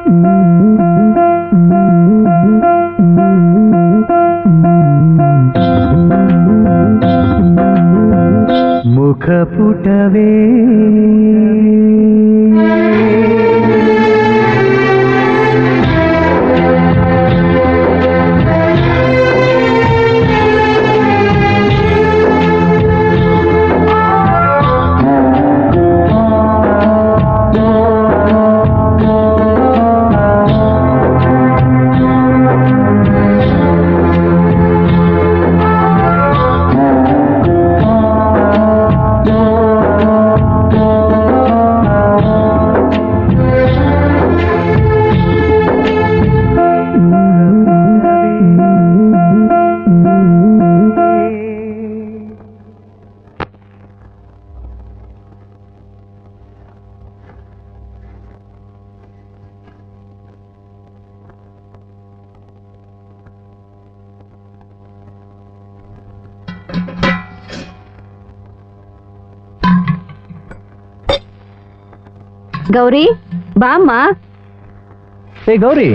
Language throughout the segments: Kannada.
ಮುಖಪುಟವೇ ಗೌರಿ ಬಾಮ್ಮ ಏ ಗೌರಿ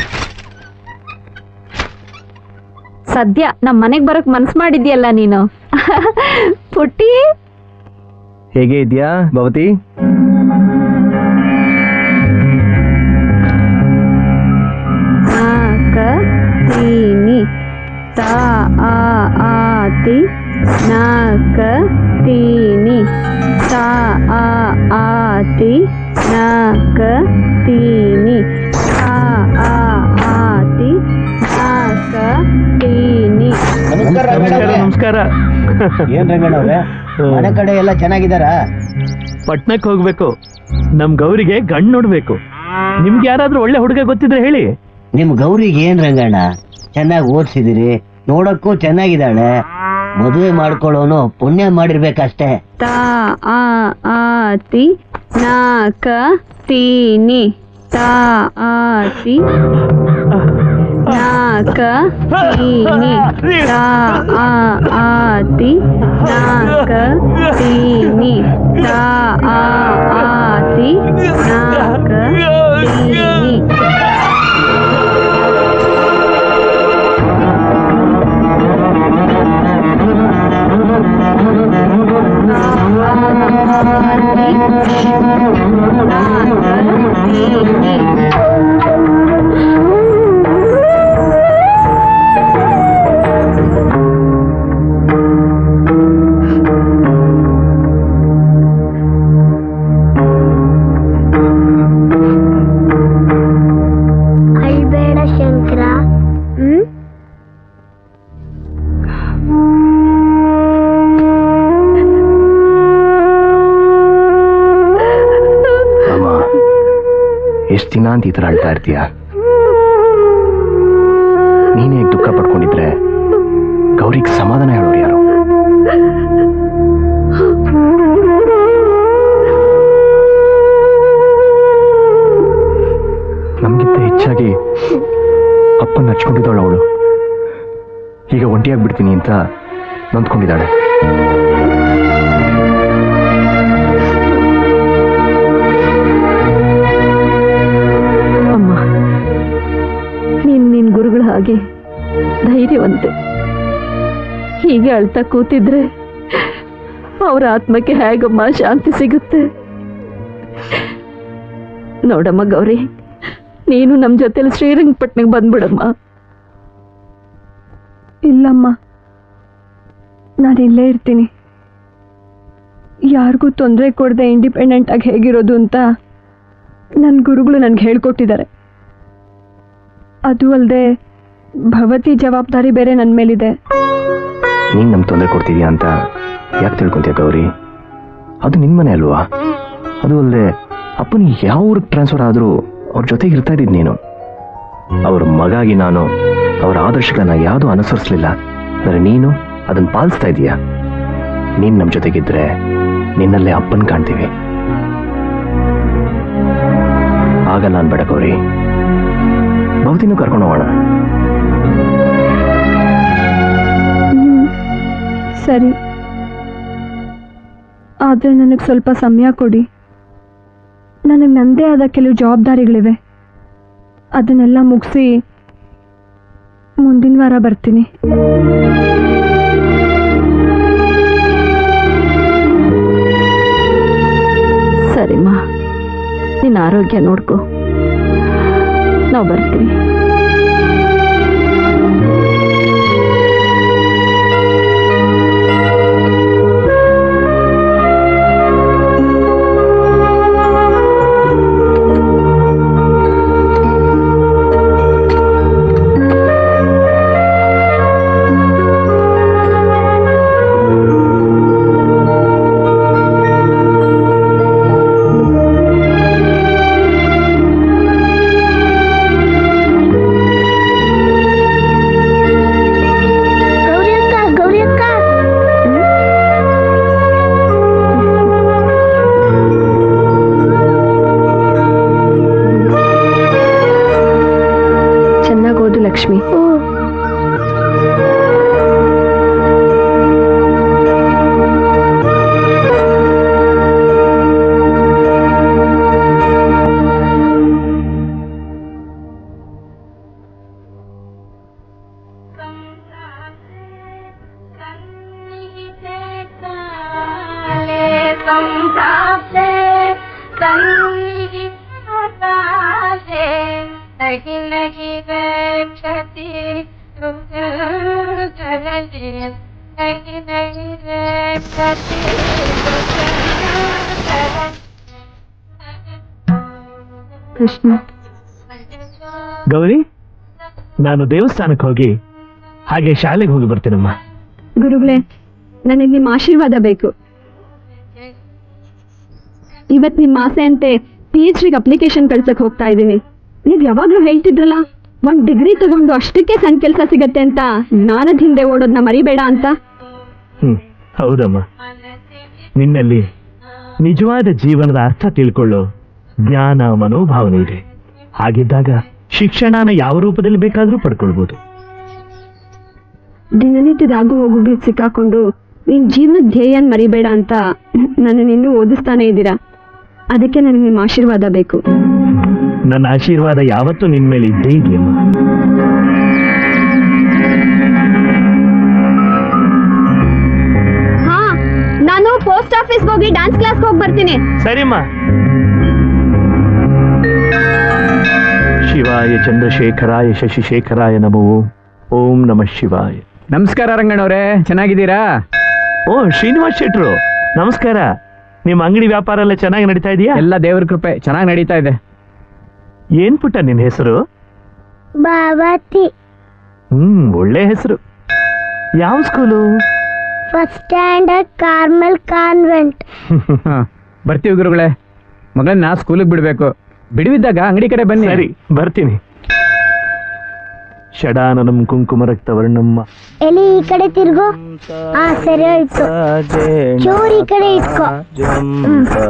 ಸದ್ಯ ನಮ್ ಮನೆಗ್ ಬರಕ್ ಮನ್ಸ್ ಮಾಡಿದ್ಯಲ್ಲ ನೀನು ಪುಟ್ಟಿ ಹೇಗೆ ಇದೆಯಾ ಭವತಿ ನಾಕ ತೀನಿ ತಾ ಆ ಆತಿ ನಾಕ ತೀನಿ ತಾ ಆ ಆತಿ ನಾಕ ತೀನಿ ತಾ ಆ ಆತಿ ನಾಕ ತೀನಿ ನಮಸ್ಕಾರ ರಂಗಣ್ಣ ನಮಸ್ಕಾರ ಏನ್ ರಂಗಣ್ಣ ಅವ್ರೆ ಮನೆ ಕಡೆ ಎಲ್ಲ ಚೆನ್ನಾಗಿದಾರಾ ಪಟ್ನಕ್ಕೆ ಹೋಗ್ಬೇಕು ನಮ್ ಗೌರಿಗೆ ಗಂಡ್ ನೋಡ್ಬೇಕು ನಿಮ್ಗೆ ಯಾರಾದ್ರೂ ಒಳ್ಳೆ ಹುಡುಗ ಗೊತ್ತಿದ್ರೆ ಹೇಳಿ ನಿಮ್ ಗೌರಿಗೆ ಏನ್ ರಂಗಣ್ಣ ಚೆನ್ನಾಗಿ ಓದ್ಸಿದಿರಿ ನೋಡಕ್ಕೂ ಚೆನ್ನಾಗಿದ್ದಾಳೆ ಮದುವೆ ಮಾಡ್ಕೊಳ್ಳೋನು ಪುಣ್ಯ ಮಾಡಿರ್ಬೇಕಷ್ಟೇ ತಾ ಆ ಆತಿ ನಾಕ ತೀನಿ ತಾ ಆತಿ ನಾಕ ತೀನಿ ತಾ ಆ ಆತಿ ನಾಕ ತೀನಿ ತಾ ಆ ಆತಿ ನಾಕ ತೀನಿ ಅಳ್ಬೇಡ ಶಂಕರ ಹ್ಮ್ ಅಮ್ಮ ಎಷ್ಟು ದಿನ ಅಂತ ಈ ಥರ ಅಳ್ತಾ ಇರ್ತೀಯ ನೀನೇ ದುಃಖ ಪಡ್ಕೊಂಡಿದ್ರೆ ಗೌರಿಗೆ ಸಮಾಧಾನ ಹೇಳೋರು ಯಾರು ನಮ್ಗಿಂತ ಹೆಚ್ಚಾಗಿ ಅಪ್ಪನ ಹಚ್ಕೊಂಡಿದ್ದಾಳು ಅವಳು ಈಗ ಒಂಟಿಯಾಗ್ಬಿಡ್ತೀನಿ ಅಂತ ನೊಂದ್ಕೊಂಡಿದ್ದಾಳೆ ಅಮ್ಮ ನೀನ್ ನಿನ್ ಗುರುಗಳ ಹಾಗೆ ಧೈರ್ಯವಂತೆ ಹೀಗೆ ಅಳ್ತಾ ಕೂತಿದ್ರೆ ಅವರ ಆತ್ಮಕ್ಕೆ ಹೇಗಮ್ಮ ಶಾಂತಿ ಸಿಗುತ್ತೆ ನೋಡಮ್ಮ ಗೌರಿ ನೀನು ನಮ್ಮ ಜೊತೆಲಿ ಶ್ರೀರಂಗಪಟ್ಟಣಕ್ಕೆ ಬಂದ್ಬಿಡಮ್ಮ ಇಲ್ಲಮ್ಮ ನಾನು ಇಲ್ಲೇ ಇರ್ತೀನಿ ಯಾರಿಗೂ ತೊಂದರೆ ಕೊಡದೆ ಇಂಡಿಪೆಂಡೆಂಟ್ ಆಗಿ ಹೇಗಿರೋದು ಅಂತ ನನ್ನ ಗುರುಗಳು ನನಗೆ ಹೇಳ್ಕೊಟ್ಟಿದ್ದಾರೆ ಅದು ಅಲ್ಲದೆ ಭವತಿ ಜವಾಬ್ದಾರಿ ಬೇರೆ ನನ್ನ ಮೇಲಿದೆ ನೀನ್ ನಮ್ಗೆ ತೊಂದರೆ ಕೊಡ್ತಿದ್ಯಾ ಅಂತ ಯಾಕೆ ತಿಳ್ಕೊಂತೀಯ ಗೌರಿ ಅದು ನಿನ್ ಮನೆ ಅಲ್ವಾ ಅದು ಅಲ್ಲದೆ ಅಪ್ಪನ ಯಾವ ಊರಿಗೆ ಟ್ರಾನ್ಸ್ಫರ್ ಆದ್ರೂ ಅವ್ರ ಜೊತೆಗೆ ಇರ್ತಾ ಇದ್ದಿದ್ ನೀನು ಅವ್ರ ಮಗಾಗಿ ನಾನು ಅವರ ಆದರ್ಶಗಳನ್ನ ಯಾವುದು ಅನುಸರಿಸ್ಲಿಲ್ಲ ಆದರೆ ನೀನು ಅದನ್ನ ಪಾಲಿಸ್ತಾ ಇದೀಯ ನೀನ್ ನಮ್ ಜೊತೆಗಿದ್ರೆ ನಿನ್ನಲ್ಲೇ ಅಪ್ಪನ್ ಕಾಣ್ತೀವಿ ಆಗಲ್ಲ ಅನ್ಬೇಡ ಗೌರಿ ಭವತಿನೂ ಕರ್ಕೊಂಡು ಹೋಗೋಣ ಹ್ಮ್. ಸರಿ ಆದರೆ ನನಗೆ ಸ್ವಲ್ಪ ಸಮಯ ಕೊಡಿ ನನಗೆ ನನ್ನದೇ ಆದ ಕೆಲವು ಜವಾಬ್ದಾರಿಗಳಿವೆ ಅದನ್ನೆಲ್ಲ ಮುಗಿಸಿ ಮುಂದಿನ ವಾರ ಬರ್ತೀನಿ ಸರಿಮ್ಮ ನಿನ್ನ ಆರೋಗ್ಯ ನೋಡ್ಕೊ ನಾವು ಬರ್ತೀವಿ ಗೌರಿ ಅಕ್ಕ ಗೌರಿ ಅಕ್ಕ ಚೆನ್ನಾಗಿ ಓದು ಲಕ್ಷ್ಮಿ ಓ ಕೃಷ್ಣ ಗೌರಿ ನಾನು ದೇವಸ್ಥಾನಕ್ಕೆ ಹೋಗಿ ಹಾಗೆ ಶಾಲೆಗೆ ಹೋಗಿ ಬರ್ತೀನಮ್ಮ ಗುರುಗಳೇ ನನಗೆ ನಿಮ್ಮ ಆಶೀರ್ವಾದ ಬೇಕು ಇವತ್ತು ನಿಮ್ಮ ಆಸೆ ಅಂತೆ ಪಿ ಎಚ್ ಡಿಗೆ ಅಪ್ಲಿಕೇಶನ್ ಕಳ್ಸಕ್ ಹೋಗ್ತಾ ಇದ್ದೀನಿ ನೀವು ಯಾವಾಗಲೂ ಹೇಳ್ತಿದ್ರಲ್ಲ ಒಂದ್ ಡಿಗ್ರಿ ತಗೊಂಡು ಅಷ್ಟಕ್ಕೆ ಸಣ್ಣ ಕೆಲಸ ಸಿಗತ್ತೆ ಅಂತ ನಾನದ್ ಹಿಂದೆ ಓಡೋದನ್ನ ಮರಿಬೇಡ ಅಂತ ಹ್ಮ್ ಹೌದಮ್ಮ ನಿನ್ನಲ್ಲಿ ನಿಜವಾದ ಜೀವನದ ಅರ್ಥ ತಿಳ್ಕೊಳ್ಳೋ ಜ್ಞಾನ ಮನೋಭಾವನೆ ಇದೆ ಹಾಗಿದ್ದಾಗ ಶಿಕ್ಷಣನ ಯಾವ ರೂಪದಲ್ಲಿ ಬೇಕಾದರೂ ಪಡ್ಕೊಳ್ಬೋದು ದಿನನಿತ್ಯದ ಆಗು ಹೋಗುಗಳು ಸಿಕ್ಕಾಕೊಂಡು ನಿನ್ ಜೀವನದ ಧ್ಯೇಯನ್ ಮರಿಬೇಡ ಅಂತ ನನ್ನ ಇನ್ನೂ ಓದಿಸ್ತಾನೆ ಇದ್ದೀರಾ ಅದಕ್ಕೆ ನನಗೆ ನಿಮ್ಮ ಆಶೀರ್ವಾದ ಬೇಕು ನನ್ನ ಆಶೀರ್ವಾದ ಯಾವತ್ತೂ ನಿನ್ ಮೇಲೆ ಇದ್ದೇ ಇದೆಯಮ್ಮ ಹಾ ನಾನು ಪೋಸ್ಟ್ ಆಫೀಸ್ಗೆ ಹೋಗಿ ಡ್ಯಾನ್ಸ್ ಕ್ಲಾಸ್ಗೆ ಹೋಗಿ ಬರ್ತೀನಿ ಸರಿಮ್ಮ ಶಿವಾಯ ಚಂದ್ರಶೇಖರಾಯ ಶಶಿಶೇಖರಾಯ ನಮೋ ಓಂ ನಮಃ ಶಿವಾಯ ನಮಸ್ಕಾರ ರಂಗಣ್ಣವ್ರೆ ಚೆನ್ನಾಗಿದ್ದೀರಾ ಓ ಶ್ರೀನಿವಾಸ್ ಶೆಟ್ರು ನಮಸ್ಕಾರ ನಿಮ್ಮ ಅಂಗಡಿ ವ್ಯಾಪಾರ ಎಲ್ಲ ಚೆನ್ನಾಗಿ ನಡೀತಾ ಇದೆಯಾ ಎಲ್ಲ ದೇವ್ರ ಕೃಪೆ ಚೆನ್ನಾಗಿ ನಡೀತಾ ಇದೆ ಏನ್ ಪುಟ್ಟ ನಿನ್ ಹೆಸರು ಬಾಬಾತಿ ಹ್ಮ್ ಒಳ್ಳೆ ಹೆಸರು ಯಾವ school first standard Carmel convent ಹಾ, ಬರ್ತೀವಿ ಗುರುಗಳೇ ಮಗಳನ್ನ ಸ್ಕೂಲಿಗೆ ಬಿಡ್ಬೇಕು ಬಿಡುವಿದ್ದಾಗ ಅಂಗಡಿ ಕಡೆ ಬನ್ನಿ ಸರಿ ಬರ್ತೀನಿ ಷಡಾನನಂ ಕುಂಕುಮ ರಕ್ತ ವರ್ಣಮ್ಮ ಎಲ್ಲಿ ಈ ಕಡೆ ತಿರ್ಗು ಹಾ ಸರಿ ಆಯ್ತು ಚೂರು ಈ ಕಡೆ ಇಟ್ಕೋ ಹ್ಮ್. ಹಾ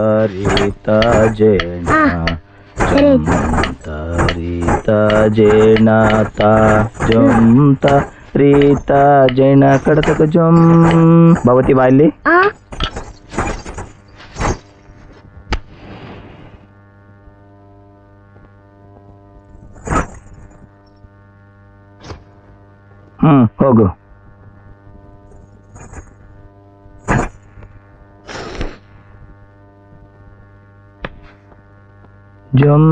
ಸರಿ ಆಯ್ತು ರೀತ ಜೇನಾತ ಜಂತ ರೀತ ಜೇನ ಕಡತಕ ಜಂ ಭವತಿ ಬಾ ಇಲ್ಲಿ ಆ ಹ್ಮ್ ಹೋಗು ಜಂ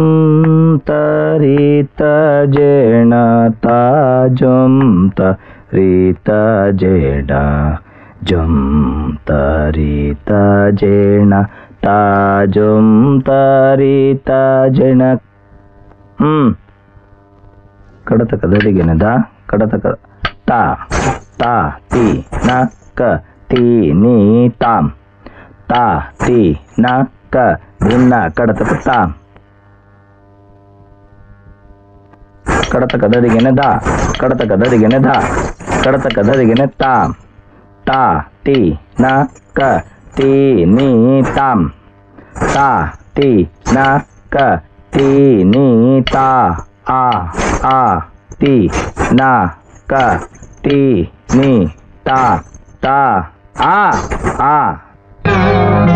ರೀತ ಜೇಣ ತಾ ಜಂ ತ ರೀತ ಜೇಡ ಜಂ ತ ರೀತ ಜೇಣ ತಾ ಜಂ ತ ರೀತ ಜೇಣ ಹ್ಮ್ ಕಡತಕ ದಡಿಗೆನೆ ದ ಕಡತಕ ತಾ ತಾ ತಿ ನ ಕ ತಿ ನೀ ತಾಂ ತಾ ತಿ ನ ಕ ಭಿನ್ನ ಕಡತಕ ತಾಂ ಕಡತಕ ದಡಿಗೆನೆ ದ ಕಡತಕ ದಡಿಗೆನೆ ಧ ಕಡತಕ ದಡಿಗೆನೆ ತಾಂ ತಾ ತಿ ನ ಕ ತಿ ನೀ ತಾಂ ತಾ ತಿ ನ ಕ ತಿ ನೀ ತಾ ಆ ಆ ತಿ ನ ಕ ತಿ ನೀ ತಾ ತಾ ಆ ಆ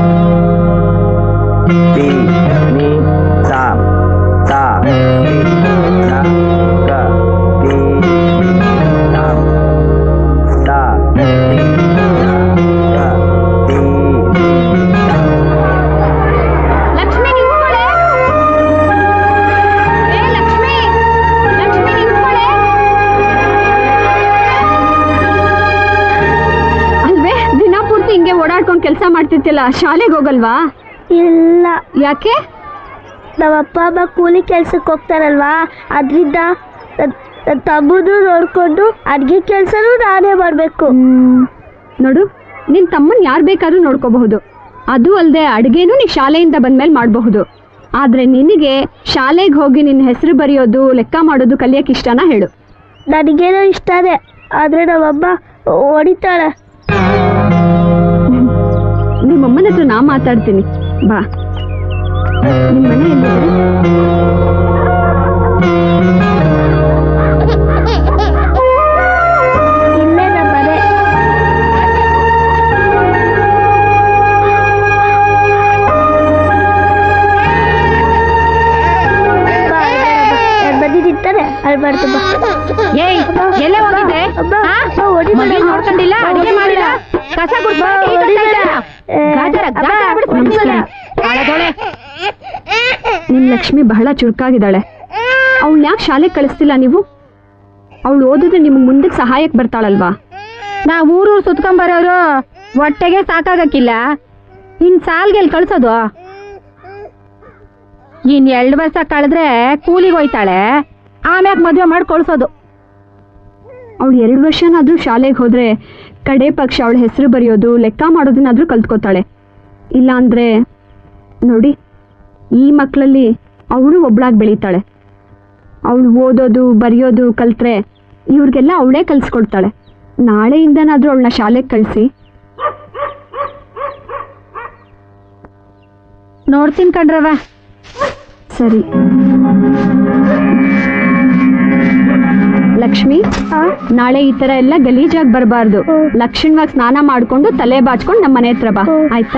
ತಿ ನೀ ತಾ ತಾ ತಿ ಅಂತೆಲ್ಲ ಶಾಲೆಗೆ ಹೋಗಲ್ವಾ ಇಲ್ಲ ಯಾಕೆ ನಮ್ಮ ಅಪ್ಪ ಅಮ್ಮ ಕೂಲಿ ಕೆಲ್ಸಕ್ಕೆ ಹೋಗ್ತಾರಲ್ವಾ ಅದರಿಂದ ನನ್ನ ತಮ್ಮದು ನೋಡ್ಕೊಂಡು ಅಡ್ಗೆ ಕೆಲಸನೂ ನಾನೇ ಮಾಡಬೇಕು ಹ್ಮ್. ನೋಡು ನಿನ್ ತಮ್ಮನ್ ಯಾರು ಬೇಕಾದ್ರೂ ನೋಡ್ಕೋಬಹುದು ಅದು ಅಲ್ಲದೆ ಅಡುಗೆನೂ ನೀ ಶಾಲೆಯಿಂದ ಬಂದ್ಮೇಲೆ ಮಾಡಬಹುದು ಆದ್ರೆ ನಿನಗೆ ಶಾಲೆಗೆ ಹೋಗಿ ನಿನ್ನ ಹೆಸರು ಬರೆಯೋದು ಲೆಕ್ಕ ಮಾಡೋದು ಕಲಿಯಕ್ಕೆ ಇಷ್ಟನಾ ಹೇಳು ನನಗೇನೋ ಇಷ್ಟನೇ ಆದರೆ ನಮ್ಮಮ್ಮ ಹೊಡಿತಾಳೆ ನಿಮ್ಮಮ್ಮನ ಹತ್ರ ನಾ ಮಾತಾಡ್ತೀನಿ ಬಾ ನಿಮ್ಮ ಮನೆ ಎಲ್ಲಿದೆ ಇಲ್ಲೇ ನಮ್ಮ ಮನೆ ಬಾ, ನಾನ್ ಬಂದಿದ್ದೀನಿ ಅಲ್ಲಿ ಮಾಡ್ತು ಬಾ ಏಯ್ ಎಲ್ಲೇ ಹೋಗಿದ್ದೆ ಅಮ್ಮ, ಆ? ಅಮ್ಮ, ಹೊಡಿಬೇಡ. ಮಗನ್ ನೋಡ್ಕೊಂಡಿಲ್ಲ ಅಡಿಗೆ ಮಾಡಿಲ್ಲ ಕಸ ಗುಡ್ಸ್ಬಿಟ್ಟು ಈಗ ಹೊಡಿಬೇಡ. ಕೈತಲ್ಲ. ಏ, ಗಾಜರ, ಅಮ್ಮ, ಗಾಜರ ಬಿಡ್ಸ್ಬಿಟ್ಟು ಹೊಡಿಬೇಡ. ಹಾಳಾದೋಳೆ. ನಿಮ್ ಲಕ್ಷ್ಮಿ ಬಹಳ ಚುರುಕಾಗಿದ್ದಾಳೆ ಅವಳು ಯಾಕೆ ಶಾಲೆಗೆ ಕಳಿಸ್ತಿಲ್ಲ ನೀವು ಅವಳು ಓದಿದ್ರೆ ನಿಮ್ಗೆ ಮುಂದಕ್ಕೆ ಸಹಾಯಕ್ಕೆ ಬರ್ತಾಳಲ್ವಾ ನಾ ಊರೂರು ಸುತ್ಕೊಂಬರೋರು ಹೊಟ್ಟೆಗೆ ಸಾಕಾಗಕ್ಕಿಲ್ಲ ಇನ್ ಸಾಲ್ಗೆ ಎಲ್ಲಿ ಕಳ್ಸೋದು ಇನ್ ಎರಡು ವರ್ಷ ಕಳೆದ್ರೆ ಕೂಲಿಗೆ ಹೋಯ್ತಾಳೆ ಆಮ್ಯಾಗ ಮದುವೆ ಮಾಡಿ ಕಳ್ಸೋದು ಅವಳು ಎರಡು ವರ್ಷನಾದ್ರೂ ಶಾಲೆಗೆ ಹೋದ್ರೆ ಕಡೆ ಪಕ್ಷ ಅವಳ ಹೆಸರು ಬರೆಯೋದು ಲೆಕ್ಕ ಮಾಡೋದನ್ನಾದ್ರೂ ಕಲ್ತ್ಕೋತಾಳೆ ಇಲ್ಲ ಅಂದ್ರೆ ನೋಡಿ ಈ ಮಕ್ಕಳಲ್ಲಿ ಅವಳು ಒಬ್ಳಾಗಿ ಬೆಳೀತಾಳೆ ಅವಳು ಓದೋದು ಬರೆಯೋದು ಕಲ್ತ್ರೆ ಇವ್ರಿಗೆಲ್ಲ ಅವಳೇ ಕಲಿಸ್ಕೊಡ್ತಾಳೆ ನಾಳೆಯಿಂದನಾದ್ರೂ ಅವಳನ್ನ ಶಾಲೆಗೆ ಕಳಿಸಿ ನೋಡ್ತೀನಿ ಕಣ್ರವ ಸರಿ ಲಕ್ಷ್ಮಿ ನಾಳೆ ಈ ತರ ಎಲ್ಲ ಗಲೀಜಾಗಿ ಬರಬಾರ್ದು ಲಕ್ಷಣವಾಗಿ ಸ್ನಾನ ಮಾಡ್ಕೊಂಡು ತಲೆ ಬಾಚ್ಕೊಂಡು ನಮ್ಮ ಮನೆ ಹತ್ರ ಬಾ ಆಯ್ತಾ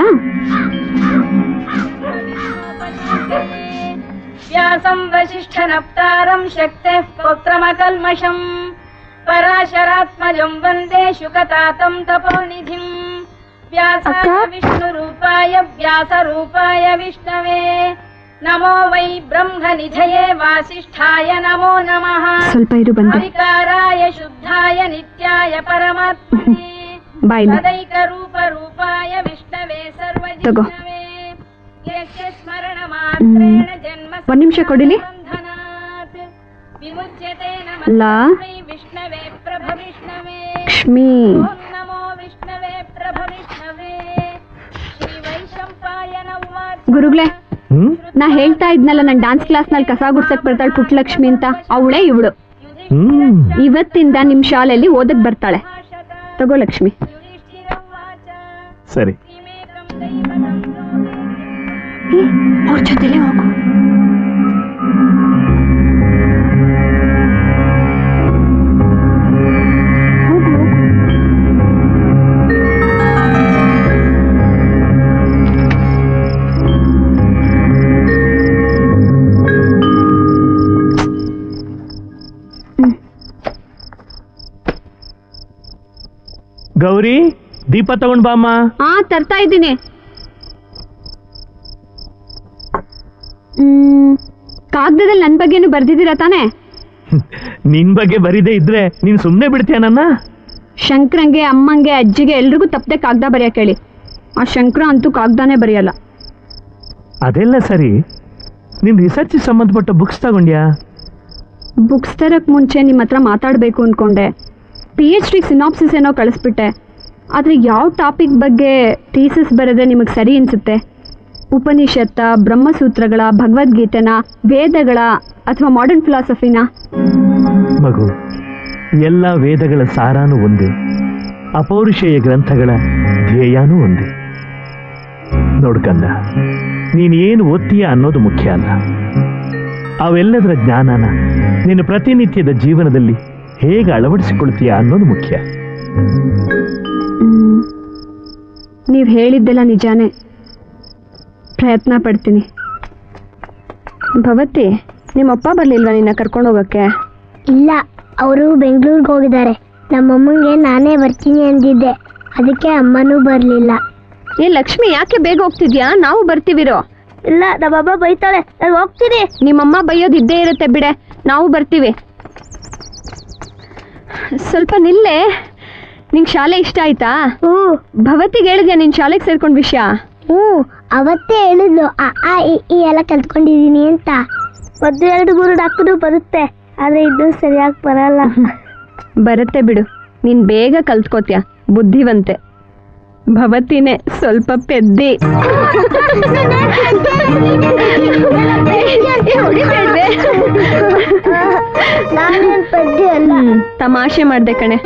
व्यासं वसिष्ठनप्तारं शक्तेः पौत्रमकल्मषम् पराशरात्मजं वन्दे शुकतातं तपोनिधिम् व्यासाय अक्का? विष्णुरूपाय व्यासरूपाय विष्णवे नमो वै ब्रह्मनिधये वासिष्ठाय नमो नमः ಸ್ವಲ್ಪ ಇರು ಬಂದೆ अविकाराय शुद्धाय नित्याय परमात्मने ಬಾಯ್ सदैकरूपरूपाय विष्णवे ತಗೋ. सर्वजिष्णवे यस्य स्मरणमात्रेण जन्म ಒಂದ್ ನಿಮಿಷ ಕೊಡಿಲಿ बन्धनात् विमुच्यते ಲಾ नमस्मै विष्णवे प्रभविष्णवे ಲಕ್ಷ್ಮಿ ॐ नमो विष्णवे प्रभविष्णवे श्रीवैशम्पायन उवाच ಗುರುಗಳೇ ಹ್ಮ್ ನಾ ಹೇಳ್ತಾ ಇದ್ನಲ್ಲ ನನ್ನ ಡಾನ್ಸ್ ಕ್ಲಾಸ್ನಲ್ಲಿ ಕಸ ಗುಡ್ಸಕ್ ಬರ್ತಾಳೆ ಪುಟ್ಟಲಕ್ಷ್ಮಿ ಅಂತ ಅವಳೇ ಇವಳು ಹ್ಮ್ ಇವತ್ತಿಂದ ನಿಮ್ ಶಾಲೆಯಲ್ಲಿ ಓದಕ್ ಬರ್ತಾಳೆ ತಗೋ ಲಕ್ಷ್ಮಿ युधिष्ठिरवाच ಸರಿ किमेकं दैवतं ಅವ್ರ ಜೊತೆಲೇ ಹೋಗು ಗೌರಿ ದೀಪ ತಗೊಂಡ್ ಬಾಮ್ಮ ಹಾ ತರ್ತಾ ಇದ್ದೀನಿ ಹ್ಮ್ ಕಾಗದದಲ್ಲಿ ನನ್ನ ಬಗ್ಗೆನೂ ಬರ್ದಿದ್ದೀರಾ ತಾನೇ ನಿನ್ ಬಗ್ಗೆ ಬರಿದೇ ಇದ್ರೆ ನೀನ್ ಸುಮ್ನೆ ಬಿಡ್ತೀಯ ನನ್ನ ಶಂಕರಂಗೆ ಅಮ್ಮಂಗೆ ಅಜ್ಜಿಗೆ ಎಲ್ರಿಗೂ ತಪ್ಪದೆ ಕಾಗದ ಬರೆಯಕ್ಕೆ ಹೇಳಿ ಆ ಶಂಕರ ಅಂತೂ ಕಾಗದಾನೇ ಬರೆಯಲ್ಲ ಅದೆಲ್ಲ ಸರಿ ನಿನ್ ರಿಸರ್ಚ್ ಸಂಬಂಧಪಟ್ಟ ಬುಕ್ಸ್ ತಗೊಂಡ್ಯಾ ಬುಕ್ಸ್ ತರಕ್ಕೆ ಮುಂಚೆ ನಿಮ್ಮ ಹತ್ರ ಮಾತಾಡಬೇಕು ಅಂದ್ಕೊಂಡೆ ಪಿ ಎಚ್ ಡಿ ಸಿನಾಪ್ಸಿಸ್ ಏನೋ ಕಳಿಸ್ಬಿಟ್ಟೆ ಆದರೆ ಯಾವ ಟಾಪಿಕ್ ಬಗ್ಗೆ ಥೀಸಿಸ್ ಬರೆದ್ರೆ ನಿಮಗೆ ಸರಿ ಅನಿಸುತ್ತೆ ಉಪನಿಷತ್ತ ಬ್ರಹ್ಮಸೂತ್ರಗಳ ಭಗವದ್ಗೀತೆನ ವೇದಗಳ ಅಥವಾ ಮಾಡರ್ನ್ ಫಿಲಾಸಫಿನ ಮಗು ಎಲ್ಲ ವೇದಗಳ ಸಾರಾನು ಒಂದೇ ಅಪೌರುಷೇಯ ಗ್ರಂಥಗಳ ಧ್ಯೇಯನೂ ಒಂದೇ ನೋಡ್ಕಂದ ನೀನ್ ಏನು ಓದ್ತೀಯ ಅನ್ನೋದು ಮುಖ್ಯ ಅಲ್ಲ ಅವೆಲ್ಲದರ ಜ್ಞಾನನ ನಿನ್ನ ಪ್ರತಿನಿತ್ಯದ ಜೀವನದಲ್ಲಿ ಹೇಗೆ ಅಳವಡಿಸಿಕೊಳ್ತೀಯ ಅನ್ನೋದು ಮುಖ್ಯ ನೀವು ಹೇಳಿದ್ದೆಲ್ಲ ನಿಜಾನೇ ಪ್ರಯತ್ನ ಪಡ್ತೀನಿ ಭವತಿ ನಿಮ್ಮಪ್ಪ ಬರಲಿಲ್ವಾ ನಿನ್ನ ಕರ್ಕೊಂಡು ಹೋಗೋಕ್ಕೆ ಇಲ್ಲ ಅವರು ಬೆಂಗಳೂರಿಗೆ ಹೋಗಿದ್ದಾರೆ ನಮ್ಮಮ್ಮಂಗೆ ನಾನೇ ಬರ್ತೀನಿ ಅಂದಿದ್ದೆ ಅದಕ್ಕೆ ಅಮ್ಮನೂ ಬರಲಿಲ್ಲ ಏ ಲಕ್ಷ್ಮಿ ಯಾಕೆ ಬೇಗ ಹೋಗ್ತಿದ್ಯಾ ನಾವು ಬರ್ತೀವಿರೋ ಇಲ್ಲ ನಮ್ಮಮ್ಮ ಬೈತಾಳೆ ನಾನು ಹೋಗ್ತೀನಿ ನಿಮ್ಮಮ್ಮ ಬೈಯೋದು ಇದ್ದೇ ಇರುತ್ತೆ ಬಿಡೆ ನಾವು ಬರ್ತೀವಿ ಸ್ವಲ್ಪ ನಿಲ್ಲೆ ನಿಂಗೆ ಶಾಲೆ ಇಷ್ಟ ಆಯ್ತಾ ಹ್ಞೂ ಭವತಿಗೆ ಹೇಳಿದ್ಯಾ ನಿನ್ ಶಾಲೆಗೆ ಸೇರ್ಕೊಂಡ್ ವಿಷಯ ಹ್ಞೂ ಅವತ್ತೇ ಹೇಳಿದ್ಲು ಆ ಆ ಇ ಈ ಎಲ್ಲ ಕಲ್ತ್ಕೊಂಡಿದೀನಿ ಅಂತ ಒಂದು ಎರಡು ಮೂರು ನಾಲ್ಕು ಬರುತ್ತೆ ಆದ್ರೆ ಇದು ಸರಿಯಾಗಿ ಬರಲ್ಲ ಬರುತ್ತೆ ಬಿಡು ನೀನ್ ಬೇಗ ಕಲ್ತ್ಕೋತ್ಯ ಬುದ್ಧಿವಂತೆ ಭವತಿನೇ ಸ್ವಲ್ಪ ಪೆದ್ದಿ ನಾನೇನ್ ಪದ್ಯ ಅಲ್ಲ ಹ್ಮ್, ತಮಾಷೆ ಮಾಡ್ದೆ ಕಣೆ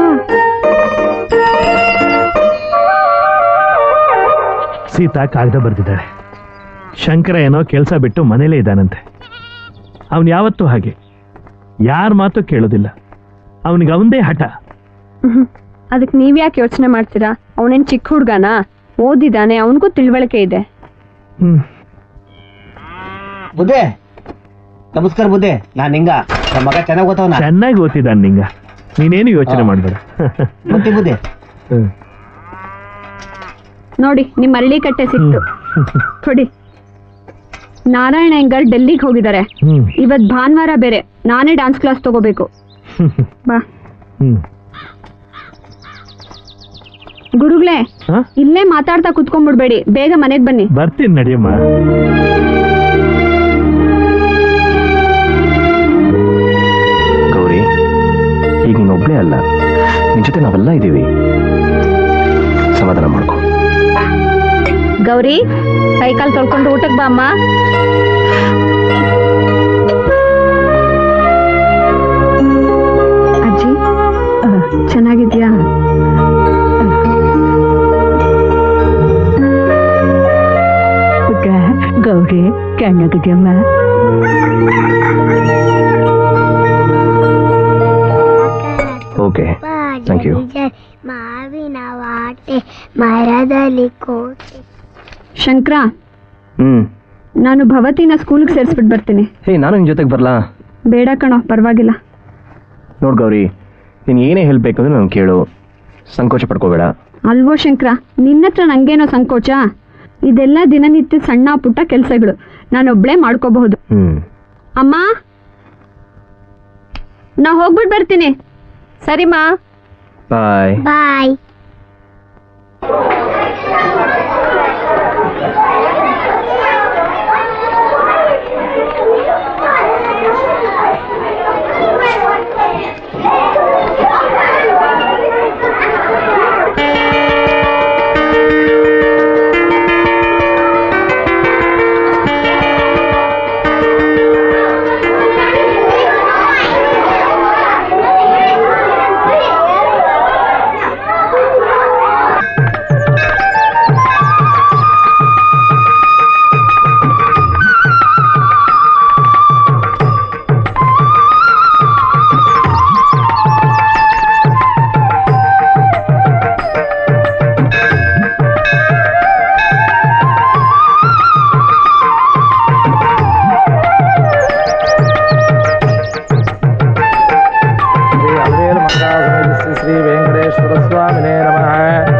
ಸೀತಾ ಕಾಗದ ಬರೆದಿದ್ದಾಳೆ ಶಂಕರ ಏನೋ ಕೆಲಸ ಬಿಟ್ಟು ಮನೇಲೇ ಇದ್ದಾನಂತೆ ಅವನು ಯಾವತ್ತೂ ಹಾಗೆ ಯಾರ ಮಾತು ಕೇಳೋದಿಲ್ಲ ಅವನಿಗೆ ಅವಂದೇ ಹಠ ಅದಕ್ಕೆ ನೀವ್ಯಾಕೆ ಯೋಚನೆ ಮಾಡ್ತೀರಾ ಅವನೇನ್ ಚಿಕ್ಕ ಹುಡ್ಗನ ಓದಿದಾನೆ ಅವನಿಗೂ ತಿಳುವಳಿಕೆ ಇದೆ ಹ್ಮ್ ಬುದ್ಧೆ ನಮಸ್ಕಾರ ಬುದ್ಧೆ ನಾನ್ ಹಿಂಗ ನಮ್ಮ ಮಗ ಚೆನ್ನಾಗ್ ಓದ್ತಾವನ ಚೆನ್ನಾಗಿ ಓದ್ತಿದ್ದಾನೆ ನಿಂಗ ನೀನೇನು ಯೋಚನೆ ಹಾ. ಮಾಡಬೇಡ ಬುದ್ಧಿ ಬುದ್ಧಿ ನೋಡಿ ನಿಮ್ ಅರಳಿ ಕಟ್ಟೆ ಸಿಕ್ತು ಕೊಡಿ ನಾರಾಯಣ ಹೆಂಗರ್ ಡೆಲ್ಲಿಗೆ ಹೋಗಿದ್ದಾರೆ ಹ್ಮ್ ಇವತ್ ಭಾನುವಾರ ಬೇರೆ ನಾನೇ ಡಾನ್ಸ್ ಕ್ಲಾಸ್ ತಗೋಬೇಕು ಬಾ ಹ್ಮ್ ಗುರುಗಳೇ ಹಾ? ಇಲ್ಲೇ ಮಾತಾಡ್ತಾ ಕುತ್ಕೊಂಡ್ಬಿಡ್ಬೇಡಿ ಬೇಗ ಮನೆಗ್ ಬನ್ನಿ ಬರ್ತೀನಿ ನಡಿಯಮ್ಮ ಗೌರಿ ಈಗ ನೀನೊಬ್ಳೇ ಅಲ್ಲ ನಿನ್ ಜೊತೆ ನಾವೆಲ್ಲ ಇದ್ದೀವಿ ಸಮಾಧಾನ ಮಾಡ್ಕೊ ಗೌರಿ ಕೈಕಾಲ್ ತೊಳ್ಕೊಂಡು ಊಟಕ್ಕೆ ಬಾ ಅಮ್ಮ ಅಜ್ಜಿ ಚೆನ್ನಾಗಿದ್ಯಾ ಗೌರಿ ಚೆನ್ನಾಗಿದ್ಯಮ್ಮ ಓಕೆ Thank you. ಮಾವಿನ ವಾಟೆ ಮರದಲ್ಲಿ ಕೋಟೆ ಶಂಕರ ಹ್ಮ್ ನಾನು ಭವತಿನ ಸ್ಕೂಲ್ಗೆ ಸೇರಿಸ್ಬಿಟ್ಟು ಬರ್ತೀನಿ ಹೇ ನಾನು ನಿನ್ ಜೊತೆಗೆ ಬರ್ಲಾ ಬೇಡ ಕಣೋ ಪರವಾಗಿಲ್ಲ ನೋಡ್ ಗೌರಿ ನೀನು ಏನೇ ಹೇಳ್ಬೇಕಂದ್ರೆ ನಾನು ಕೇಳು ಸಂಕೋಚ ಪಡ್ಕೋಬೇಡ ಅಲ್ವೋ ಶಂಕರ ನಿನ್ನತ್ರ ನಂಗೇನೋ ಸಂಕೋಚ ಇದೆಲ್ಲ ದಿನನಿತ್ಯ ಸಣ್ಣ ಪುಟ್ಟ ಕೆಲಸಗಳು ನಾನೊಬ್ಳೇ ಮಾಡ್ಕೋಬಹುದು ಹ್ಮ್ ಅಮ್ಮ ನಾ ಹೋಗ್ಬಿಟ್ಟು ಬರ್ತೀನಿ ಸರಿಮಾ ಬಾಯ್ ಬಾಯ್ ಶ್ರೀ ವೆಂಕಟೇಶ್ವರ ಸ್ವಾಮಿನೇ ನಮಃ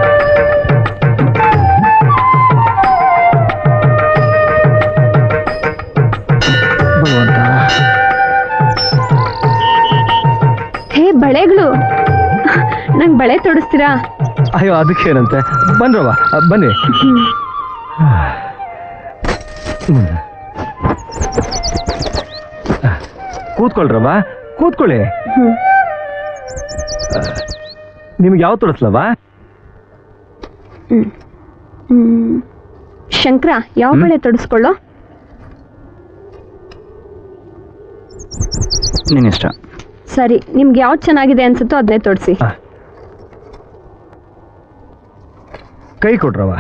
ಹೇ ಬಳೆಗಳು ನಂಗೆ ಬಳೆ ತೊಡಿಸ್ತೀರಾ ಅಯ್ಯೋ ಅದಕ್ಕೇನಂತೆ ಬನ್ರವ ಬನ್ನಿ ಕೂತ್ಕೊಳ್ರವ ಕೂತ್ಕೊಳ್ಳಿ ನಿಮ್ಗೆ ಯಾವ ತೊಡಸ್ಲವ ಹ್ಮ್. ಶಂಕರ ಯಾವ ಬಳೆ ತೊಡಿಸ್ಕೊಳ್ಳೋ ನಿನ್ನಿಷ್ಟ ಸರಿ ನಿಮ್ಗೆ ಯಾವ್ದು ಚೆನ್ನಾಗಿದೆ ಅನ್ಸುತ್ತೋ ಅದನ್ನೇ ತೊಡಿಸಿ ಕೈ ಕೊಡ್ರವ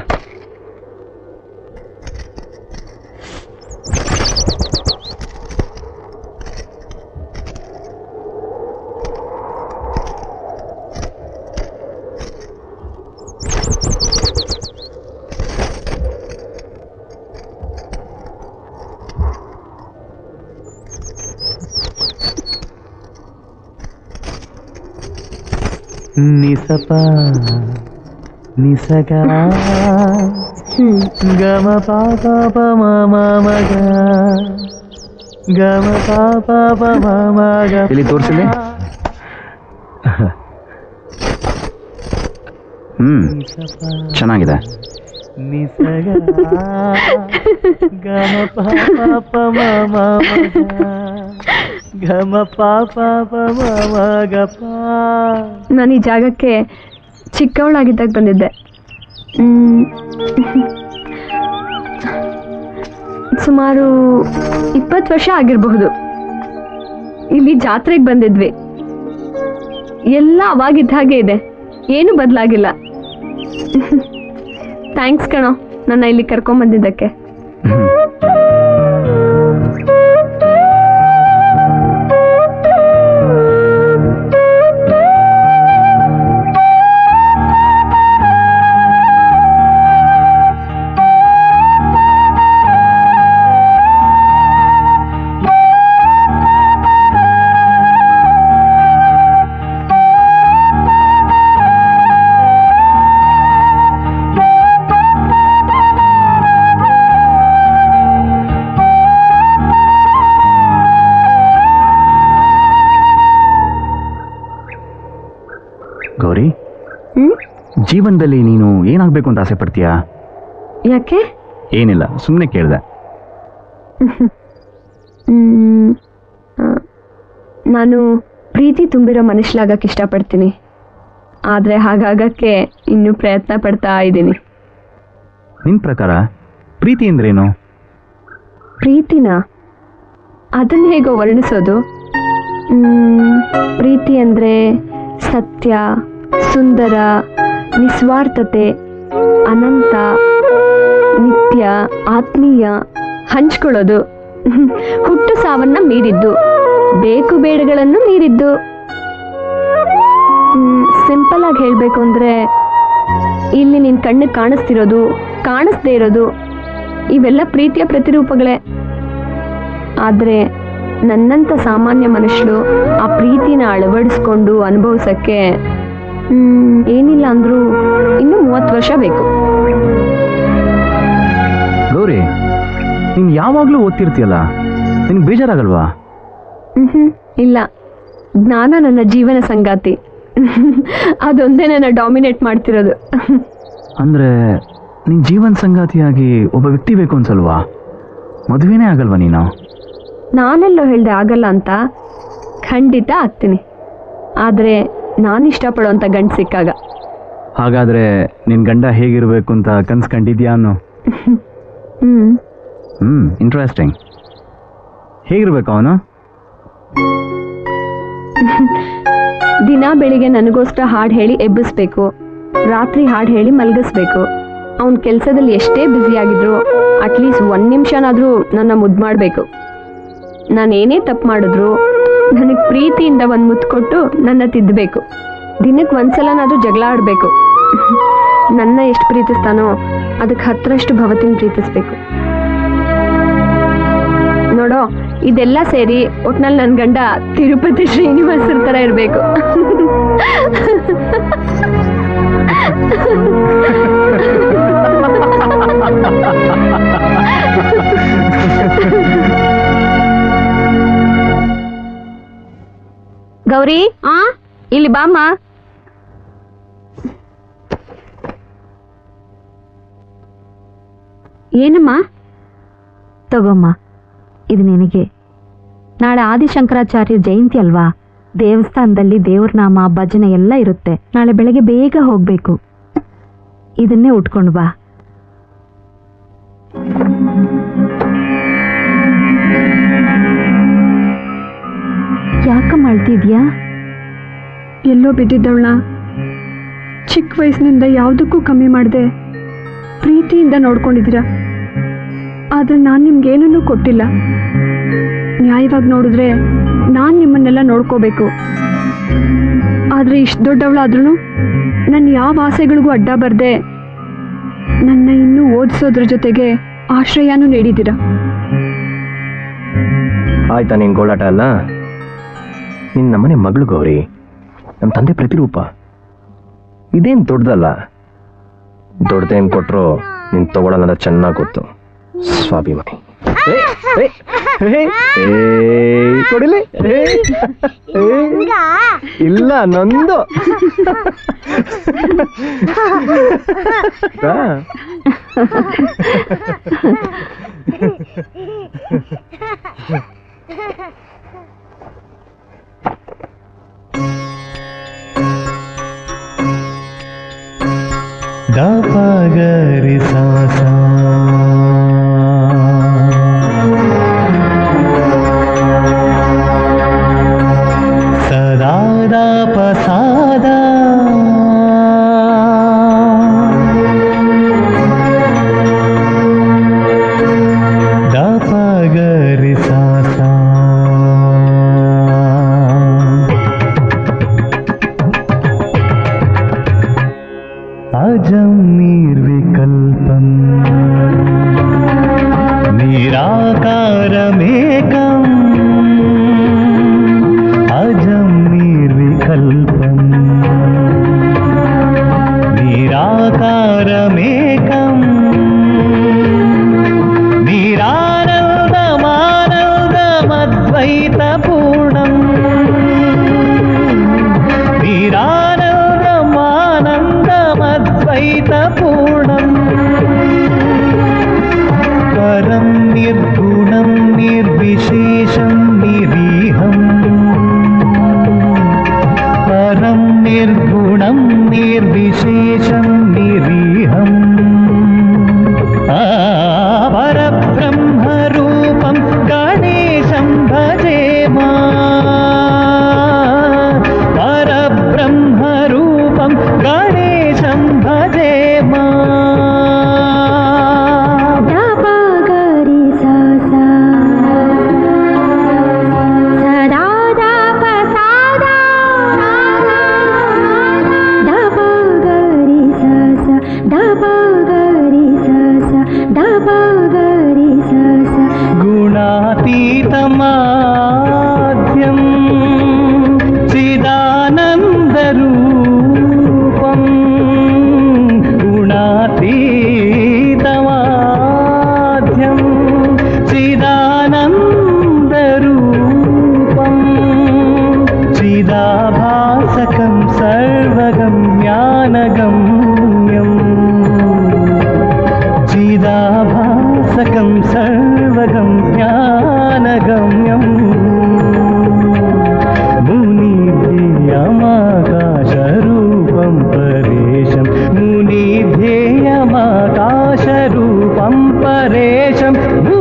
ನಿಸಪ ನಿಸಗ ಗಮ ಪಾಪ ಮ ಮಗ ಗಮ ಪಾಪ ಮಗ ಇಲ್ಲಿ ತೋರಿಸಲಿ ಹ್ಮ್ ಚೆನ್ನಾಗಿದೆ ನಾನು ಈ ಜಾಗಕ್ಕೆ ಚಿಕ್ಕವಳಾಗಿದ್ದಾಗ ಬಂದಿದ್ದೆ ಮ್, ಸುಮಾರು ಇಪ್ಪತ್ತು ವರ್ಷ ಆಗಿರಬಹುದು ಇಲ್ಲಿ ಜಾತ್ರೆಗೆ ಬಂದಿದ್ವಿ ಎಲ್ಲ ಅವಾಗಿದ್ದ ಹಾಗೆ ಇದೆ ಏನು ಬದಲಾಗಿಲ್ಲ ಥ್ಯಾಂಕ್ಸ್ ಕಣೋ ನನ್ನ ಇಲ್ಲಿ ಕರ್ಕೊಂಬಂದಿದ್ದಕ್ಕೆ ಗೌರಿ ಹ್ಮ್ ಜೀವನದಲ್ಲಿ ನೀನು ಏನಾಗಬೇಕು ಅಂತ ಆಸೆ ಪಡ್ತೀಯಾ ಯಾಕೆ ಏನಿಲ್ಲ ಸುಮ್ಮನೆ ಕೇಳಿದೆ ಮ್, ಆ, ನಾನು ಪ್ರೀತಿ ತುಂಬಿರೋ ಮನುಷ್ಯಲಾಗಕ್ಕೆ ಇಷ್ಟಪಡ್ತೀನಿ ಆದರೆ ಹಾಗಾಗಕ್ಕೆ ಇನ್ನೂ ಪ್ರಯತ್ನ ಪಡ್ತಾ ಇದ್ದೀನಿ ನಿನ್ನ ಪ್ರಕಾರ ಪ್ರೀತಿ ಅಂದ್ರೇನು ಪ್ರೀತಿನ ಅದನ್ನು ಹೇಗೋ ವರ್ಣಿಸೋದು ಮ್, ಪ್ರೀತಿ ಅಂದರೆ ಸತ್ಯ ಸುಂದರ ನಿಸ್ವಾರ್ಥತೆ ಅನಂತ ನಿತ್ಯ ಆತ್ಮೀಯ ಹಂಚ್ಕೊಳ್ಳೋದು ಹುಟ್ಟು ಸಾವನ್ನ ಮೀರಿದ್ದು ಬೇಕು ಬೇಡಗಳನ್ನು ಮೀರಿದ್ದು ಸಿಂಪಲ್ ಆಗಿ ಹೇಳಬೇಕು ಅಂದರೆ ಇಲ್ಲಿ ನಿನ್ನ ಕಣ್ಣಿಗೆ ಕಾಣಿಸ್ತಿರೋದು ಕಾಣಿಸ್ದೇ ಇರೋದು ಇವೆಲ್ಲ ಪ್ರೀತಿಯ ಪ್ರತಿರೂಪಗಳೇ ಆದರೆ ನನ್ನಂಥ ಸಾಮಾನ್ಯ ಮನುಷ್ಯರು ಆ ಪ್ರೀತಿನ ಅಳವಡಿಸ್ಕೊಂಡು ಅನುಭವಿಸೋಕ್ಕೆ ಮ್, ಏನಿಲ್ಲ ಅಂದರೂ ಇನ್ನೂ ಮೂವತ್ತು ವರ್ಷ ಬೇಕು ಗೌರಿ ನೀನು ಯಾವಾಗಲೂ ಓದ್ತಿರ್ತೀಯಲ್ಲ ನಿನ್ಗೆ ಬೇಜಾರಾಗಲ್ವಾ ಮ್ಹೂ, ಇಲ್ಲ ಜ್ಞಾನ ನನ್ನ ಜೀವನ ಸಂಗಾತಿ ಅದೊಂದೇ ನನ್ನ ಡಾಮಿನೇಟ್ ಮಾಡ್ತಿರೋದು ಅಂದರೆ ನಿನ್ನ ಜೀವನ ಸಂಗಾತಿಯಾಗಿ ಒಬ್ಬ ವ್ಯಕ್ತಿ ಬೇಕು ಅನ್ಸಲ್ವಾ ಮದುವೆನೇ ಆಗಲ್ವಾ ನೀನು ನಾನೆಲ್ಲೋ ಹೇಳ್ದೆ ಆಗಲ್ಲ ಅಂತ ಖಂಡಿತ ಆಗ್ತೀನಿ ಆದರೆ ನಾನು ಇಷ್ಟಪಡೋಂಥ ಗಂಡು ಸಿಕ್ಕಾಗ ಹಾಗಾದರೆ ನಿನ್ನ ಗಂಡ ಹೇಗಿರಬೇಕು ಅಂತ ಕನ್ಸು ಕಂಡಿದ್ಯಾ ಅನ್ನೋ ಹ್ಞೂ ಹ್ಞೂ ಇಂಟ್ರೆಸ್ಟಿಂಗ್ ಹೇಗಿರ್ಬೇಕು ಅವನು ದಿನ ಬೆಳಿಗ್ಗೆ ನನಗೋಸ್ಕರ ಹಾಡು ಹೇಳಿ ಎಬ್ಬಿಸ್ಬೇಕು ರಾತ್ರಿ ಹಾಡು ಹೇಳಿ ಮಲಗಿಸ್ಬೇಕು ಅವನ ಕೆಲಸದಲ್ಲಿ ಎಷ್ಟೇ ಬ್ಯುಸಿಯಾಗಿದ್ರು ಅಟ್ಲೀಸ್ಟ್ ಒಂದು ನಿಮಿಷನಾದರೂ ನನ್ನ ಮುದ್ದು ಮಾಡಬೇಕು ನಾನೇನೇ ತಪ್ಪು ಮಾಡಿದ್ರು ನನಗೆ ಪ್ರೀತಿಯಿಂದ ಒಂದು ಮುತ್ತು ಕೊಟ್ಟು ನನ್ನ ತಿದ್ದಬೇಕು ದಿನಕ್ಕೆ ಒಂದ್ಸಲನಾದರೂ ಜಗಳ ಆಡಬೇಕು ನನ್ನ ಎಷ್ಟು ಪ್ರೀತಿಸ್ತಾನೋ ಅದಕ್ಕೆ ಹತ್ತರಷ್ಟು ಭವತಿನ ಪ್ರೀತಿಸ್ಬೇಕು ನೋಡೋ ಇದೆಲ್ಲ ಸೇರಿ ಒಟ್ನಲ್ಲಿ ನನ್ನ ಗಂಡ ತಿರುಪತಿ ಶ್ರೀನಿವಾಸರ ಥರ ಇರಬೇಕು ಗೌರಿ ಆ ಇಲ್ಲಿ ಬಾಮ್ಮ ಏನಮ್ಮ ತಗೊಮ್ಮ ಇದು ನಿನಗೆ ನಾಳೆ ಆದಿಶಂಕರಾಚಾರ್ಯ ಜಯಂತಿ ಅಲ್ವಾ ದೇವಸ್ಥಾನದಲ್ಲಿ ದೇವ್ರ ನಾಮ ಭಜನೆ ಎಲ್ಲ ಇರುತ್ತೆ ನಾಳೆ ಬೆಳಗ್ಗೆ ಬೇಗ ಹೋಗ್ಬೇಕು ಇದನ್ನೇ ಉಟ್ಕೊಂಡು ಬಾ ಯಾಕಮ್ಮ ಅಳ್ತಿದ್ಯಾ ಎಲ್ಲೋ ಬಿದ್ದಿದ್ದವಳ ಚಿಕ್ಕ ವಯಸ್ಸಿನಿಂದ ಯಾವುದಕ್ಕೂ ಕಮ್ಮಿ ಮಾಡಿದೆ ಪ್ರೀತಿಯಿಂದ ನೋಡ್ಕೊಂಡಿದ್ದೀರಾ ಆದರೆ ನಾನು ನಿಮ್ಗೇನೂ ಕೊಟ್ಟಿಲ್ಲ ನ್ಯಾಯವಾಗಿ ನೋಡಿದ್ರೆ ನಾನು ನಿಮ್ಮನ್ನೆಲ್ಲ ನೋಡ್ಕೋಬೇಕು ಆದರೆ ಇಷ್ಟು ದೊಡ್ಡವಳಾದ್ರೂ ನನ್ನ ಯಾವ ಆಸೆಗಳಿಗೂ ಅಡ್ಡ ಬರದೆ ನನ್ನ ಇನ್ನೂ ಓದಿಸೋದ್ರ ಜೊತೆಗೆ ಆಶ್ರಯನೂ ನೀಡಿದ್ದೀರಾ ಆಯ್ತಾ ನಿನ್ನ ಗೋಳಾಟ ಅಲ್ಲ ನಿನ್ನ ನಮ್ಮನೆ ಮಗಳು ಗೌರಿ ನಮ್ಮ ತಂದೆ ಪ್ರತಿರೂಪ ಇದೇನು ದೊಡ್ಡದಲ್ಲ ದೊಡ್ಡದೇನು ಕೊಟ್ಟರು ನೀನು ತಗೊಳ್ಳಲ್ಲ ಚೆನ್ನಾಗಿ ಗೊತ್ತು ಸ್ವಾಭಿಮಾನಿ ಏ, ಏ, ಏ, ಕೊಡಿಲಿ ಏ, ಏ, ಇಲ್ಲ ನಂದು ಆ. ದಾಪಗರಿ ಸಾಸ ಸದಾ ದಾಪ ಸಾದ ದಾಪಗರಿ ಸಾಸ अजं निर्विकल्पम् निराकारमेकम् अजं निर्विकल्पम् निराकारमेकम् निरानन्दमानन्दमद्वैतपूर्णम् निरानन्दमानन्दमद्वैतपूर्णम् परं निर्गुणं निर्विशेषं निरीहम् परं निर्गुणं निर्विशेषं निरीहम् आ, परब्रह्मरूपं गणेशं भजेम परब्रह्मरूपं गणेशं भजेम गुणातीतमाद्यं चिदानन्दरूपम् गुणातीतमाद्यं चिदानन्दरूपम् चिदाभासकं सर्वगम्यानगम्यम् चिदाभासकं सर्वगं ज्ञानगम्यम् मुनिध्येयमाकाशरूपं परेशं मुनिध्येयमाकाशरूपं परेशं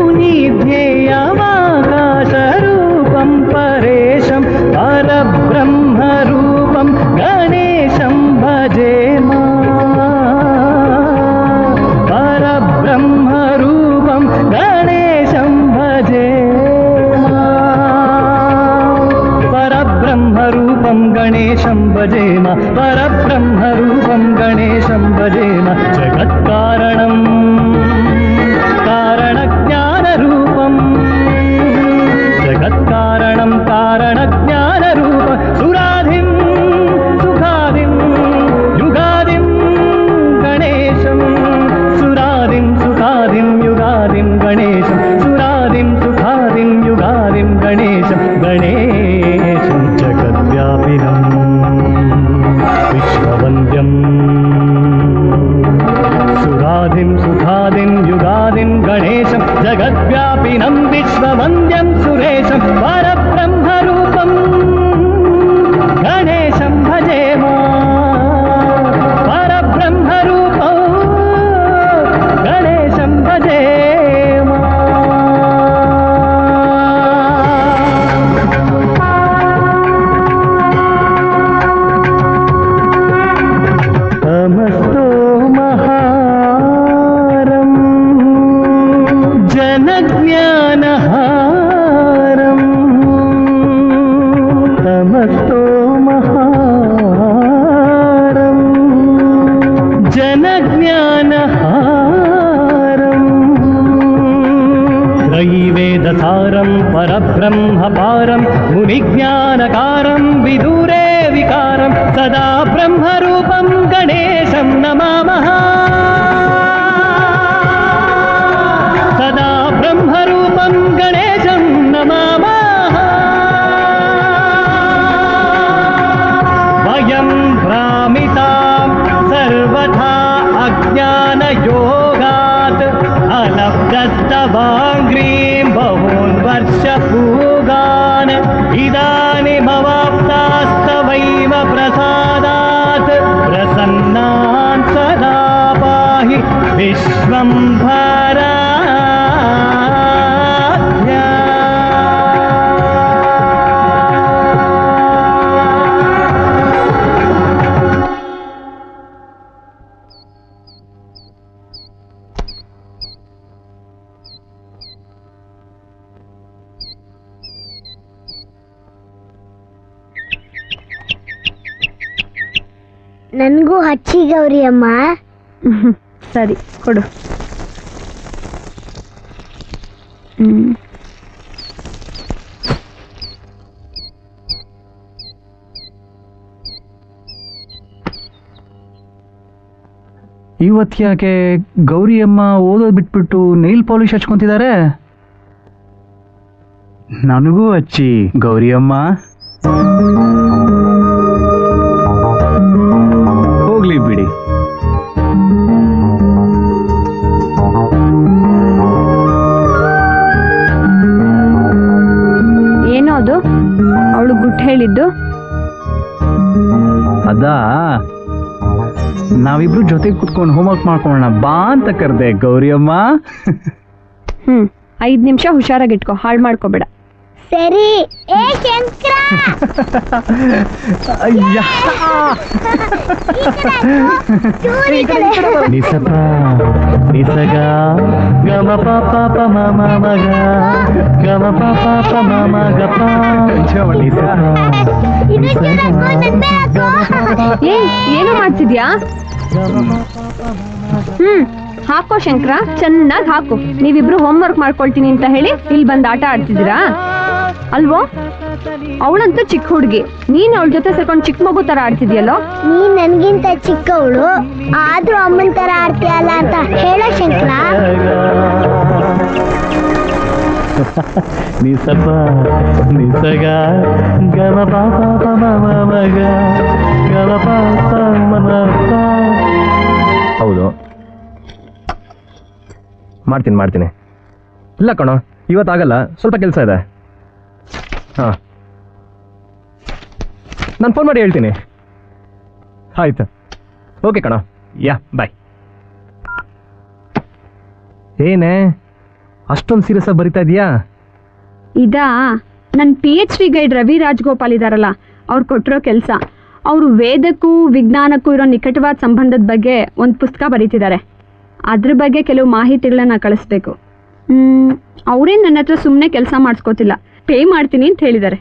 मुनिध्येयमाकाशरूपं परेशं परब्रह्मरूपं गणेशं भजेम परब्रह्मरूपं गणेशं भजेम परब्रह्मरूपं गणेशं भजेम परब्रह्मरूपं गणेशं भजेम जगत्कारणम् कारणज्ञानरूपम् जगत्कारणं कारणज्ञानरूप सुराधिं सुखादिं युगादिं गणेशं सुरादिं सुखादिं युगादिं गणेशं सुरादिं सुखादिं युगादिं गणेशं गणेशं जगद्व्यापिनं विश्ववन्द्यम् सुरादिं सुखादिं युगादिं गणेशं जगद्व्यापिनं विश्ववन्द्यं सुरेशं परब्रह्मरूपम् गणेशं भजेम परब्रह्मरूपौ गणेशं भजेम तमस्तो महारम् जनज्ञानहारम् तमस्तो महारम् जनज्ञानहारम् त्रयीवेदसारं परब्रह्मपारं मुनिज्ञानकारं विदूरे विकारं सदा ब्रह्मरूपं गणेशं नमामः सदा ब्रह्मरूपं ನನಗೂ ಹಚ್ಚಿ ಗೌರಿ ಅಮ್ಮ ಸರಿ ಕೊಡು ಹ್ಮ್ ಇವತ್ತು ಯಾಕೆ ಗೌರಿ ಅಮ್ಮ ಓದೋದು ಬಿಟ್ಬಿಟ್ಟು ನೈಲ್ ಪಾಲಿಶ್ ಹಚ್ಕೊಂತಿದ್ದಾರೆ ನನಗೂ ಹಚ್ಚಿ ಗೌರಿ ಅಮ್ಮ ಹೋಗ್ಲಿ ಬಿಡಿ ಏನೋ ಅದು ಅವಳು ಗುಟ್ಟು ಹೇಳಿದ್ದು ಅದಾ ನಾವಿಬ್ರು ಜೊತೆಗೆ ಕುತ್ಕೊಂಡು ಹೋಮ್ವರ್ಕ್ ಮಾಡ್ಕೊಳ್ಳೋಣ ಬಾ ಅಂತ ಕರೆದೆ ಗೌರಿ ಅಮ್ಮ ಹ್ಮ್ ಐದ್ ನಿಮಿಷ ಹುಷಾರಾಗಿಟ್ಕೋ ಹಾಳು ಮಾಡ್ಕೋಬೇಡ ಸರಿ ಏ ಶಂಕರ ಅಯ್ಯ ಚೂರಿ ಕಡೆ. ನಿಸಪ ನಿಸಗ ಗಮ ಪಾಪ ಪ ಮಮ ಮಗ ಗಮ ಪಾಪ ಪ ಮಮ ಗಪ ಇದಕ್ಕೆ ಬೇಕು, ನನ್ ಬೇಕು. ಏ ಏನೋ ಮಾಡ್ತಿದ್ಯಾ ಹ್ಮ್ ಹಾಕೋ ಶಂಕರ ಚೆನ್ನಾಗಿ ಹಾಕು ನೀವಿಬ್ರು ಹೋಮ್ವರ್ಕ್ ಮಾಡ್ಕೊಳ್ತೀನಿ ಅಂತ ಹೇಳಿ ಇಲ್ಲಿ ಬಂದು ಆಟ ಆಡ್ತಿದ್ದೀರಾ ಅಲ್ವೋ ಅವಳಂತೂ ಚಿಕ್ಕ ಹುಡುಗಿ ನೀನ್ ಅವಳ ಜೊತೆ ಸೇರ್ಕೊಂಡು ಚಿಕ್ಕ ಮಗು ತರ ಆಡ್ತಿದ್ಯಲ್ಲೋ ನೀ ನನ್ಗಿಂತ ಚಿಕ್ಕವಳು ಆದ್ರೂ ಅಮ್ಮನ್ ತರ ಆಡ್ತೀಯಲ್ಲ ಅಂತ ಹೇಳೋ ಶಂಕರ ನಿಸಪ ನಿಸಗ ಗಮ ಪಾಪ ಪ ಮಮ ಮಗ ಗಮ ಪಾಪ ಮಮ ಪ ಹೌದು ಮಾಡ್ತೀನಿ ಮಾಡ್ತೀನಿ ಇಲ್ಲ ಕಣೋ ಇವತ್ತಾಗಲ್ಲ ಸ್ವಲ್ಪ ಕೆಲಸ ಇದೆ ಹಾಂ ನಾನು ಫೋನ್ ಮಾಡಿ ಹೇಳ್ತೀನಿ ಆಯ್ತು ಓಕೆ ಕಣೋ ಯಾ ಬಾಯ್ ಏನೇ ಅಷ್ಟೊಂದು ಸೀರಿಯಸ್ ಆಗಿ ಬರಿತಾ ಇದೀಯಾ ಇದಾ ನನ್ನ P H D guide Ravi Rajgopal ಇದಾರಲ್ಲ ಅವ್ರು ಕೊಟ್ಟಿರೋ ಕೆಲಸ ಅವರು ವೇದಕ್ಕೂ ವಿಜ್ಞಾನಕ್ಕೂ ಇರೋ ನಿಕಟವಾದ ಸಂಬಂಧದ ಬಗ್ಗೆ ಒಂದು ಪುಸ್ತಕ ಬರೀತಿದ್ದಾರೆ ಅದ್ರ ಬಗ್ಗೆ ಕೆಲವು ಮಾಹಿತಿಗಳನ್ನ ಕಳಿಸ್ಬೇಕು ಅವರೇನು ನನ್ನ ಹತ್ರ ಸುಮ್ಮನೆ ಕೆಲಸ ಮಾಡಿಸ್ಕೋತಿಲ್ಲ ಪೇ ಮಾಡ್ತೀನಿ ಅಂತ ಹೇಳಿದ್ದಾರೆ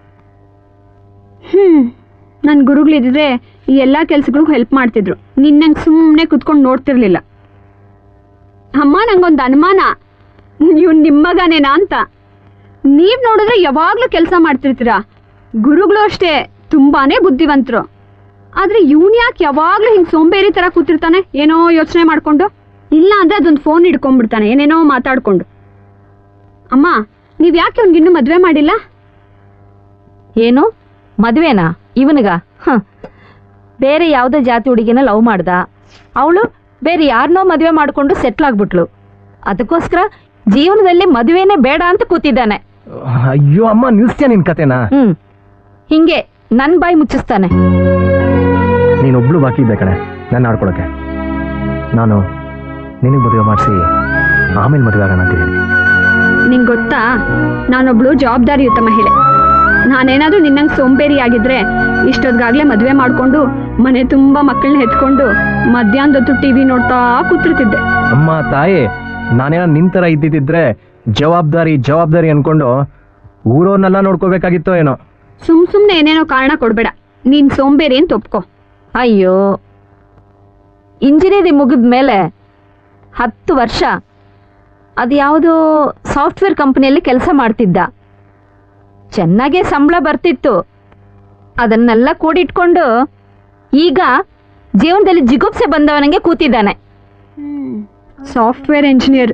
ಹ್ಞೂ ನನ್ನ ಗುರುಗಳಿದ್ರೆ ಈ ಎಲ್ಲ ಕೆಲಸಗಳಿಗೂ ಹೆಲ್ಪ್ ಮಾಡ್ತಿದ್ರು ನಿನ್ನಂಗೆ ಸುಮ್ಮನೆ ಕುತ್ಕೊಂಡು ನೋಡ್ತಿರ್ಲಿಲ್ಲ ಅಮ್ಮ ನಂಗೊಂದು ಅನುಮಾನ ಇವ್ನು ನಿಮ್ಮಗನೇನಾ ಅಂತ ನೀವ್ ನೋಡಿದ್ರೆ ಯಾವಾಗ್ಲೂ ಕೆಲಸ ಮಾಡ್ತಿರ್ತೀರಾ ಗುರುಗಳು ಅಷ್ಟೇ ತುಂಬಾನೇ ಬುದ್ಧಿವಂತರು ಆದ್ರೆ ಇವನ್ ಯಾಕೆ ಯಾವಾಗ್ಲೂ ಹಿಂಗ್ ಸೋಂಬೇರಿ ತರ ಕೂತಿರ್ತಾನೆ ಏನೋ ಯೋಚನೆ ಮಾಡ್ಕೊಂಡು ಇಲ್ಲ ಅಂದ್ರೆ ಅದೊಂದು ಫೋನ್ ಹಿಡ್ಕೊಂಡ್ಬಿಡ್ತಾನೆ ಏನೇನೋ ಮಾತಾಡ್ಕೊಂಡು ಅಮ್ಮ ನೀವ್ ಯಾಕೆ ಅವ್ನಿಗಿನ್ನೂ ಮದ್ವೆ ಮಾಡಿಲ್ಲ ಏನು ಮದುವೆನಾ ಇವನಿಗ ಹ ಬೇರೆ ಯಾವುದೋ ಜಾತಿ ಹುಡುಗಿನ ಲವ್ ಮಾಡ್ದ ಅವಳು ಬೇರೆ ಯಾರನ್ನೋ ಮದುವೆ ಮಾಡಿಕೊಂಡು ಸೆಟ್ಲ್ ಆಗ್ಬಿಟ್ಲು ಅದಕ್ಕೋಸ್ಕರ ಜೀವನದಲ್ಲಿ ಮದುವೆನೇ ಬೇಡ ಅಂತ ಕೂತಿದ್ದಾನೆ ಅಯ್ಯೋ ಅಮ್ಮ ನಿಲ್ಸ್ತೀಯ ನಿನ್ ಕತೆನಾ ಹ್ಮ್ ಹಿಂಗೆ ನನ್ ಬಾಯಿ ಮುಚ್ಚಿಸ್ತಾನೆ ನೀನೊಬ್ಳು ಬಾಕಿ ಇದ್ದೆ ಕಣೆ ನನ್ನ ಆಡ್ಕೊಳಕ್ಕೆ ನಾನು ನಿನಗೆ ಮದುವೆ ಮಾಡಿಸಿ ಆಮೇಲೆ ಮದುವೆ ಆಗೋಣ ಅಂತಿದ್ದೀನಿ ನಿಂಗ್ ಗೊತ್ತಾ ನಾನೊಬ್ಳು ಜವಾಬ್ದಾರಿಯುತ ಮಹಿಳೆ ನಾನೇನಾದ್ರೂ ನಿನ್ನಂಗೆ ಸೋಂಬೇರಿ ಆಗಿದ್ರೆ ಇಷ್ಟೊದ್ಗಾಗ್ಲೇ ಮದುವೆ ಮಾಡ್ಕೊಂಡು ಮನೆ ತುಂಬಾ ಮಕ್ಕಳನ್ನ ಎತ್ಕೊಂಡು ಮಧ್ಯಾಹ್ನದೊತ್ತು ಟಿವಿ ನೋಡ್ತಾ ಕೂತಿರ್ತಿದ್ದೆ ಅಮ್ಮ ತಾಯಿ ನಾನೇನ ನಿನ್ ಥರ ಇದ್ದಿದ್ದಿದ್ರೆ ಜವಾಬ್ದಾರಿ ಜವಾಬ್ದಾರಿ ಅನ್ಕೊಂಡು ಊರವ್ರನ್ನೆಲ್ಲ ನೋಡ್ಕೋಬೇಕಾಗಿತ್ತೋ ಏನೋ ಸುಮ್ ಸುಮ್ನೆ ಏನೇನೋ ಕಾರಣ ಕೊಡ್ಬೇಡ ನೀನ್ ಸೋಂಬೇರಿ ಅಂತ ಒಪ್ಕೋ ಅಯ್ಯೋ ಇಂಜಿನಿಯರಿಂಗ್ ಮುಗಿದ ಮೇಲೆ ಹತ್ತು ವರ್ಷ ಅದು ಯಾವುದೋ ಸಾಫ್ಟ್ವೇರ್ ಕಂಪ್ನಿಯಲ್ಲಿ ಕೆಲಸ ಮಾಡ್ತಿದ್ದ ಚೆನ್ನಾಗೇ ಸಂಬಳ ಬರ್ತಿತ್ತು ಅದನ್ನೆಲ್ಲ ಕೂಡಿಟ್ಕೊಂಡು ಈಗ ಜೀವನದಲ್ಲಿ ಜಿಗುಪ್ಸೆ ಬಂದವನಿಗೆ ಕೂತಿದ್ದಾನೆ ಸಾಫ್ಟ್ವೇರ್ ಇಂಜಿನಿಯರ್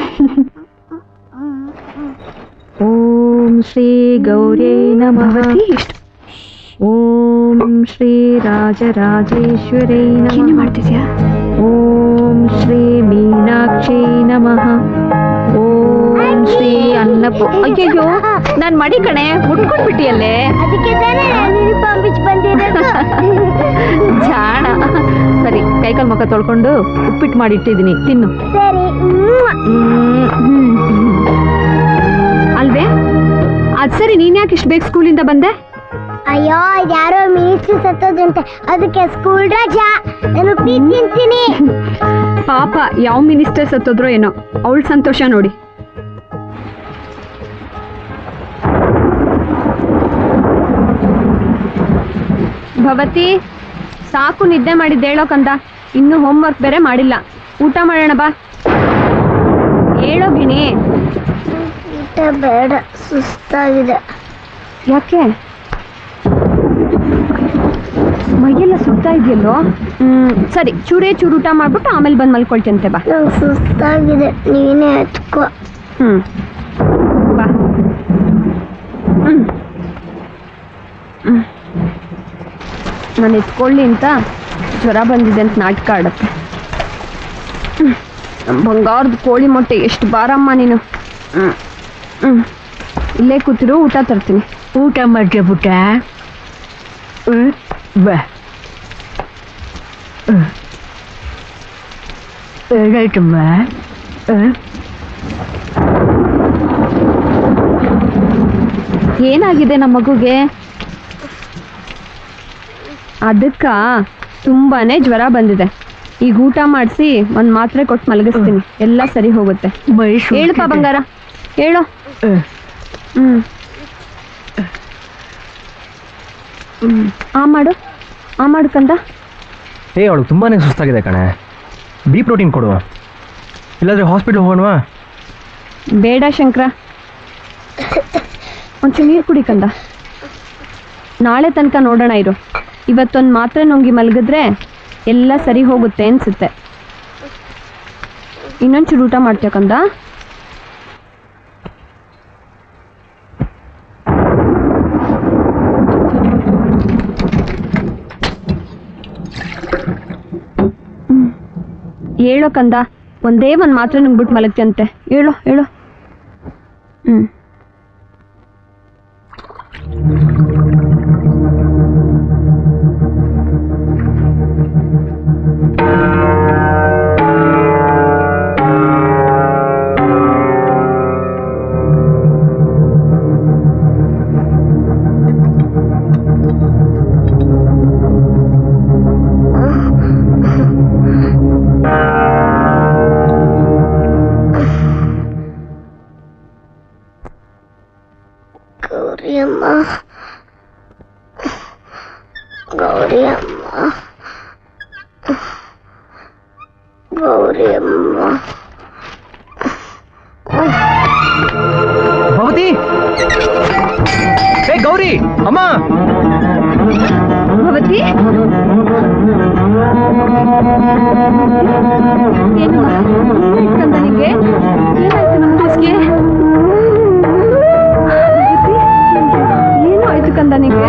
ಓಂ ಶ್ರೀ ಗೌರೇ ನಮಃ ಇಷ್ಟು ಓಂ ಶ್ರೀ ರಾಜರಾಜೇಶ್ವರೇ ನಮಃ ಮಾಡ್ತಿದ್ಯಾ ಓಂ ಶ್ರೀ ಮೀನಾಕ್ಷಿ ನಮಃ ಓಂ ಶ್ರೀ ಅನ್ನಪು ಅಯ್ಯಯ್ಯೋ ನಾನ್ ಮಡಿ ಕಣೆ ಮುಟ್ಕೊಂಡ್ಬಿಟ್ಟಿಯಲ್ಲೇ ಅದಕ್ಕೆ ತಾನೇ ಯೂನಿಫಾರ್ಮ್ ಬಿಚ್ಚಿ ಬಂದಿರೋದು ಜಾಣ ಸರಿ ಕೈಕಾಲು ಮುಖ ತೊಳ್ಕೊಂಡು ಉಪ್ಪಿಟ್ಟು ಮಾಡಿ ಇಟ್ಟಿದ್ದೀನಿ ತಿನ್ನು ಸರಿ ಅಲ್ವೇ ಅದ್ ಸರಿ ನೀನ್ ಯಾಕೆ ಇಷ್ಟು ಬೇಗ ಸ್ಕೂಲಿಂದ ಬಂದೆ ಅಯ್ಯೋ ಯಾರೋ ಮಿನಿಸ್ಟ್ರಿ ಸತ್ತೋದಂತೆ ಅದಕ್ಕೆ ಸ್ಕೂಲ್ ರಜಾ ನಾನು ಉಪ್ಪಿಟ್ಟು ತಿಂತೀನಿ ಪಾಪ ಯಾವ ಮಿನಿಸ್ಟರ್ ಸತ್ತೋದ್ರೋ ಏನೋ ಅವಳ ಸಂತೋಷ ನೋಡಿ ಭವತಿ ಸಾಕು ನಿದ್ದೆ ಮಾಡಿದ್ದೆ ಹೇಳೋ ಕಂದ ಇನ್ನು ಹೋಮ್ವರ್ಕ್ ಬೇರೆ ಮಾಡಿಲ್ಲ ಊಟ ಮಾಡೋಣ ಬಾ ಹೇಳೋ ಗಿಣಿ ಊಟ ಬೇಡ ಸುಸ್ತಾಗಿದೆ ಯಾಕೆ ಮೈಯೆಲ್ಲ ಸುತ್ತಾ ಇದೆಯಲ್ಲೋ ಹ್ಮ್ ಸರಿ ಚೂರೇ ಚೂರು ಊಟ ಮಾಡ್ಬಿಟ್ಟು ಆಮೇಲೆ ಬಂದು ಮಲ್ಕೊಳ್ತಂತೆ ಬಾ ನಂಗೆ ಸುಸ್ತಾಗಿದೆ ನೀನೇ ಹಚ್ಕೋ ಹ್ಮ್ ಬಾ ಹ್ಮ್ ಹ್ಮ್. ನಾನು ಎತ್ಕೊಳ್ಳಿ ಅಂತ ಜ್ವರ ಬಂದಿದೆ ಅಂತ ನಾಟಕ ಆಡತ್ತೆ ಹ್ಮ್. ನಮ್ ಬಂಗಾರದ ಕೋಳಿ ಮೊಟ್ಟೆ ಎಷ್ಟು ಬಾರಮ್ಮ ನೀನು ಹ್ಮ್ ಹ್ಮ್ ಇಲ್ಲೇ ಕೂತಿರು ಊಟ ತರ್ತೀನಿ ಊಟ ಮಾಡ್ತೀಯ ಪುಟ್ಟ ಹ್ಮ್? ಬಾ ಹ್ಮ್. ಏನಾಯ್ತಮ್ಮ ಹ್ಮ್? ಏನಾಗಿದೆ ನಮ್ಮ ಮಗುಗೆ ಅದಕ್ಕ ತುಂಬಾನೇ ಜ್ವರ ಬಂದಿದೆ ಈಗ ಊಟ ಮಾಡಿಸಿ ಒಂದ್ ಮಾತ್ರೆ ಕೊಟ್ಟು ಮಲಗಿಸ್ತೀನಿ ಎಲ್ಲ ಸರಿ ಹೋಗುತ್ತೆ ಮೈ ಹೇಳಪ್ಪ ಸುಡ್ತಿದೆ. ಬಂಗಾರ ಹೇಳು ಹ್ಮ್. ಹ್ಮ್ ಹ್ಮ್ ಆ ಮಾಡು ಆ ಮಾಡು ಕಂದ ಏ ಅವಳು ತುಂಬಾನೇ ಸುಸ್ತಾಗಿದೆ ಕಣೆ ಬಿ ಪ್ರೋಟೀನ್ ಕೊಡು ಇಲ್ಲಾಂದ್ರೆ ಹಾಸ್ಪಿಟ್ಲ್ ಹೋಗೋಣವಾ ಬೇಡ ಶಂಕರ ಒಂಚೂರು ನೀರು ಕುಡಿ ಕಂದ ನಾಳೆ ತನಕ ನೋಡೋಣ ಇರು ಇವತ್ತೊಂದು ಮಾತ್ರೆ ನುಂಗಿ ಮಲಗಿದ್ರೆ ಎಲ್ಲ ಸರಿ ಹೋಗುತ್ತೆ ಅನ್ಸುತ್ತೆ ಇನ್ನೊಂಚೂರು ಊಟ ಮಾಡ್ತೀಯ ಕಂದ ಹ್ಮ್. ಹೇಳೋ ಕಂದ ಒಂದೇ ಒಂದು ಮಾತ್ರೆ ನುಂಗ್ಬಿಟ್ಟು ಮಲಗ್ತಿಯಂತೆ ಹೇಳು ಹೇಳು ಹ್ಮ್ ಗೌರಿ ಅಮ್ಮ ಗೌರಿ ಅಮ್ಮ ಗೌರಿ ಅಮ್ಮ ಭವತಿ ಏ ಗೌರಿ ಅಮ್ಮ ಭವತಿ ಏನು ಕಂದ ನಿಂಗೆ ಏನಾಯ್ತು ನಮ್ಮ ಕೂಸ್ಗೆ ಭವತಿ, ಏನು ಆಯ್ತು ಕಂದ ನಿಂಗೆ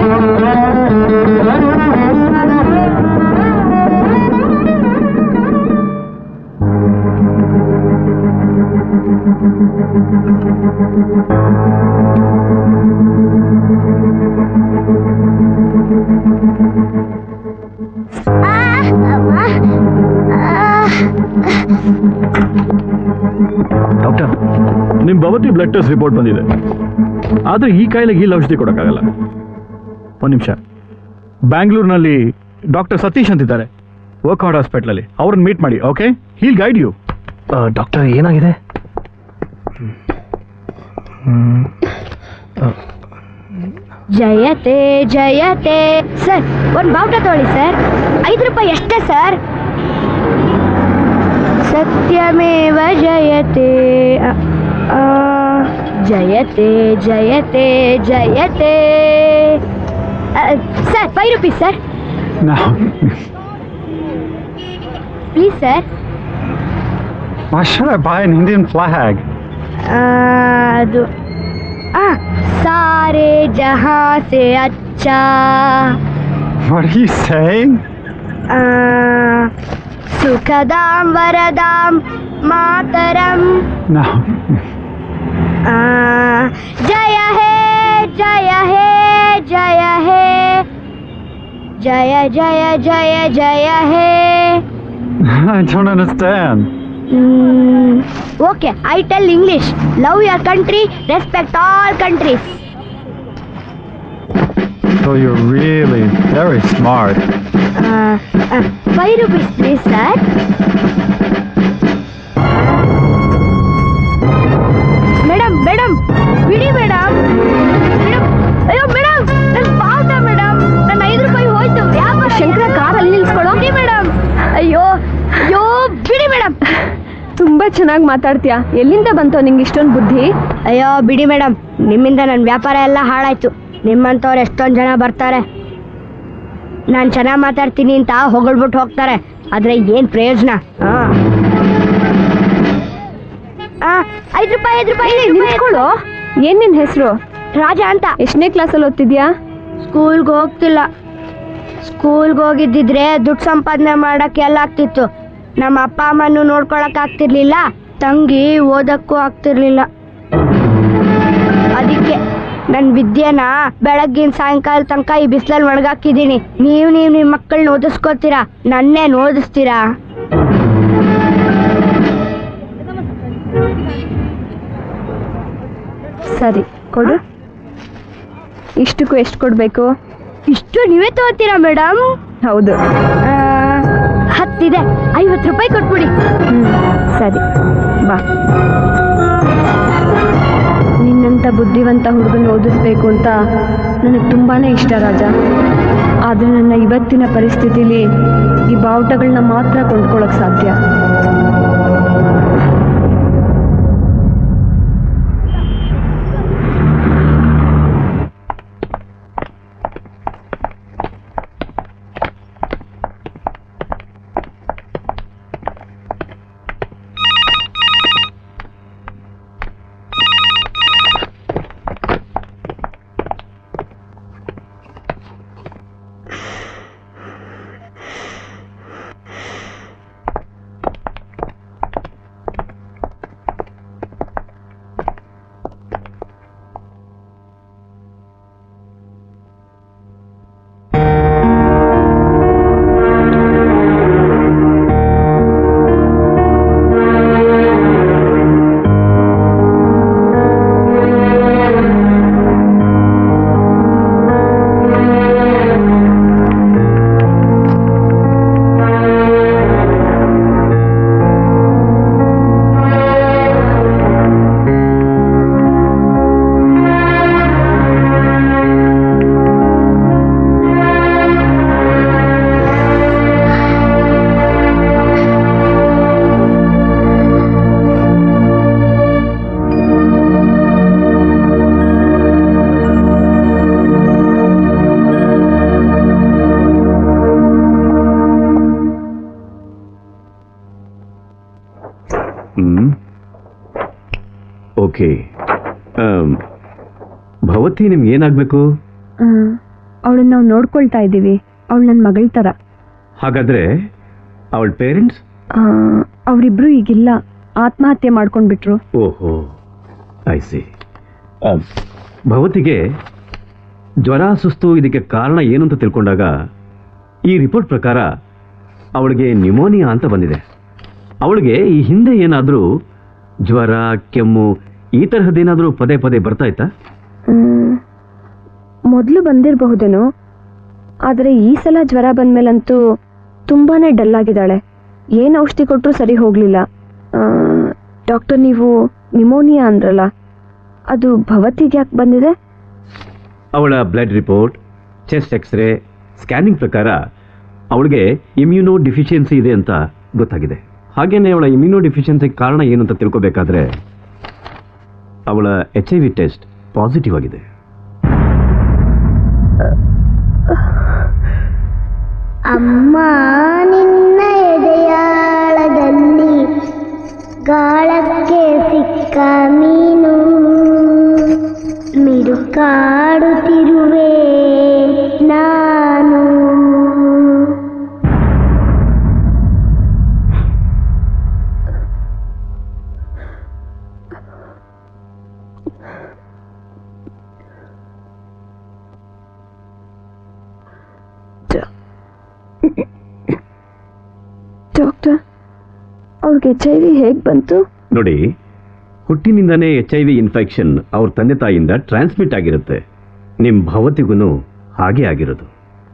ಡಾಕ್ಟರ್ ನಿಮ್ಮ ಭವತಿ ಬ್ಲಡ್ ಟೆಸ್ಟ್ ರಿಪೋರ್ಟ್ ಬಂದಿದೆ ಆದರೆ ಈ ಕಾಯಿಲೆಗೆ ಇಲ್ಲಿ ಔಷಧಿ ಕೊಡೋಕ್ಕಾಗಲ್ಲ ಒಂದು ನಿಮಿಷ ಬ್ಯಾಂಗ್ಳೂರಿನಲ್ಲಿ ಡಾಕ್ಟರ್ ಸತೀಶ್ ಅಂತಿದ್ದಾರೆ ವರ್ಕ್ಔಟ್ ಹಾಸ್ಪಿಟ್ಲಲ್ಲಿ ಅವ್ರನ್ನ ಮೀಟ್ ಮಾಡಿ okay he'll guide you doctor ಏನಾಗಿದೆ ಹ್ಮ್. ಜಯತೆ ಜಯತೆ ಸರ್ ಒಂದು ಬಾವುಟ ತಗೊಳ್ಳಿ ಸರ್ ಐದು ರೂಪಾಯಿ ಎಷ್ಟೇ ಸರ್ ಸತ್ಯಮೇವ ಜಯತೆ ಅ, ಆ, ಜಯತೆ ಜಯತೆ ಜಯತೆ ಅ, sir five rupees sir please sir Why should I buy an Indian flag? ಅದು ಆ ಸಾರೆ ಜಹಾ ಸೆ ಅಚ್ಚಾ What are you saying? ಆ, ಸುಖದಾಂ ವರದಾಂ ಮಾತರಂ No. ಆ, ಜಯ ಹೇ ಜಯ ಹೇ ಜಯ ಹೇ ಜಯ ಜಯ ಜಯ ಜಯ ಹೇ I don't understand. Okay I tell English love your country respect all countries So you're really very smart. Five rupees please sir madam madam ಬಿಡಿ ಮೇಡಮ್ ಮೇಡಮ್ ಅಯ್ಯೋ ಮೇಡಮ್ ನನ್ನ ಪಾವತ ಮೇಡಮ್ ನನ್ನ ಐದು ರೂಪಾಯಿ ಹೋಯ್ತು ಯಾಕೆ ಶಂಕರ ಕಾರ್ ಅಲ್ಲಿ ನಿಲ್ಸ್ಕೊಳ್ಳೋ ಬಿಡಿ ಮೇಡಮ್ ಅಯ್ಯೋ ಅಯ್ಯೋ ಬಿಡಿ ಮೇಡಮ್ ತುಂಬಾ ಚೆನ್ನಾಗಿ ಮಾತಾಡ್ತೀಯಾ ಎಲ್ಲಿಂದ ಬಂತೋ ನಿಂಗೆ ಇಷ್ಟೊಂದು ಬುದ್ಧಿ ಅಯ್ಯೋ ಬಿಡಿ ಮೇಡಮ್ ನಿಮ್ಮಿಂದ ನನ್ನ ವ್ಯಾಪಾರ ಎಲ್ಲ ಹಾಳಾಯ್ತು ನಿಮ್ಮಂಥವ್ರು ಎಷ್ಟೊಂದು ಜನ ಬರ್ತಾರೆ ನಾನು ಚೆನ್ನಾಗಿ ಮಾತಾಡ್ತೀನಿ ಅಂತ ಹೊಗಳ್ಬಿಟ್ಟು ಹೋಗ್ತಾರೆ ಆದರೆ ಏನು ಪ್ರಯೋಜನ ಹಾಂ ಐದು ರೂಪಾಯಿ ಐದು ರೂಪಾಯಿ ಐದು ರೂಪಾಯಿ ನಿಂತ್ಕೊಳ್ಳೋ ಏನ್ ನಿನ್ ಹೆಸರು ರಾಜ ಅಂತ ಎಷ್ಟನೇ ಕ್ಲಾಸಲ್ಲಿ ಓದ್ತಿದ್ಯಾ ಸ್ಕೂಲ್ಗೆ ಹೋಗ್ತಿಲ್ಲ ಸ್ಕೂಲ್ಗೆ ಹೋಗಿದ್ದಿದ್ರೆ ದುಡ್ಡು ಸಂಪಾದನೆ ಮಾಡಕ್ಕೆ ಎಲ್ಲ ಆಗ್ತಿತ್ತು ನಮ್ಮ ಅಪ್ಪ ಅಮ್ಮನ್ನು ನೋಡ್ಕೊಳಕ್ ಆಗ್ತಿರ್ಲಿಲ್ಲ ತಂಗಿ ಓದಕ್ಕೂ ಆಗ್ತಿರ್ಲಿಲ್ಲ ಅದಕ್ಕೆ ನನ್ನ ವಿದ್ಯೆನ ಬೆಳಗ್ಗಿನ ಸಾಯಂಕಾಲ ತನಕ ಈ ಬಿಸಿಲಲ್ಲಿ ಒಣಗಾಕಿದ್ದೀನಿ ನೀವು ನೀವು ನಿಮ್ಮ ಮಕ್ಕಳನ್ನ ಓದಿಸ್ಕೋತೀರಾ ನನ್ನೇನು ಓದಿಸ್ತೀರಾ ಸರಿ ಕೊಡು ಇಷ್ಟಕ್ಕೂ ಎಷ್ಟು ಕೊಡ್ಬೇಕು ಇಷ್ಟು ನೀವೇ ತಗೋತೀರಾ ಮೇಡಮ್ ಹೌದು ಹತ್ತಿದೆ ಐವತ್ತು ರೂಪಾಯಿ ಕೊಟ್ಬಿಡಿ ಹ್ಮ್ ಸರಿ ಬಾ ನಿನ್ನಂಥ ಬುದ್ಧಿವಂತ ಹುಡುಗನ ಓದಿಸ್ಬೇಕು ಅಂತ ನನಗೆ ತುಂಬಾನೇ ಇಷ್ಟ ರಾಜ ಆದರೆ ನನ್ನ ಇವತ್ತಿನ ಪರಿಸ್ಥಿತಿಲಿ ಈ ಬಾವುಟಗಳನ್ನ ಮಾತ್ರ ಕೊಂಡ್ಕೊಳ್ಳೋಕೆ ಸಾಧ್ಯ ಹ್ಮ್ ಓಕೆ ಭವತಿ ನಿಮ್ಗೆ ಏನಾಗಬೇಕು ಅವಳನ್ನ ನಾವು ನೋಡ್ಕೊಳ್ತಾ ಇದ್ದೀವಿ ಅವಳು ನನ್ನ ಮಗಳ ಥರ ಹಾಗಾದ್ರೆ ಅವಳ ಪೇರೆಂಟ್ಸ್ ಅವರಿಬ್ರು ಈಗಿಲ್ಲ ಆತ್ಮಹತ್ಯೆ ಮಾಡ್ಕೊಂಡ್ಬಿಟ್ರು ಓಹೋ ಐ ಸಿ ಭವತಿಗೆ ಜ್ವರ ಸುಸ್ತು ಇದಕ್ಕೆ ಕಾರಣ ಏನು ಅಂತ ತಿಳ್ಕೊಂಡಾಗ ಈ ರಿಪೋರ್ಟ್ ಪ್ರಕಾರ ಅವಳಿಗೆ ನ್ಯೂಮೋನಿಯಾ ಅಂತ ಬಂದಿದೆ ಅವಳಿಗೆ ಈ ಹಿಂದೆ ಏನಾದರೂ ಜ್ವರ ಕೆಮ್ಮು ಈ ತರಹದ್ದೇನಾದರೂ ಪದೇ ಪದೇ ಬರ್ತಾ ಇತ್ತಾ ಮೊದಲು ಬಂದಿರಬಹುದೇನೋ ಆದರೆ ಈ ಸಲ ಜ್ವರ ಬಂದ್ಮೇಲಂತೂ ತುಂಬಾನೇ ಡಲ್ ಆಗಿದ್ದಾಳೆ ಏನು ಔಷಧಿ ಕೊಟ್ಟರು ಸರಿ ಹೋಗಲಿಲ್ಲ ಡಾಕ್ಟರ್ ನೀವು ನಿಮೋನಿಯಾ ಅಂದ್ರಲ್ಲ ಅದು ಭವತಿಗೆ ಯಾಕೆ ಬಂದಿದೆ ಅವಳ blood report chest X-ray scanning ಪ್ರಕಾರ ಅವಳಿಗೆ ಇಮ್ಯುನೋ ಡಿಫಿಷಿಯನ್ಸಿ ಇದೆ ಅಂತ ಗೊತ್ತಾಗಿದೆ ಹಾಗೇನೆ ಅವಳ ಇಮ್ಯುನೋ ಡಿಫಿಷಿಯನ್ಸಿ ಕಾರಣ ಏನು ಅಂತ ತಿಳ್ಕೊಬೇಕಾದ್ರೆ ಅವಳ H I V test positive ಆಗಿದೆ ಅಮ್ಮ ನಿನ್ನ ಎದೆಯಾಳದಲ್ಲಿ ಗಾಳಕ್ಕೆ ಸಿಕ್ಕ ಮೀನು ಮಿಡುಕಾಡುತ್ತಿರುವೆ ನಾನು ಡಾಕ್ಟರ್ ಅವ್ರಿಗೆ ಎಚ್ ಐ ವಿ ಹೇಗೆ ಬಂತು ನೋಡಿ ಹುಟ್ಟಿನಿಂದನೇ ಎಚ್ ಐ ವಿ ಇನ್ಫೆಕ್ಷನ್ ಅವ್ರ ತಂದೆ ತಾಯಿಯಿಂದ ಟ್ರಾನ್ಸ್ಮಿಟ್ ಆಗಿರುತ್ತೆ ನಿಮ್ಮ ಭವತಿಗೂ ಹಾಗೆ ಆಗಿರೋದು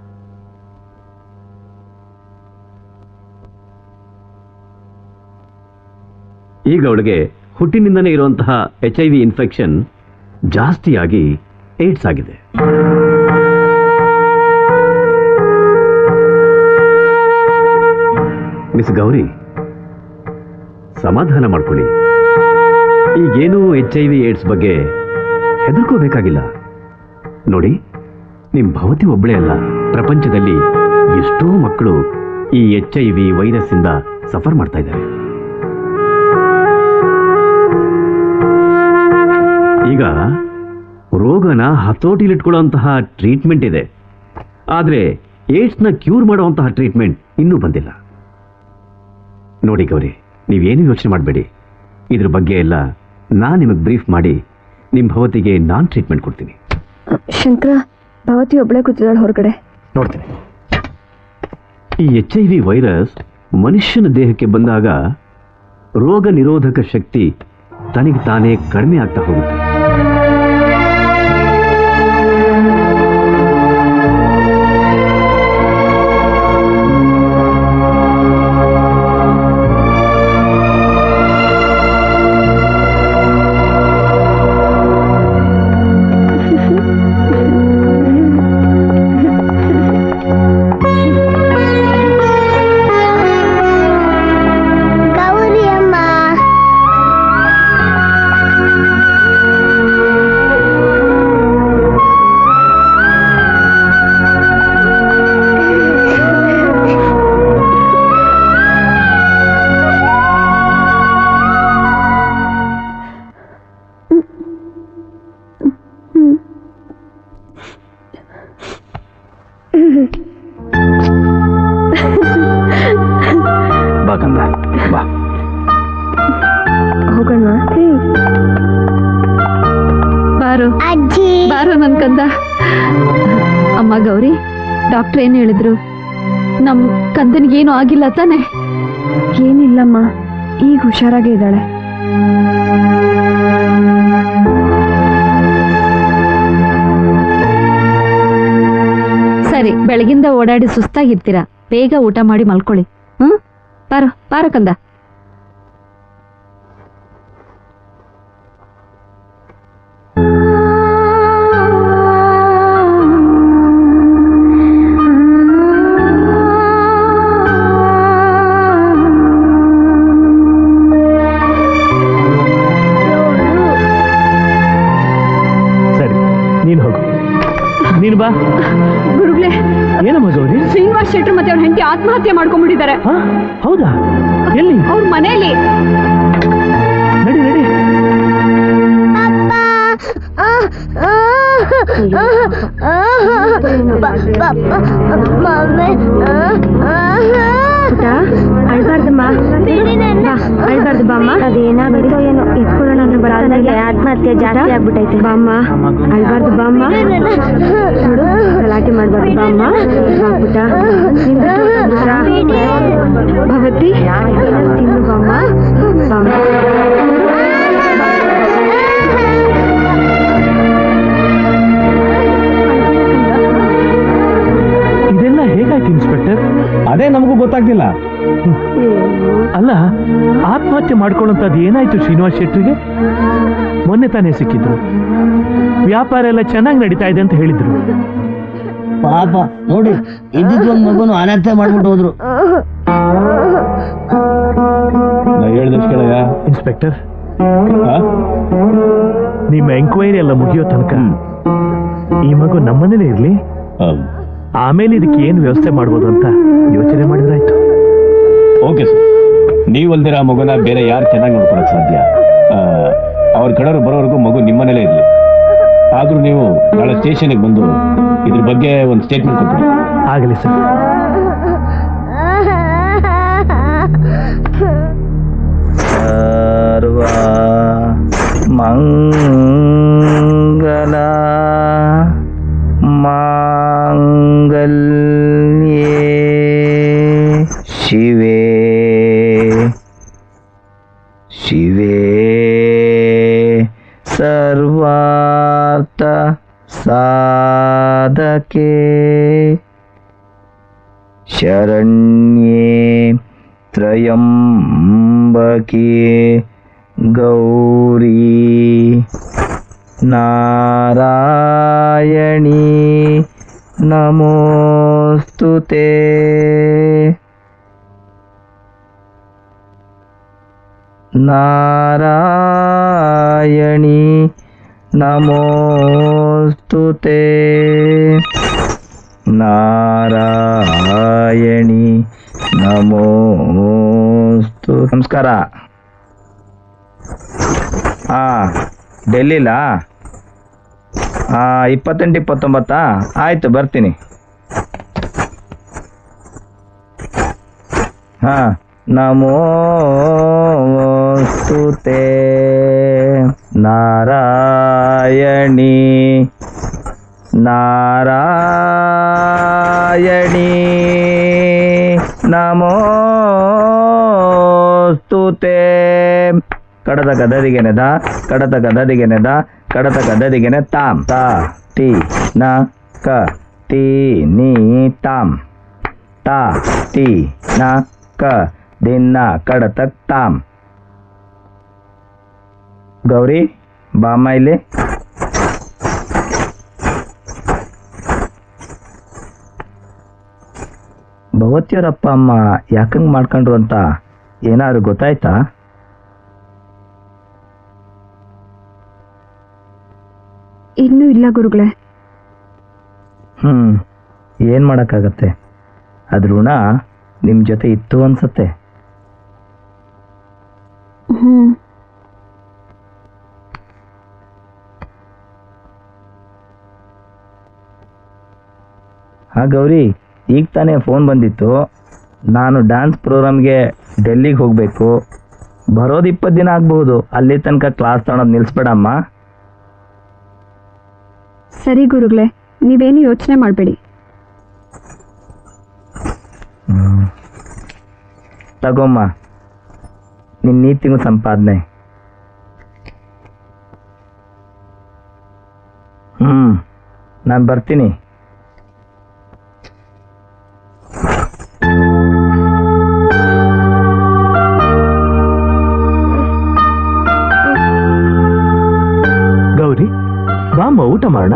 ಈಗ ಅವಳಿಗೆ ಹುಟ್ಟಿನಿಂದನೇ ಇರುವಂತಹ ಎಚ್ ಐ ವಿ ಇನ್ಫೆಕ್ಷನ್ ಜಾಸ್ತಿಯಾಗಿ ಏಡ್ಸ್ ಆಗಿದೆ ಮಿಸ್ ಗೌರಿ ಸಮಾಧಾನ ಮಾಡ್ಕೊಳ್ಳಿ ಈಗೇನೂ ಎಚ್ ಐ ವಿ ಏಡ್ಸ್ ಬಗ್ಗೆ ಹೆದರ್ಕೋಬೇಕಾಗಿಲ್ಲ ನೋಡಿ ನಿಮ್ಮ ಭವತಿ ಒಬ್ಬಳೇ ಅಲ್ಲ ಪ್ರಪಂಚದಲ್ಲಿ ಎಷ್ಟೋ ಮಕ್ಕಳು ಈ ಎಚ್ ಐ ವಿ ವೈರಸ್ ಇಂದ ಸಫರ್ ಮಾಡ್ತಾ ಇದ್ದಾರೆ ಈಗ ರೋಗನ ಹತೋಟಿಲಿಟ್ಕೊಳ್ಳುವಂತಹ ಟ್ರೀಟ್ಮೆಂಟ್ ಇದೆ ಆದರೆ ಏಡ್ಸ್ನ ಕ್ಯೂರ್ ಮಾಡುವಂತಹ ಟ್ರೀಟ್ಮೆಂಟ್ ಇನ್ನೂ ಬಂದಿಲ್ಲ ನೋಡಿ ಗೌರಿ ನೀವೇನು ಯೋಚನೆ ಮಾಡಬೇಡಿ ಇದ್ರ ಬಗ್ಗೆ ಎಲ್ಲ ನಾನು ನಿಮಗೆ ಬ್ರೀಫ್ ಮಾಡಿ ನಿಮ್ಮ ಭವತಿಗೆ ನಾನು ಟ್ರೀಟ್ಮೆಂಟ್ ಕೊಡ್ತೀನಿ ಶಂಕರ ಭವತಿ ಒಬ್ಳೆ ಕೂತಿದ್ದಾಳೆ ಹೊರಗಡೆ ನೋಡ್ತೀನಿ ಈ ಎಚ್ ಐ ವಿ ವೈರಸ್ ಮನುಷ್ಯನ ದೇಹಕ್ಕೆ ಬಂದಾಗ ರೋಗ ನಿರೋಧಕ ಶಕ್ತಿ ತನಗೆ ತಾನೇ ಕಡಿಮೆ ಆಗ್ತಾ ಹೋಗುತ್ತೆ ಗೌರಿ ಅಮ್ಮ ಬಾ ಕಂದ ಬಾ ಹೋಗೋಣ ಬಾರು ಬಾರು ನನ್ ಕಂದ ಅಮ್ಮ ಗೌರಿ ಡಾಕ್ಟರ್ ಏನ್ ಹೇಳಿದ್ರು ನಮ್ ಕಂದನಿಗೇನು ಆಗಿಲ್ಲ ತಾನೆ ಏನಿಲ್ಲಮ್ಮ ಈಗ ಹುಷಾರಾಗೇ ಇದ್ದಾಳೆ ಸರಿ ಬೆಳಗಿಂದ ಓಡಾಡಿ ಸುಸ್ತಾಗಿರ್ತೀರಾ ಬೇಗ ಊಟ ಮಾಡಿ ಮಲ್ಕೊಳ್ಳಿ ಹ್ಮ್ ಬಾರೋ ಬಾರೋ ಕಂದ ಸರಿ ನೀನು ಹೋಗು ನೀನು ಬಾ ಗುರುಗಳೇ ಏನಮ್ಮ ಗೌರಿ ಶ್ರೀನಿವಾಸ್ ಶೆಟ್ರು ಮತ್ತೆ ಅವ್ರ ಹೆಂಡತಿ ಆತ್ಮಹತ್ಯೆ ಮಾಡ್ಕೊಂಡ್ಬಿಟ್ಟಿದ್ದಾರೆ ಹೌದಾ ಎಲ್ಲಿ ಅವ್ರ ಮನೆಯಲ್ಲಿ ನಡಿ ನಡಿ ಅಳ್ಬಾರ್ದಮ್ಮ ಅಳ್ಬಾರ್ದು ಬಾಮ್ಮ ಅದೇನಾಗುತ್ತೋ ಏನೋ ಎತ್ಕೊಳ್ಳೋಣ ಅಂದ್ರೆ ಬರೋದಾಗೆ ಆತ್ಮಹತ್ಯೆ ಜಾಸ್ತಿ ಆಗ್ಬಿಟ್ಟೈತೆ ಬಾಮ್ಮ ಅಳ್ಬಾರ್ದು ಬಾಮ್ಮ ನೋಡು ಗಲಾಟೆ ಮಾಡ್ಬಾರ್ದು ಬಾಮ್ಮ ಬಾ ಪುಟ್ಟ ಭವತಿ ತಿನ್ನು ಬಾಮ್ಮ ಬಾಮ್ಮ ಇದೆಲ್ಲ ಹೇಗಾಯ್ತು ಇನ್ಸ್ಪೆಕ್ಟರ್ ಅದೇ ನಮಗೂ ಗೊತ್ತಾಗ್ತಿಲ್ಲ ಅಲ್ಲ ಆತ್ಮಹತ್ಯೆ ಮಾಡ್ಕೊಳ್ಳೋಂಥದ್ದು ಏನಾಯ್ತು ಶ್ರೀನಿವಾಸ್ ಶೆಟ್ರಿಗೆ ಮೊನ್ನೆ ತಾನೇ ಸಿಕ್ಕಿದ್ರು ವ್ಯಾಪಾರ ಎಲ್ಲ ಚೆನ್ನಾಗಿ ನಡೀತಾ ಇದೆ ಅಂತ ಹೇಳಿದ್ರು ಪಾಪ ನೋಡಿ ಇದ್ದಿದ್ ಒಂದ್ ಮಗುನು ಅನರ್ಥ ಮಾಡ್ಬಿಟ್ಟು ಹೋದ್ರು ನಾ ಹೇಳ್ದಷ್ಟು ಕೇಳಯ್ಯ ಇನ್ಸ್ಪೆಕ್ಟರ್ ನಿಮ್ಮ ಎಂಕ್ವೈರಿ ಎಲ್ಲ ಮುಗಿಯೋ ತನಕ ಈ ಮಗು ನಮ್ಮನೇಲೇ ಇರ್ಲಿ ಆಮೇಲೆ ಇದಕ್ಕೆ ಏನು ವ್ಯವಸ್ಥೆ ಮಾಡ್ಬೋದು ಅಂತ ಯೋಚನೆ ಮಾಡಿದ್ರಾಯ್ತು ಓಕೆ ಸರ್ ನೀವಲ್ದಿರ ಆ ಮಗುನ ಬೇರೆ ಯಾರು ಚೆನ್ನಾಗಿ ನೋಡ್ಕೊಳಕ್ ಸಾಧ್ಯ ಆ, ಅವ್ರ ಕಡೆಯವ್ರು ಬರೋವರೆಗೂ ಮಗು ನಿಮ್ಮನೇಲೇ ಇರಲಿ ಆದ್ರೂ ನೀವು ನಾಳೆ ಸ್ಟೇಷನ್ಗೆ ಬಂದು ಇದ್ರ ಬಗ್ಗೆ ಒಂದು ಸ್ಟೇಟ್ಮೆಂಟ್ ಕೊಟ್ಬಿಡಿ ಆಗಲಿ ಸರ್ ಸರ್ವ ಮಂಗಲ ಮಾಂಗಲ್ಯೇ ಶಿವೆ ಸಾಧಕೆ ಶರಣ್ಯೇ ತ್ರಯಂಬಕೆ ಗೌರಿ ನಾರಾಯಣಿ ನಮೋಸ್ತುತೆ ನಾರಾಯಣಿ ನಮೋಸ್ತುತೆ ನಾರಾಯಣಿ ನಮೋಸ್ತು ನಮಸ್ಕಾರ ಹಾ ಡೆಲ್ಲಿಲಾ ಹಾ ಇಪ್ಪತ್ತೆಂಟು ಇಪ್ಪತ್ತೊಂಬತ್ತಾ ಆಯ್ತು ಬರ್ತೀನಿ ಹಾ ನಮೋಸ್ತುತೆ ನಾರಾಯಣಿ ನಾರಾಯಣಿ ನಮೋಸ್ತುತೆ ಕಡದ ಗದದಿಗೆನೆದ ಕಡದ ಗದದಿಗೆನೆದ ಕಡದ ಗದದಿಗೆನೆ ತಾಮ್ ತಾ ತಿ ನ ಕ ತಿ ನೀ ತಾಮ್ ತಾ ತಿ ನ ಕ ದಿನ ಕಡತಕ್ ತಾಮ್ ಗೌರಿ ಬಾಮ್ಮ ಇಲ್ಲಿ ಭಗವತಿಯವ್ರ ಅಪ್ಪ ಅಮ್ಮ ಯಾಕಂಗ್ ಮಾಡ್ಕೊಂಡ್ರು ಅಂತ ಏನಾದ್ರು ಗೊತ್ತಾಯ್ತಾ ಇನ್ನೂ ಇಲ್ಲ ಗುರುಗಳೇ ಹ್ಮ್ ಏನ್ ಮಾಡಕ್ಕಾಗತ್ತೆ ಅದ್ ಋಣ ನಿಮ್ ಜೊತೆ ಇತ್ತು ಅನ್ಸತ್ತೆ ಹ್ಮ್ ಹಾ ಗೌರಿ ಈಗ ತಾನೇ ಫೋನ್ ಬಂದಿತ್ತು ನಾನು ಡ್ಯಾನ್ಸ್ ಪ್ರೋಗ್ರಾಮ್ಗೆ ಡೆಲ್ಲಿಗೆ ಹೋಗಬೇಕು ಬರೋದು ಇಪ್ಪತ್ತು ದಿನ ಆಗ್ಬಹುದು ಅಲ್ಲಿ ತನಕ ಕ್ಲಾಸ್ ತಗೊಳೋದು ನಿಲ್ಲಿಸ್ಬೇಡಮ್ಮ ಸರಿ ಗುರುಗಳೇ ನೀವೇನು ಯೋಚನೆ ಮಾಡಬೇಡಿ ತಗೊಮ್ಮ ನಿನ್ನ ನೀತಿಗೂ ಸಂಪಾದನೆ ಹ್ಮ್ ನಾನು ಬರ್ತೀನಿ ಗೌರಿ ಬಾಮ್ಮ ಊಟ ಮಾಡೋಣ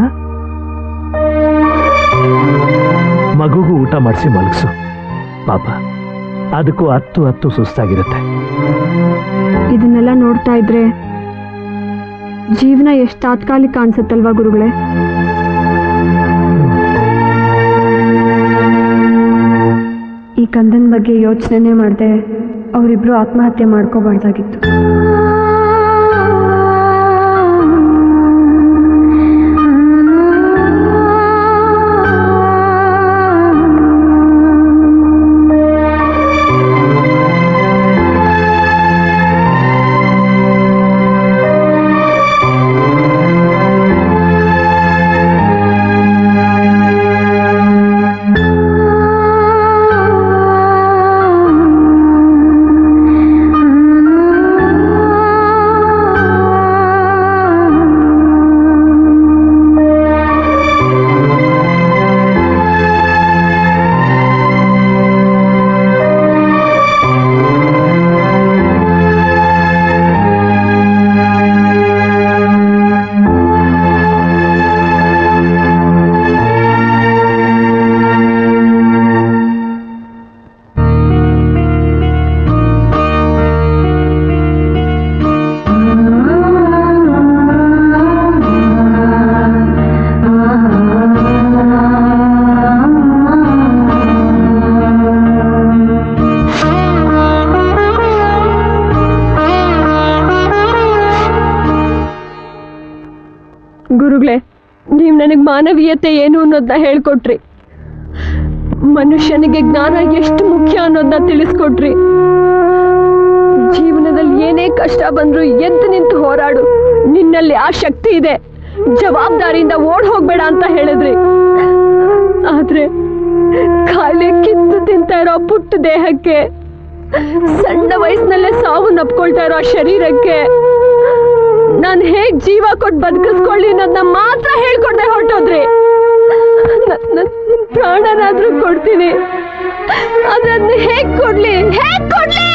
ಮಗುಗೂ ಊಟ ಮಾಡಿಸಿ ಮಲಗಿಸು ಪಾಪ ಅದಕ್ಕೂ ಹತ್ತು ಹತ್ತು ಸುಸ್ತಾಗಿರುತ್ತೆ ಇದನ್ನೆಲ್ಲ ನೋಡ್ತಾ ಇದ್ರೆ ಜೀವನ ಎಷ್ಟು ತಾತ್ಕಾಲಿಕ ಅನ್ಸುತ್ತಲ್ವಾ ಗುರುಗಳೇ ಈ ಕಂದನ್ ಬಗ್ಗೆ ಯೋಚನೆ ಮಾಡದೆ ಅವರಿಬ್ರು ಆತ್ಮಹತ್ಯೆ ಮಾಡ್ಕೋಬಾರ್ದಾಗಿತ್ತು ಗುರುಗಳೇ ನೀವು ನನಗೆ ಮಾನವೀಯತೆ ಏನು ಅನ್ನೋದನ್ನ ಹೇಳ್ಕೊಟ್ರಿ ಮನುಷ್ಯನಿಗೆ ಜ್ಞಾನ ಎಷ್ಟು ಮುಖ್ಯ ಅನ್ನೋದನ್ನ ತಿಳಿಸ್ಕೊಟ್ರಿ ಜೀವನದಲ್ಲಿ ಏನೇ ಕಷ್ಟ ಬಂದ್ರೂ ಎದ್ದು ನಿಂತು ಹೋರಾಡು ನಿನ್ನಲ್ಲಿ ಆ ಶಕ್ತಿ ಇದೆ ಜವಾಬ್ದಾರಿಯಿಂದ ಓಡ್ ಹೋಗ್ಬೇಡ ಅಂತ ಹೇಳಿದ್ರಿ ಆದ್ರೆ ಖಾಲಿ ಕಿತ್ತು ತಿಂತ ಇರೋ ಪುಟ್ಟ ದೇಹಕ್ಕೆ ಸಣ್ಣ ವಯಸ್ಸಿನಲ್ಲೇ ಸಾವು ನಪ್ಕೊಳ್ತಾ ಇರೋ ಆ ಶರೀರಕ್ಕೆ ನಾನ್ ಹೇಗ್ ಜೀವ ಕೊಟ್ಟು ಬದುಕಿಸ್ಕೊಳ್ಳಿ ಅನ್ನೋದನ್ನ ಮಾತ್ರ ಹೇಳ್ಕೊಡ್ದೆ ಹೊರಟೋದ್ರಿ ನನ್- ನನ್ ಪ್ರಾಣನಾದ್ರೂ ಕೊಡ್ತೀನಿ ಆದ್ರೆ ಅದನ್ನ ಹೇಗ್ ಕೊಡ್ಲಿ ಹೇಗ್ ಕೊಡ್ಲಿ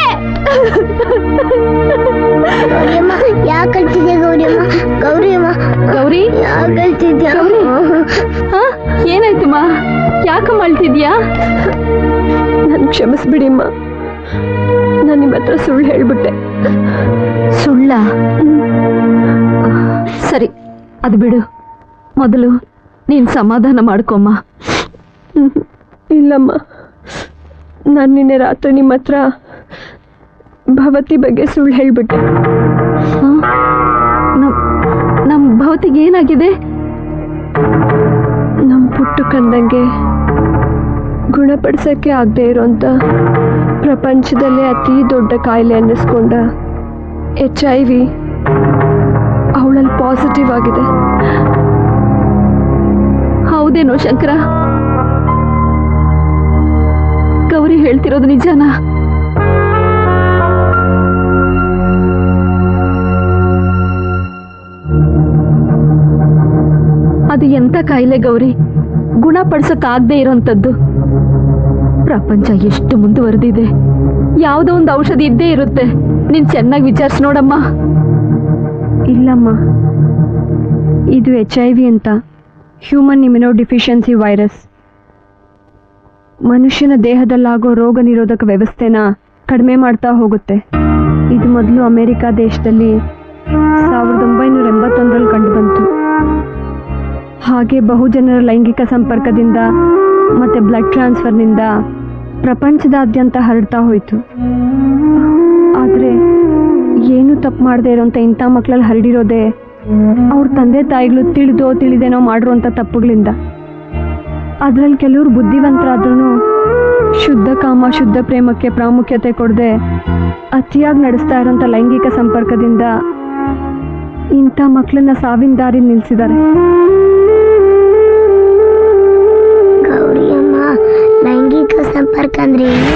ಗೌರಿಯಮ್ಮ ಯಾಕೆ ಕಳ್ತಿದ್ಯಾ ಗೌರಿಯಮ್ಮ ಗೌರಿಯಮ್ಮ ಗೌರಿ ಯಾಕೆ ಕಳ್ತಿದ್ಯಾ ಹಾ ಏನಾಯ್ತಮ್ಮ ಯಾಕಮ್ಮ ಅಳ್ತಿದ್ಯಾ ನನ್ ಕ್ಷಮಿಸ್ಬಿಡಿಮ್ಮ ನಾನು ನಿಮ್ಮ ಹತ್ರ ಸುಳ್ಳು ಹೇಳ್ಬಿಟ್ಟೆ ಸುಳ್ಳ ಸರಿ ಅದು ಬಿಡು ಮೊದಲು ನೀನ್ ಸಮಾಧಾನ ಮಾಡ್ಕೊಮ್ಮ ಹ್ಮ್. ಇಲ್ಲಮ್ಮ ನಾನು ನಿನ್ನೆ ರಾತ್ರಿ ನಿಮ್ಮ ಹತ್ರ ಭವತಿ ಬಗ್ಗೆ ಸುಳ್ಳು ಹೇಳ್ಬಿಟ್ಟೆ ನಮ್ ನಮ್ ಭವತಿಗೆ ಏನಾಗಿದೆ ನಮ್ಮ ಪುಟ್ಟು ಕಂದಂಗೆ ಗುಣಪಡಿಸೋಕ್ಕೆ ಆಗದೆ ಇರೋಂಥ ಪ್ರಪಂಚದಲ್ಲೇ ಅತಿ ದೊಡ್ಡ ಕಾಯಿಲೆ ಅನ್ನಿಸ್ಕೊಂಡ ಎಚ್ ಐ ವಿ ಅವಳಲ್ಲಿ ಪಾಸಿಟಿವ್ ಆಗಿದೆ ಹೌದೇನೋ ಶಂಕರ ಗೌರಿ ಹೇಳ್ತಿರೋದು ನಿಜನಾ ಅದು ಎಂತ ಕಾಯಿಲೆ ಗೌರಿ ಗುಣಪಡಿಸಕ್ಕಾಗದೆ ಇರೋಂಥದ್ದು ಪ್ರಪಂಚ ಎಷ್ಟು ಮುಂದುವರೆದಿದೆ ಯಾವುದೋ ಒಂದು ಔಷಧಿ ಇದ್ದೇ ಇರುತ್ತೆ ನೀನ್ ಚೆನ್ನಾಗಿ ವಿಚಾರಿಸಿ ನೋಡಮ್ಮ ಇಲ್ಲಮ್ಮ ಇದು ಎಚ್ ಐ ವಿ ಅಂತ ಹ್ಯೂಮನ್ ಇಮ್ಯುನೋ ಡಿಫಿಷಿಯನ್ಸಿ ವೈರಸ್ ಮನುಷ್ಯನ ದೇಹದಲ್ಲಾಗೋ ರೋಗ ನಿರೋಧಕ ವ್ಯವಸ್ಥೆನ ಕಡಿಮೆ ಮಾಡ್ತಾ ಹೋಗುತ್ತೆ ಇದು ಮೊದಲು ಅಮೆರಿಕ ದೇಶದಲ್ಲಿ ಸಾವಿರದ ಒಂಬೈನೂರ ಎಂಬತ್ತೊಂದರಲ್ಲಿ ಕಂಡುಬಂತು ಹಾಗೆ ಬಹುಜನರ ಲೈಂಗಿಕ ಸಂಪರ್ಕದಿಂದ ಮತ್ತು ಬ್ಲಡ್ ಟ್ರಾನ್ಸ್ಫರ್ನಿಂದ ಪ್ರಪಂಚದಾದ್ಯಂತ ಹರಡ್ತಾ ಹೋಯಿತು ಆದರೆ ಏನು ತಪ್ಪು ಮಾಡದೇ ಇರೋಂಥ ಇಂಥ ಮಕ್ಕಳಲ್ಲಿ ಹರಡಿರೋದೇ ಅವ್ರ ತಂದೆ ತಾಯಿಗಳು ತಿಳಿದೋ ತಿಳಿದೇನೋ ಮಾಡಿರುವಂಥ ತಪ್ಪುಗಳಿಂದ ಅದರಲ್ಲಿ ಕೆಲವರು ಬುದ್ಧಿವಂತರಾದ್ರೂ ಶುದ್ಧ ಕಾಮ ಶುದ್ಧ ಪ್ರೇಮಕ್ಕೆ ಪ್ರಾಮುಖ್ಯತೆ ಕೊಡದೆ ಅತಿಯಾಗಿ ನಡೆಸ್ತಾ ಇರೋಂಥ ಲೈಂಗಿಕ ಸಂಪರ್ಕದಿಂದ ಇಂಥ ಮಕ್ಕಳನ್ನ ಸಾವಿನ ದಾರಿ ನಿಲ್ಲಿಸಿದ್ದಾರೆ ಗೌರಿಯಮ್ಮ ಲೈಂಗಿಕ ಸಂಪರ್ಕ ಅಂದ್ರೆ ಏನು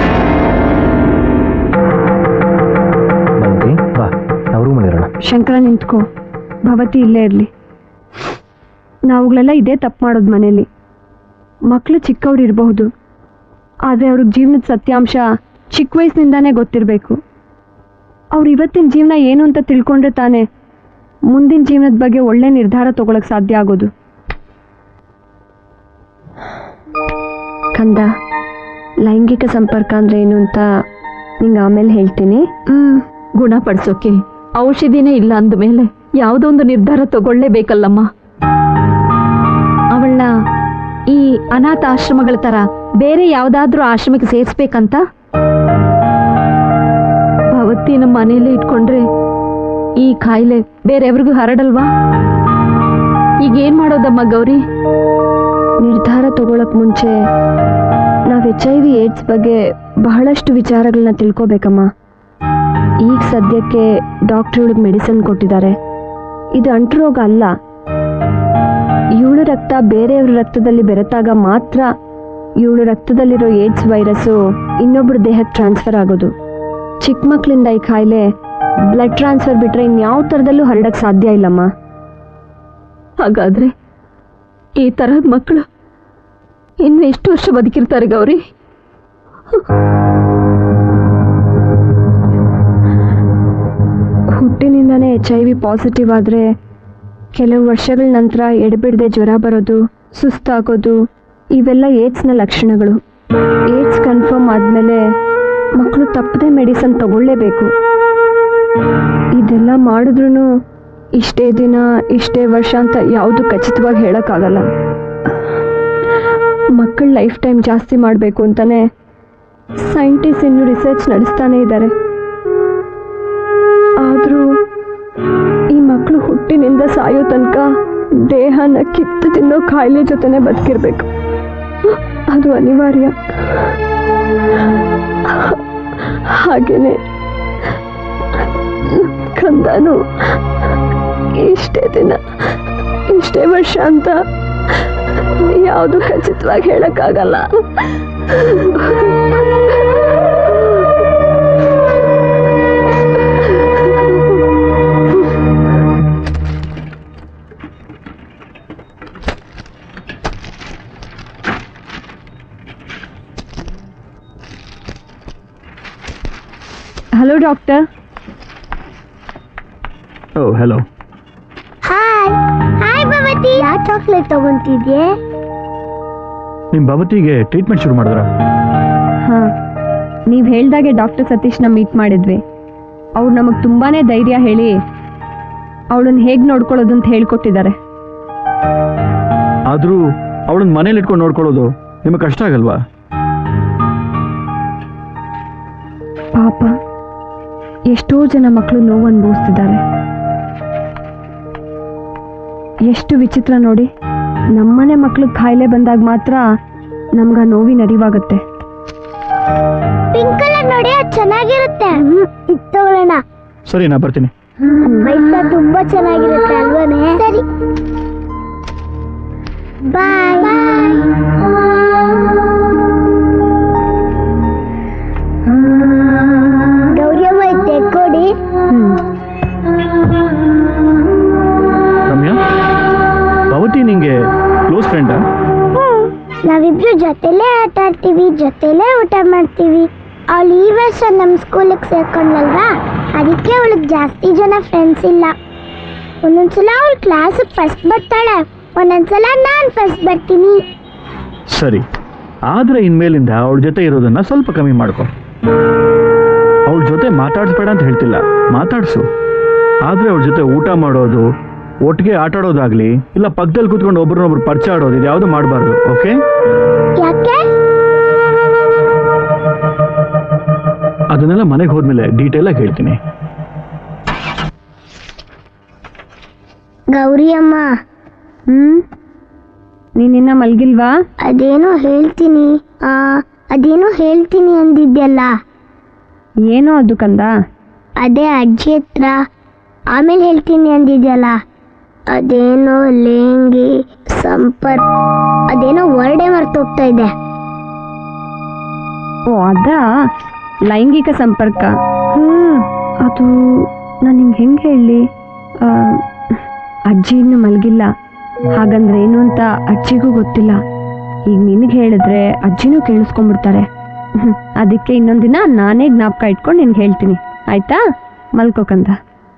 ಭವತಿ ಬಾ ನಾವು ರೂಮಲ್ಲಿರೋಣ ಶಂಕರ ನಿಂತ್ಕೋ ಭವತಿ ಇಲ್ಲೇ ಇರಲಿ ನಾವುಗಳೆಲ್ಲ ಇದೇ ತಪ್ಪು ಮಾಡೋದು ಮನೇಲಿ ಮಕ್ಕಳು ಚಿಕ್ಕವ್ರು ಇರಬಹುದು ಆದರೆ ಅವ್ರಿಗೆ ಜೀವನದ ಸತ್ಯಾಂಶ ಚಿಕ್ಕ ವಯಸ್ಸಿನಿಂದಾನೇ ಗೊತ್ತಿರಬೇಕು ಅವ್ರು ಇವತ್ತಿನ ಜೀವನ ಏನು ಅಂತ ತಿಳ್ಕೊಂಡ್ರೆ ತಾನೇ ಮುಂದಿನ ಜೀವನದ ಬಗ್ಗೆ ಒಳ್ಳೆ ನಿರ್ಧಾರ ತಗೊಳಕ್ ಸಾಧ್ಯ ಆಗೋದು ಕಂದ ಲೈಂಗಿಕ ಸಂಪರ್ಕ ಅಂದ್ರೆ ಏನು ಅಂತ ನಿಂಗೆ ಆಮೇಲೆ ಹೇಳ್ತೀನಿ ಗುಣಪಡಿಸೋಕೆ ಔಷಧಿನೇ ಇಲ್ಲ ಅಂದಮೇಲೆ ಯಾವುದೋ ಒಂದು ನಿರ್ಧಾರ ತಗೊಳ್ಳೇಬೇಕಲ್ಲಮ್ಮ ಅವಳನ್ನ ಈ ಅನಾಥ ಆಶ್ರಮಗಳ ತರ ಬೇರೆ ಯಾವ್ದಾದ್ರೂ ಆಶ್ರಮಕ್ಕೆ ಸೇರಿಸ್ಬೇಕಂತ ಭವತಿ ನಮ್ಮ ಮನೆಯಲ್ಲೇ ಇಟ್ಕೊಂಡ್ರೆ ಈ ಕಾಯಿಲೆ ಬೇರೆಯವ್ರಿಗೂ ಹರಡಲ್ವಾ ಈಗ ಏನ್ ಮಾಡೋದಮ್ಮ ಗೌರಿ ನಿರ್ಧಾರ ತಗೊಳಕ್ ಮುಂಚೆ ನಾವು ಎಚ್ ಐ ವಿ ಏಡ್ಸ್ ಬಗ್ಗೆ ಬಹಳಷ್ಟು ವಿಚಾರಗಳನ್ನ ತಿಳ್ಕೊಬೇಕಮ್ಮ ಈಗ ಸದ್ಯಕ್ಕೆ ಡಾಕ್ಟ್ರುಗಳಿಗೆ ಮೆಡಿಸಿನ್ ಕೊಟ್ಟಿದ್ದಾರೆ ಇದು ಅಂಟು ರೋಗ ಅಲ್ಲ ಇವಳು ರಕ್ತ ಬೇರೆಯವ್ರ ರಕ್ತದಲ್ಲಿ ಬೆರೆತಾಗ ಮಾತ್ರ ಇವಳು ರಕ್ತದಲ್ಲಿರೋ ಏಡ್ಸ್ ವೈರಸ್ಸು ಇನ್ನೊಬ್ರ ದೇಹಕ್ಕೆ ಟ್ರಾನ್ಸ್ಫರ್ ಆಗೋದು ಚಿಕ್ಕ ಮಕ್ಕಳಿಂದ ಈ ಕಾಯಿಲೆ ಬ್ಲಡ್ ಟ್ರಾನ್ಸ್ಫರ್ ಬಿಟ್ರೆ ಇನ್ಯಾವ ಥರದಲ್ಲೂ ಹರಡಕ್ಕೆ ಸಾಧ್ಯ ಇಲ್ಲಮ್ಮ ಹಾಗಾದ್ರೆ ಈ ತರಹದ ಮಕ್ಕಳು ಇನ್ನು ಎಷ್ಟು ವರ್ಷ ಬದುಕಿರ್ತಾರೆ ಗೌರಿ ಹುಟ್ಟಿನಿಂದನೇ ಎಚ್ ಐ ವಿ ಪಾಸಿಟಿವ್ ಆದರೆ ಕೆಲವು ವರ್ಷಗಳ ನಂತರ ಎಡೆಬಿಡದೆ ಜ್ವರ ಬರೋದು ಸುಸ್ತಾಗೋದು ಇವೆಲ್ಲ ಏಡ್ಸ್ನ ಲಕ್ಷಣಗಳು ಏಡ್ಸ್ ಕನ್ಫರ್ಮ್ ಆದಮೇಲೆ ಮಕ್ಕಳು ತಪ್ಪದೆ ಮೆಡಿಸನ್ ತಗೊಳ್ಳೇಬೇಕು ಇದೆಲ್ಲ ಮಾಡಿದ್ರೂ ಇಷ್ಟೇ ದಿನ ಇಷ್ಟೇ ವರ್ಷ ಅಂತ ಯಾವುದು ಖಚಿತವಾಗಿ ಹೇಳೋಕ್ಕಾಗಲ್ಲ ಮಕ್ಕಳ ಲೈಫ್ ಟೈಮ್ ಜಾಸ್ತಿ ಮಾಡಬೇಕು ಅಂತಲೇ ಸೈಂಟಿಸ್ಟ್ ಇನ್ನು ರಿಸರ್ಚ್ ನಡೆಸ್ತಾನೆ ಇದ್ದಾರೆ ಆದರೂ ಈ ಮಕ್ಕಳು ಹುಟ್ಟಿನಿಂದ ಸಾಯೋ ತನಕ ದೇಹನ ಕಿತ್ತು ತಿನ್ನೋ ಕಾಯಿಲೆ ಜೊತೆನೆ ಬದುಕಿರ್ಬೇಕು ಅದು ಅನಿವಾರ್ಯ ಹಾಗೇನೆ ಕಂದನು ಇಷ್ಟೇ ದಿನ ಇಷ್ಟೇ ವರ್ಷ ಅಂತ ಯಾವುದು ಖಚಿತವಾಗಿ ಹೇಳಕ್ಕಾಗಲ್ಲ hello doctor oh hello hi hi Bhavathi yeah chocolate ತಗೊಂತಿದ್ಯೆ ನಿಮ್ಮ ಭವತಿಗೆ ಟ್ರೀಟ್ಮೆಂಟ್ ಶುರು ಮಾಡಿದ್ರ ಹಾ ನೀವು ಹೇಳ್ದಾಗೆ ಡಾಕ್ಟರ್ ಸತೀಶ್ನ ಮೀಟ್ ಮಾಡಿದ್ವಿ ಅವ್ರು ನಮಗೆ ತುಂಬಾನೇ ಧೈರ್ಯ ಹೇಳಿ ಅವಳನ್ನ ಹೇಗೆ ನೋಡ್ಕೊಳ್ಳೋದು ಅಂತ ಹೇಳ್ಕೊಟ್ಟಿದ್ದಾರೆ ಆದರೂ ಅವಳನ್ನ ಮನೇಲಿ ಇಟ್ಕೊಂಡು ನೋಡ್ಕೊಳ್ಳೋದು ನಿಮಗೆ ಕಷ್ಟ ಆಗಲ್ವಾ ಪಾಪ ಎಷ್ಟೋ ಜನ ಮಕ್ಕಳು ನೋವು ಅನುಭವಿಸ್ತಿದ್ದಾರೆ ಎಷ್ಟು ವಿಚಿತ್ರ ನೋಡಿ ನಮ್ಮನೆ ಮಕ್ಳಿಗೆ ಕಾಯಿಲೆ ಬಂದಾಗ ಮಾತ್ರ ನಮ್ಗೆ ಆ ನೋವಿನ ಅರಿವಾಗುತ್ತೆ ಪಿಂಕ್ ಕಲರ್ ನೋಡಿ ಅದು ಚೆನ್ನಾಗಿರುತ್ತೆ ಇದು ತಗೊಳ್ಳೋಣ ಸರಿ ನಾ ಬರ್ತೀನಿ ಪೈಸಾ ತುಂಬಾ ಚೆನ್ನಾಗಿರುತ್ತೆ ಅಲ್ವಾನೆ ಸರಿ ಬಾಯ್ ಗೌರಿಯಮ್ಮ ಇದ್ದೆ ಕೊಡಿ ರಮ್ಯಾ ಭವತಿ ನಿಂಗೆ ಕ್ಲೋಸ್ ಫ್ರೆಂಡಾ ನಾವಿಬ್ರು ಜೊತೆಲೇ ಆಟ ಆಡ್ತೀವಿ ಜೊತೆಲೇ ಊಟ ಮಾಡ್ತೀವಿ ಅವಳು ಈ ವರ್ಷ ನಮ್ಮ ಸ್ಕೂಲಿಗೆ ಸೇರ್ಕೊಂಡಲ್ವಾ ಅದಕ್ಕೆ ಅವಳಿಗೆ ಜಾಸ್ತಿ ಜನ ಫ್ರೆಂಡ್ಸ್ ಇಲ್ಲ ಒಂದೊಂದ್ಸಲ ಅವಳು ಕ್ಲಾಸ್ ಫಸ್ಟ್ ಬರ್ತಾಳೆ ಒಂದೊಂದ್ಸಲ ನಾನು ಫಸ್ಟ್ ಬರ್ತೀನಿ ಸರಿ ಆದ್ರೆ ಇನ್ಮೇಲಿಂದ ಅವಳ ಜೊತೆ ಇರೋದನ್ನ ಸ್ವಲ್ಪ ಕಮ್ಮಿ ಮಾಡ್ಕೊ ಅವಳ ಜೊತೆ ಮಾತಾಡಿಸ್ಬೇಡ ಅಂತ ಹೇಳ್ತಿಲ್ಲ ಮಾತಾಡ್ಸು ಆದ್ರೆ ಅವಳ ಜೊತೆ ಊಟ ಮಾಡೋದು ಒಟ್ಟಿಗೆ ಆಟ ಆಡೋದಾಗ್ಲಿ ಇಲ್ಲ ಪಕ್ಕದಲ್ಲಿ ಕೂತ್ಕೊಂಡು ಒಬ್ರನ್ನೊಬ್ರು ಪರಿಚಯ ಆಡೋದು ಇದು ಯಾವುದು ಮಾಡಬಾರ್ದು ಓಕೆ ಯಾಕೆ ಅದನ್ನೆಲ್ಲ ಮನೆಗೆ ಹೋದ್ಮೇಲೆ ಡೀಟೇಲ್ ಆಗಿ ಹೇಳ್ತೀನಿ ಗೌರಿ ಅಮ್ಮ ಹ್ಮ್ ನೀನಿನ್ನ ಮಲ್ಗಿಲ್ವಾ ಅದೇನೋ ಹೇಳ್ತೀನಿ ಆ ಅದೇನೋ ಹೇಳ್ತೀನಿ ಅಂದಿದ್ಯಲ್ಲ ಏನೋ ಅದು ಕಂದ ಅದೇ ಅಜ್ಜಿ ಹತ್ರ ಆಮೇಲೆ ಹೇಳ್ತೀನಿ ಅಂದಿದ್ಯಲ್ಲ ಅದೇನೋ ಲೇಂಗಿ ಸಂಪರ್ಕ ಅದೇನೋ ವರ್ಡೇ ಮರ್ತೋಗ್ತಾ ಇದೆ ಓ ಅದ ಲೈಂಗಿಕ ಸಂಪರ್ಕ ಹ್ಮ್ ಅದು ನಾನು ನಿಂಗೆ ಹೆಂಗೆ ಹೇಳಿ ಆ, ಅಜ್ಜಿ ಇನ್ನು ಮಲಗಿಲ್ಲ ಹಾಗಂದ್ರೆ ಏನು ಅಂತ ಅಜ್ಜಿಗೂ ಗೊತ್ತಿಲ್ಲ ಈಗ ನಿನಗೆ ಹೇಳಿದ್ರೆ ಅಜ್ಜಿನೂ ಕೇಳಿಸ್ಕೊಂಡ್ಬಿಡ್ತಾರೆ ಹ್ಮ್. ಅದಕ್ಕೆ ಇನ್ನೊಂದಿನ ನಾನೇ ಜ್ಞಾಪಕ ಇಟ್ಕೊಂಡು ನಿನ್ಗೆ ಹೇಳ್ತೀನಿ ಆಯ್ತಾ ಮಲ್ಕೋಕಂತ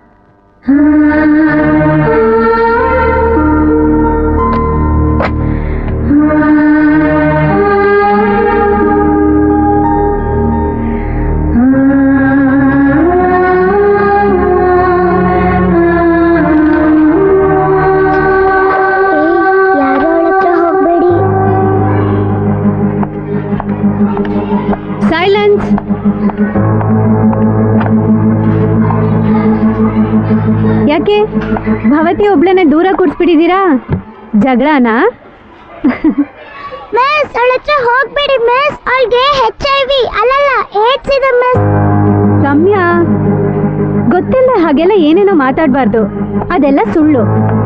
ಯಾರೋ ಅವಳ ಹತ್ರ ಹೋಗ್ಬೇಡಿ ಸೈಲೆನ್ಸ್ ಯಾಕೆ ಭವತಿ ಒಬ್ಳನ್ನ ದೂರ ಕೂರಿಸ್ಬಿಟ್ಟಿದ್ದೀರಾ ಜಗಳನಾ ಮಿಸ್ ಅವಳ ಹತ್ರ ಹೋಗ್ಬೇಡಿ ಮಿಸ್ ಅವಳಿಗೆ ಹೆಚ್ ಐ ವಿ ಅಲ್ಲಲ್ಲ ಏಡ್ಸ್ ಇದೆ ಮಿಸ್ ರಮ್ಯಾ ಗೊತ್ತಿಲ್ಲ ಹಾಗೆಲ್ಲ ಏನೇನೋ ಮಾತಾಡಬಾರ್ದು ಅದೆಲ್ಲ ಸುಳ್ಳು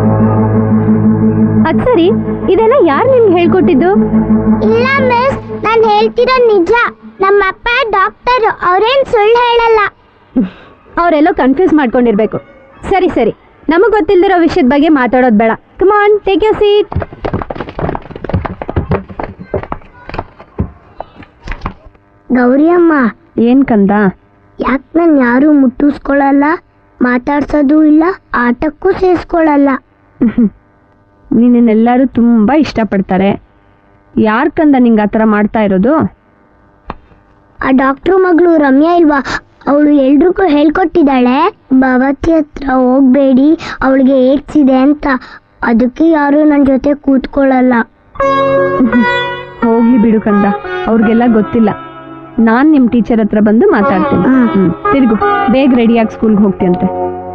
ಅದ್ ಸರಿ ಇದೆಲ್ಲ ಯಾರು ನಿಮ್ಗೆ ಹೇಳ್ಕೊಟ್ಟಿದ್ದು ಇಲ್ಲ ಮಿಸ್ ನಾನು ಹೇಳ್ತಿರೋ ನಿಜ ನಮ್ಮ ಅಪ್ಪ ಡಾಕ್ಟರ್ ಅವ್ರೇನ್ ಸುಳ್ಳು ಹೇಳಲ್ಲ ಅವರೆಲ್ಲೋ ಕನ್ಫ್ಯೂಸ್ ಮಾಡ್ಕೊಂಡಿರ್ಬೇಕು ಸರಿ ಸರಿ ನಮಗೆ ಗೊತ್ತಿಲ್ದಿರೋ ವಿಷಯದ ಬಗ್ಗೆ ಮಾತಾಡೋದು ಬೇಡ come on take you seat Gauri ಅಮ್ಮ ಏನ್ ಕಂದ ಯಾಕೆ ನಾನು ಯಾರು ಮುಟ್ಟಿಸ್ಕೊಳಲ್ಲ ಮಾತಾಡ್ಸೋದು ಇಲ್ಲ ಆಟಕ್ಕೂ ಸೇರಿಸ್ಕೊಳಲ್ಲ ನಿನ್ನೆಲ್ಲರೂ ತುಂಬಾ ಇಷ್ಟಪಡ್ತಾರೆ ಯಾರ್ ಕಂದ ನಿಂಗೆ ಆ ಥರ ಮಾಡ್ತಾ ಇರೋದು ಆ ಡಾಕ್ಟ್ರು ಮಗಳು ರಮ್ಯಾ ಇಲ್ವಾ ಅವಳು ಎಲ್ರಿಗೂ ಹೇಳ್ಕೊಟ್ಟಿದ್ದಾಳೆ ಭವತಿ ಹತ್ರ ಹೋಗ್ಬೇಡಿ ಅವಳಿಗೆ ಏಡ್ಸ್ ಇದೆ ಅಂತ ಅದಕ್ಕೆ ಯಾರು ನನ್ನ ಜೊತೆ ಕೂತ್ಕೊಳ್ಳಲ್ಲ ಹೋಗ್ಲಿ ಬಿಡು ಕಂದ ಅವ್ರಿಗೆಲ್ಲ ಗೊತ್ತಿಲ್ಲ ನಾನ್ ನಿಮ್ ಟೀಚರ್ ಹತ್ರ ಬಂದು ಮಾತಾಡ್ತೀನಿ ಹ್ಮ್ ತಿರ್ಗು ಬೇಗ ರೆಡಿಯಾಗಿ ಸ್ಕೂಲ್ಗೆ ಹೋಗ್ತೀಯಂತೆ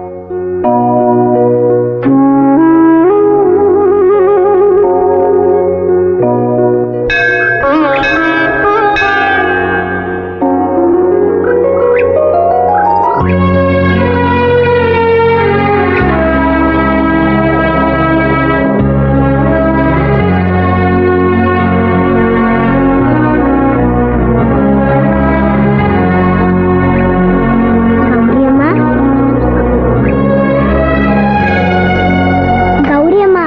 ಗೌರಿ ಅಮ್ಮ ಗೌರಿ ಅಮ್ಮ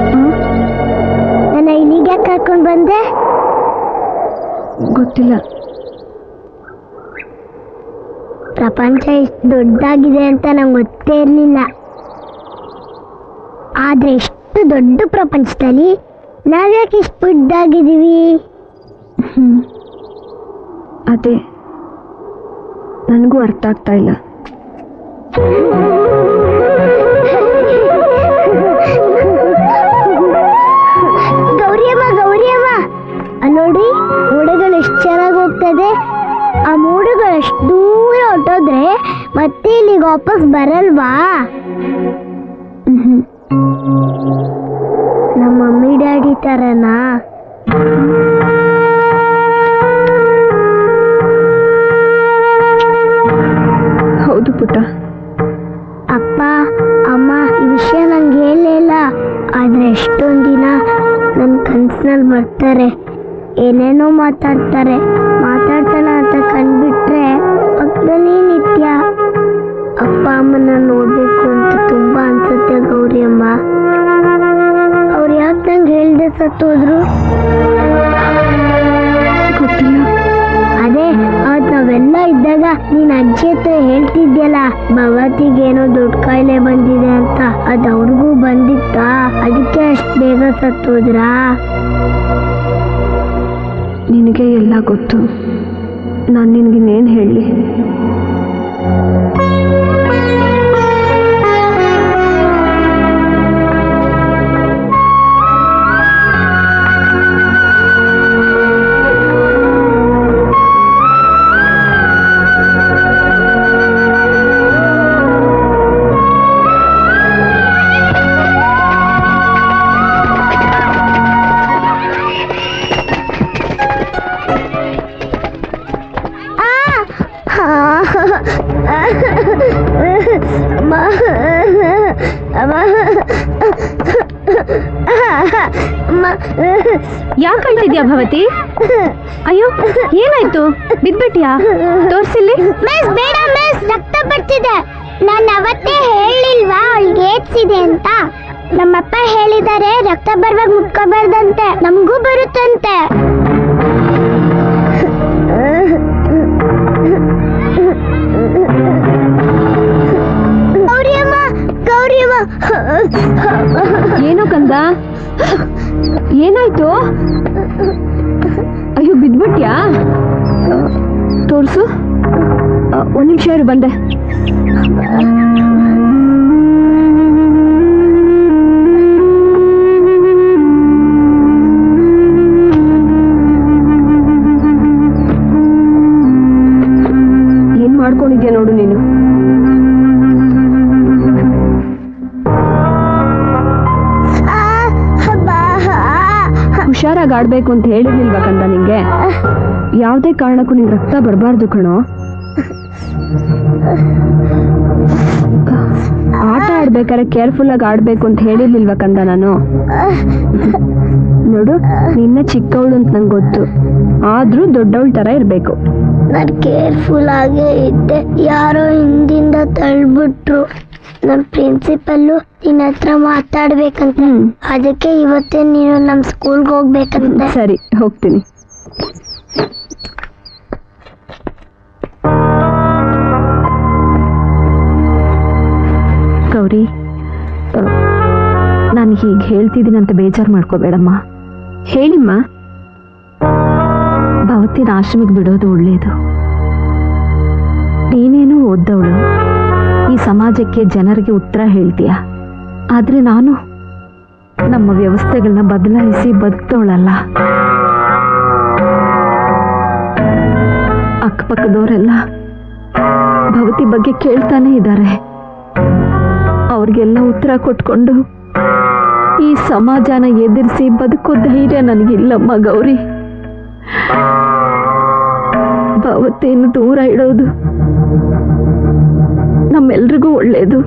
ನನ್ನ ಇಲ್ಲಿಗೆ ಕರ್ಕೊಂಡು ಬಂದೆ ಗೊತ್ತಿಲ್ಲ ಪ್ರಪಂಚ ಇಷ್ಟು ದೊಡ್ಡದಾಗಿದೆ ಅಂತ ನಂಗೆ ಗೊತ್ತೇ ಇರಲಿಲ್ಲ ಆದ್ರೆ ಇಷ್ಟು ದೊಡ್ಡ ಪ್ರಪಂಚದಲ್ಲಿ ನಾವ್ಯಾಕೆ ಇಷ್ಟು ಪುಡ್ಡಾಗಿದ್ದೀವಿ ಅದೇ ನನಗೂ ಅರ್ಥ ಆಗ್ತಾ ಇಲ್ಲ ಗೌರಿಯಮ್ಮ ಗೌರಿಯಮ್ಮ ಅಲ್ಲ್ ನೋಡಿ ಮೋಡಗಳು ಎಷ್ಟು ಚೆನ್ನಾಗಿ ಹೋಗ್ತದೆ ಆ ಮೋಡಗಳು ಅಷ್ಟು ದೂರ ಹೊಟ್ಟೋದ್ರೆ ಮತ್ತೆ ಇಲ್ಲಿಗೆ ವಾಪಸ್ ಬರಲ್ವಾ ಮ್ಹ್ಮ್. ನಮ್ಮ ಮಮ್ಮಿ ಡ್ಯಾಡಿ ತರನಾ ಹೌದು ಪುಟ್ಟ ಅಪ್ಪ ಅಮ್ಮ ಈ ವಿಷಯ ನಂಗೆ ಹೇಳಲಿಲ್ಲ ಆದ್ರೆ ಎಷ್ಟೊಂದು ದಿನ ನನ್ನ ಕನ್ಸಿನಲ್ಲಿ ಬರ್ತಾರೆ ಏನೇನೋ ಮಾತಾಡ್ತಾರೆ ಮಾತಾಡ್ತಾನ ಅಂತ ಕಂಡ್ಬಿಟ್ರೆ ಪಕ್ಕದಲ್ಲಿ ನಿತ್ಯ ಅಪ್ಪ ಅಮ್ಮನ ನೋಡ್ಬೇಕು ಅಂತ ತುಂಬಾ ಅನ್ಸುತ್ತೆ ಗೌರಿ ಅಮ್ಮ ಅವ್ರು ಯಾಕೆ ನಂಗೆ ಹೇಳ್ದೆ ಸತ್ತೋದ್ರು ಅದೇ ಅವತ್ ನಾವೆಲ್ಲ ಇದ್ದಾಗ ನೀನ್ ಅಜ್ಜಿ ಹತ್ರ ಹೇಳ್ತಿದ್ಯಲ್ಲ ಭಗವತಿಗೆ ಏನೋ ದೊಡ್ಡ ಕಾಯಿಲೆ ಬಂದಿದೆ ಅಂತ ಅದ್ ಅವ್ರಿಗೂ ಬಂದಿತ್ತಾ ಅದಕ್ಕೆ ಅಷ್ಟ್ ಬೇಗ ಸತ್ತೋದ್ರಾ ನಿನಗೆ ಎಲ್ಲ ಗೊತ್ತು ನಾನು ನಿನಗಿನ್ನೇನು ಹೇಳಲಿ ಯಾಕೆ ಅಳ್ತಿದ್ಯಾ ಭವತಿ ಅಯ್ಯೋ ಏನಾಯ್ತು ಬಿದ್ಬಿಟ್ಯಾ ತೋರ್ಸಿಲ್ಲಿ ಮಿಸ್ ಬೇಡ ಮಿಸ್ ರಕ್ತ ಬರ್ತಿದೆ ನಾನು ಅವತ್ತೇ ಹೇಳಿಲ್ವಾ ಅವಳಿಗೆ ಏಡ್ಸ್ ಇದೆ ಅಂತ ನಮ್ಮಪ್ಪ ಹೇಳಿದ್ದಾರೆ ರಕ್ತ ಬರುವಾಗ ಮುಟ್ಕೋಬಾರ್ದಂತೆ ನಮಗೂ ಬರುತ್ತಂತೆ ಗೌರಿಯಮ್ಮ ಗೌರಿಯಮ್ಮ ಏನೋ ಕಂದ ಏನಾಯ್ತು ಅಯ್ಯೋ ಬಿದ್ಬಿಟ್ಯಾ ತೋರ್ಸು ಅ, ಒಂದ್ ನಿಮಿಷ ಇರು ಬಂದೆ ಏನ್ ಮಾಡ್ಕೊಂಡಿದ್ಯಾ ನೋಡು ನೀನು ಹುಷಾರಾಗಿ ಆಡ್ಬೇಕು ಅಂತ ಹೇಳಿರ್ಲಿಲ್ವಾ ಕಂದ ನಿಂಗೆ ಯಾವುದೇ ಕಾರಣಕ್ಕೂ ನಿಂಗೆ ರಕ್ತ ಬರಬಾರ್ದು ಕಣೋ ಆಟ ಆಡ್ಬೇಕಾದ್ರೆ ಕೇರ್ಫುಲ್ ಆಗಿ ಆಡ್ಬೇಕು ಅಂತ ಹೇಳಿರ್ಲಿಲ್ವಾ ಕಂದ ನಾನು ನೋಡು ನಿನ್ನ ಚಿಕ್ಕವಳು ಅಂತ ನಂಗೆ ಗೊತ್ತು ಆದ್ರೂ ದೊಡ್ಡವಳ ತರ ಇರ್ಬೇಕು ನಾನು ಕೇರ್ಫುಲ್ ಆಗೇ ಇದ್ದೆ ಯಾರೋ ಹಿಂದಿಂದ ತಳ್ಬಿಟ್ರು ನಮ್ಮ ಪ್ರಿನ್ಸಿಪಲ್ಲು ನಿನ್ನ ಹತ್ರ ಮಾತಾಡ್ಬೇಕಂತ ಅದಕ್ಕೆ ಇವತ್ತೇ ನೀನು ನಮ್ಮ ಸ್ಕೂಲ್ಗೆ ಹೋಗ್ಬೇಕಂತ ಸರಿ ಹೋಗ್ತೀನಿ ಗೌರಿ ನಾನು ಹೀಗೆ ಹೇಳ್ತಿದ್ದೀನಂತ ಬೇಜಾರು ಮಾಡ್ಕೋಬೇಡಮ್ಮ ಹೇಳಿಮ್ಮ ಭವತಿನ ಆಶ್ರಮಕ್ಕೆ ಬಿಡೋದು ಒಳ್ಳೆಯದು ನೀನೇನು ಓದ್ದವಳು ಈ ಸಮಾಜಕ್ಕೆ ಜನರಿಗೆ ಉತ್ತರ ಹೇಳ್ತೀಯ ಆದ್ರೆ ನಾನು ನಮ್ಮ ವ್ಯವಸ್ಥೆಗಳನ್ನ ಬದಲಾಯಿಸಿ ಬದುಕ್ತವಳಲ್ಲ ಅಕ್ಕಪಕ್ಕದವರೆಲ್ಲ ಭವತಿ ಬಗ್ಗೆ ಕೇಳ್ತಾನೆ ಇದ್ದಾರೆ ಅವ್ರಿಗೆಲ್ಲ ಉತ್ತರ ಕೊಟ್ಕೊಂಡು ಈ ಸಮಾಜನ ಎದುರಿಸಿ ಬದುಕೋ ಧೈರ್ಯ ನನಗಿಲ್ಲಮ್ಮ ಗೌರಿ ಭವತಿಯನ್ನು ದೂರ ಇಡೋದು ನಮ್ಮೆಲ್ರಿಗೂ ಒಳ್ಳೇದು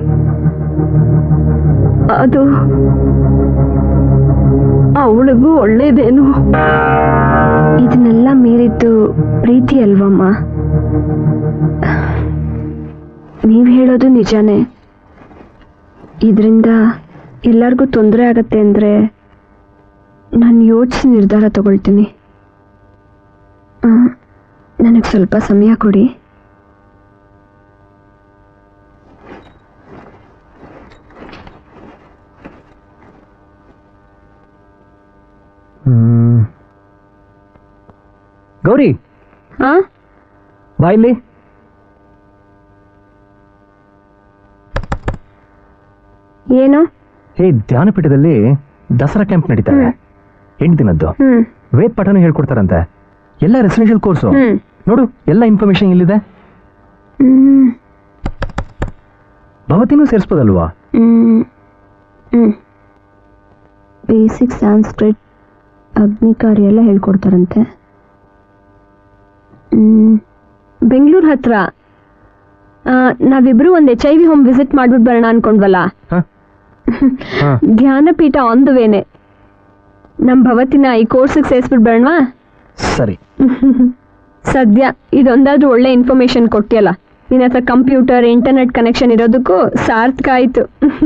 ಅದು ಅವಳಿಗೂ ಒಳ್ಳೇದೇನು ಇದನ್ನೆಲ್ಲ ಮೀರಿದ್ದು ಪ್ರೀತಿ ಅಲ್ವಮ್ಮ ನೀವು ಹೇಳೋದು ನಿಜಾನೇ ಇದರಿಂದ ಎಲ್ಲರಿಗೂ ತೊಂದರೆ ಆಗತ್ತೆ ಅಂದರೆ ನಾನು ಯೋಚಿಸಿ ನಿರ್ಧಾರ ತಗೊಳ್ತೀನಿ ನನಗೆ ಸ್ವಲ್ಪ ಸಮಯ ಕೊಡಿ ಗೌರಿ ಹಾ ಬಾ ಇಲ್ಲಿ ಏನು ಹೇ ಧ್ಯಾನಪೀಠದಲ್ಲಿ ದಸರಾ ಕ್ಯಾಂಪ್ ನಡೀತಾ ಇದೆ ಎಂಟು ದಿನದ್ದು ಹ್ಮ್ ವೇದ ಪಾಠನೂ ಹೇಳ್ಕೊಡ್ತಾರಂತೆ ಎಲ್ಲ ರೆಸಿಡೆನ್ಷಿಯಲ್ ಕೋರ್ಸು ಹ್ಮ್. ನೋಡು ಎಲ್ಲ ಇನ್ಫಾರ್ಮೇಶನ್ ಇಲ್ಲಿದೆ ಹ್ಮ್ ಭವತಿನೂ ಸೇರಿಸ್ಬೋದಲ್ವಾ ಹ್ಮ್ ಹ್ಮ್ ಬೇಸಿಕ್ ಸಾಂಸ್ಕ್ರಿಟ್ ಅಗ್ನಿಕಾರ್ಯ ಎಲ್ಲ ಹೇಳ್ಕೊಡ್ತಾರಂತೆ ಹ್ಮ್ ಬೆಂಗಳೂರು ಹತ್ರ ಆ, ನಾವಿಬ್ರು ಒಂದು H I V home visit ಮಾಡ್ಬಿಟ್ಟು ಬರೋಣ ಅನ್ಕೊಂಡ್ವಲ್ಲ ಧ್ಯಾನಪೀಠ ಆನ್ ದ ವೇನೆ ನಮ್ಮ ಭವತಿನ ಈ ಕೋರ್ಸಿಗೆ ಸೇರಿಸ್ಬಿಟ್ಟು ಬರೋಣವಾ ಸರಿ ಸದ್ಯ ಇದೊಂದಾದ್ರೂ ಒಳ್ಳೆ ಇನ್ಫಾರ್ಮೇಶನ್ ಕೊಟ್ಟಿಯಲ್ಲ ನಿನ್ನ ಹತ್ರ ಕಂಪ್ಯೂಟರ್ ಇಂಟರ್ನೆಟ್ ಕನೆಕ್ಷನ್ ಇರೋದಕ್ಕೂ ಸಾರ್ಥಕ ಆಯ್ತು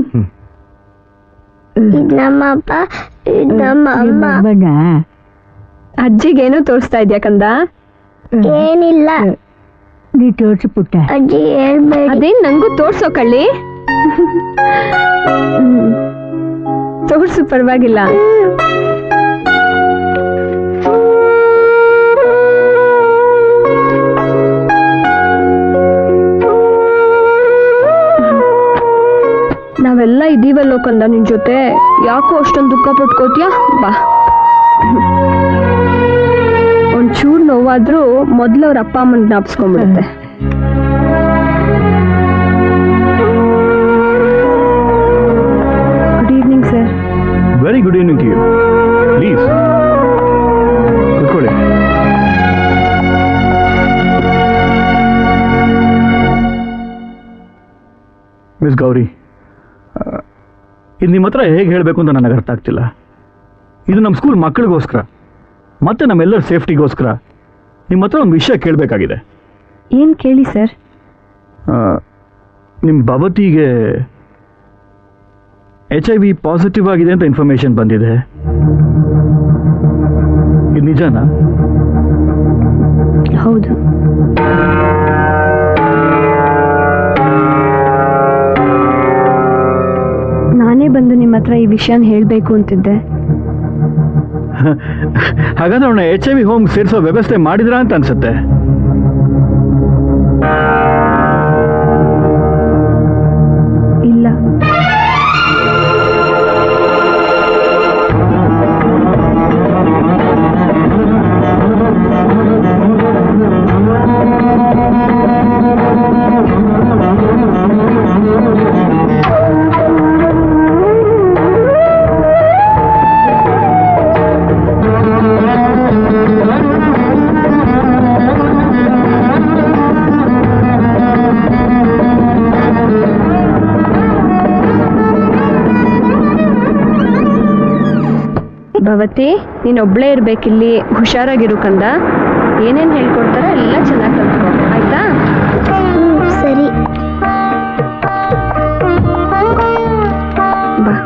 ಇದ್ ನಮ್ಮಪ್ಪ ಇದ್ ನಮ್ಮ ಅಮ್ಮ ಅಜ್ಜಿಗೇನೋ ತೋರಿಸ್ತಾ ಇದ್ಯಾ ಕಂದ ಏನಿಲ್ಲ ನೀ ತೋರ್ಸು ಪುಟ್ಟ ಅಜ್ಜಿ ಹೇಳ್ಬೇಡಿ ಅದೇನ್ ನಂಗೂ ತೋರ್ಸೋ ಕಳ್ಳಿ ಹ್ಮ್. ತೋರ್ಸು ಪರವಾಗಿಲ್ಲ ನಾವೆಲ್ಲ ಇದೀವಲ್ಲೋ ಕಂದ ನಿನ್ ಜೊತೆ ಯಾಕೋ ಅಷ್ಟೊಂದು ದುಃಖ ಪಟ್ಕೋತೀಯ ಬಾ ಒಂಚೂರು ನೋವಾದ್ರೂ ಮೊದ್ಲು ಅವ್ರ ಅಪ್ಪ ಅಮ್ಮನ ಜ್ಞಾಪಿಸ್ಕೊಂಡ್ಬಿಡುತ್ತೆ good evening sir very good evening to you please ಕೂತ್ಕೊಳ್ಳಿ ಮಿಸ್ ಗೌರಿ ಆ, ಇದು ನಿಮ್ಮ ಹತ್ರ ಹೇಗೆ ಹೇಳಬೇಕು ಅಂತ ನನಗೆ ಅರ್ಥ ಆಗ್ತಿಲ್ಲ ಇದು ನಮ್ಮ ಸ್ಕೂಲ್ ಮಕ್ಕಳಿಗೋಸ್ಕರ ಮತ್ತೆ ನಮ್ಮೆಲ್ಲರ ಸೇಫ್ಟಿಗೋಸ್ಕರ ನಿಮ್ಮ ಹತ್ರ ಒಂದು ವಿಷಯ ಕೇಳಬೇಕಾಗಿದೆ ಏನ್ ಕೇಳಿ ಸರ್ ನಿಮ್ಮ ಭವತಿಗೆ ಎಚ್ ಐ ವಿ ಪಾಸಿಟಿವ್ ಆಗಿದೆ ಅಂತ ಇನ್ಫಾರ್ಮೇಶನ್ ಬಂದಿದೆ ಇದು ನಿಜನಾ ಹೌದು ನಾನೇ ಬಂದು ನಿಮ್ಮ ಹತ್ರ ಈ ವಿಷಯನ ಹೇಳಬೇಕು ಅಂತಿದ್ದೆ ಹಾಗಾದ್ರೆ ಅವನ್ನ ಎಚ್ ಐ ವಿ ಹೋಮ್ ಸೇರಿಸೋ ವ್ಯವಸ್ಥೆ ಮಾಡಿದ್ರಾ ಅಂತ ಅನ್ಸುತ್ತೆ ಇಲ್ಲ ಭವತಿ ನೀನ್ ಒಬ್ಳೇ ಇರ್ಬೇಕಿಲ್ಲಿ ಹುಷಾರಾಗಿರು ಕಂದ ಏನೇನ್ ಹೇಳ್ಕೊಡ್ತಾರೋ ಎಲ್ಲ ಚೆನ್ನಾಗಿ ಕಲ್ತ್ಕೊ ಆಯ್ತಾ ಸರಿ ಬಾ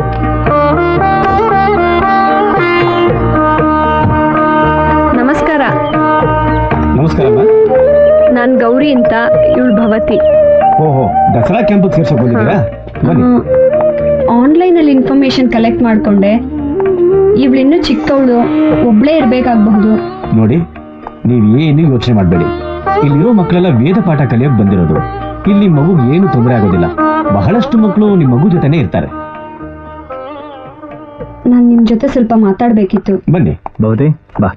ನಮಸ್ಕಾರ ನಮಸ್ಕಾರ ನಾನ್ ಗೌರಿ ಅಂತ ಇವಳು ಭವತಿ ಓಹೋ ದಸರಾ ಕ್ಯಾಂಪಿಗೆ ಸೇರ್ಸೋಕೆ ಬಂದಿದ್ದೀರಾ ಬನ್ನಿ ಆನ್ಲೈನ್ ಅಲ್ಲಿ ಇನ್ಫಾರ್ಮೇಶನ್ ಕಲೆಕ್ಟ್ ಮಾಡ್ಕೊಂಡೆ ಇವಳಿನ್ನೂ ಚಿಕ್ಕವಳು ಒಬ್ಳೇ ಇರ್ಬೇಕಾಗಬಹುದು ನೋಡಿ ನೀವು ಏನು ಯೋಚನೆ ಮಾಡಬೇಡಿ ಇಲ್ಲಿರೋ ಮಕ್ಕಳೆಲ್ಲ ವೇದ ಪಾಠ ಕಲಿಯೋಕೆ ಬಂದಿರೋದು ಇಲ್ಲಿ ಮಗುಗೆ ಏನು ತೊಂದರೆ ಆಗೋದಿಲ್ಲ ಬಹಳಷ್ಟು ಮಕ್ಕಳು ನಿಮ್ಮ ಮಗು ಜೊತೆನೇ ಇರ್ತಾರೆ ನಾನ್ ನಿಮ್ ಜೊತೆ ಸ್ವಲ್ಪ ಮಾತಾಡ್ಬೇಕಿತ್ತು ಬನ್ನಿ ಭವತಿ ಬಾ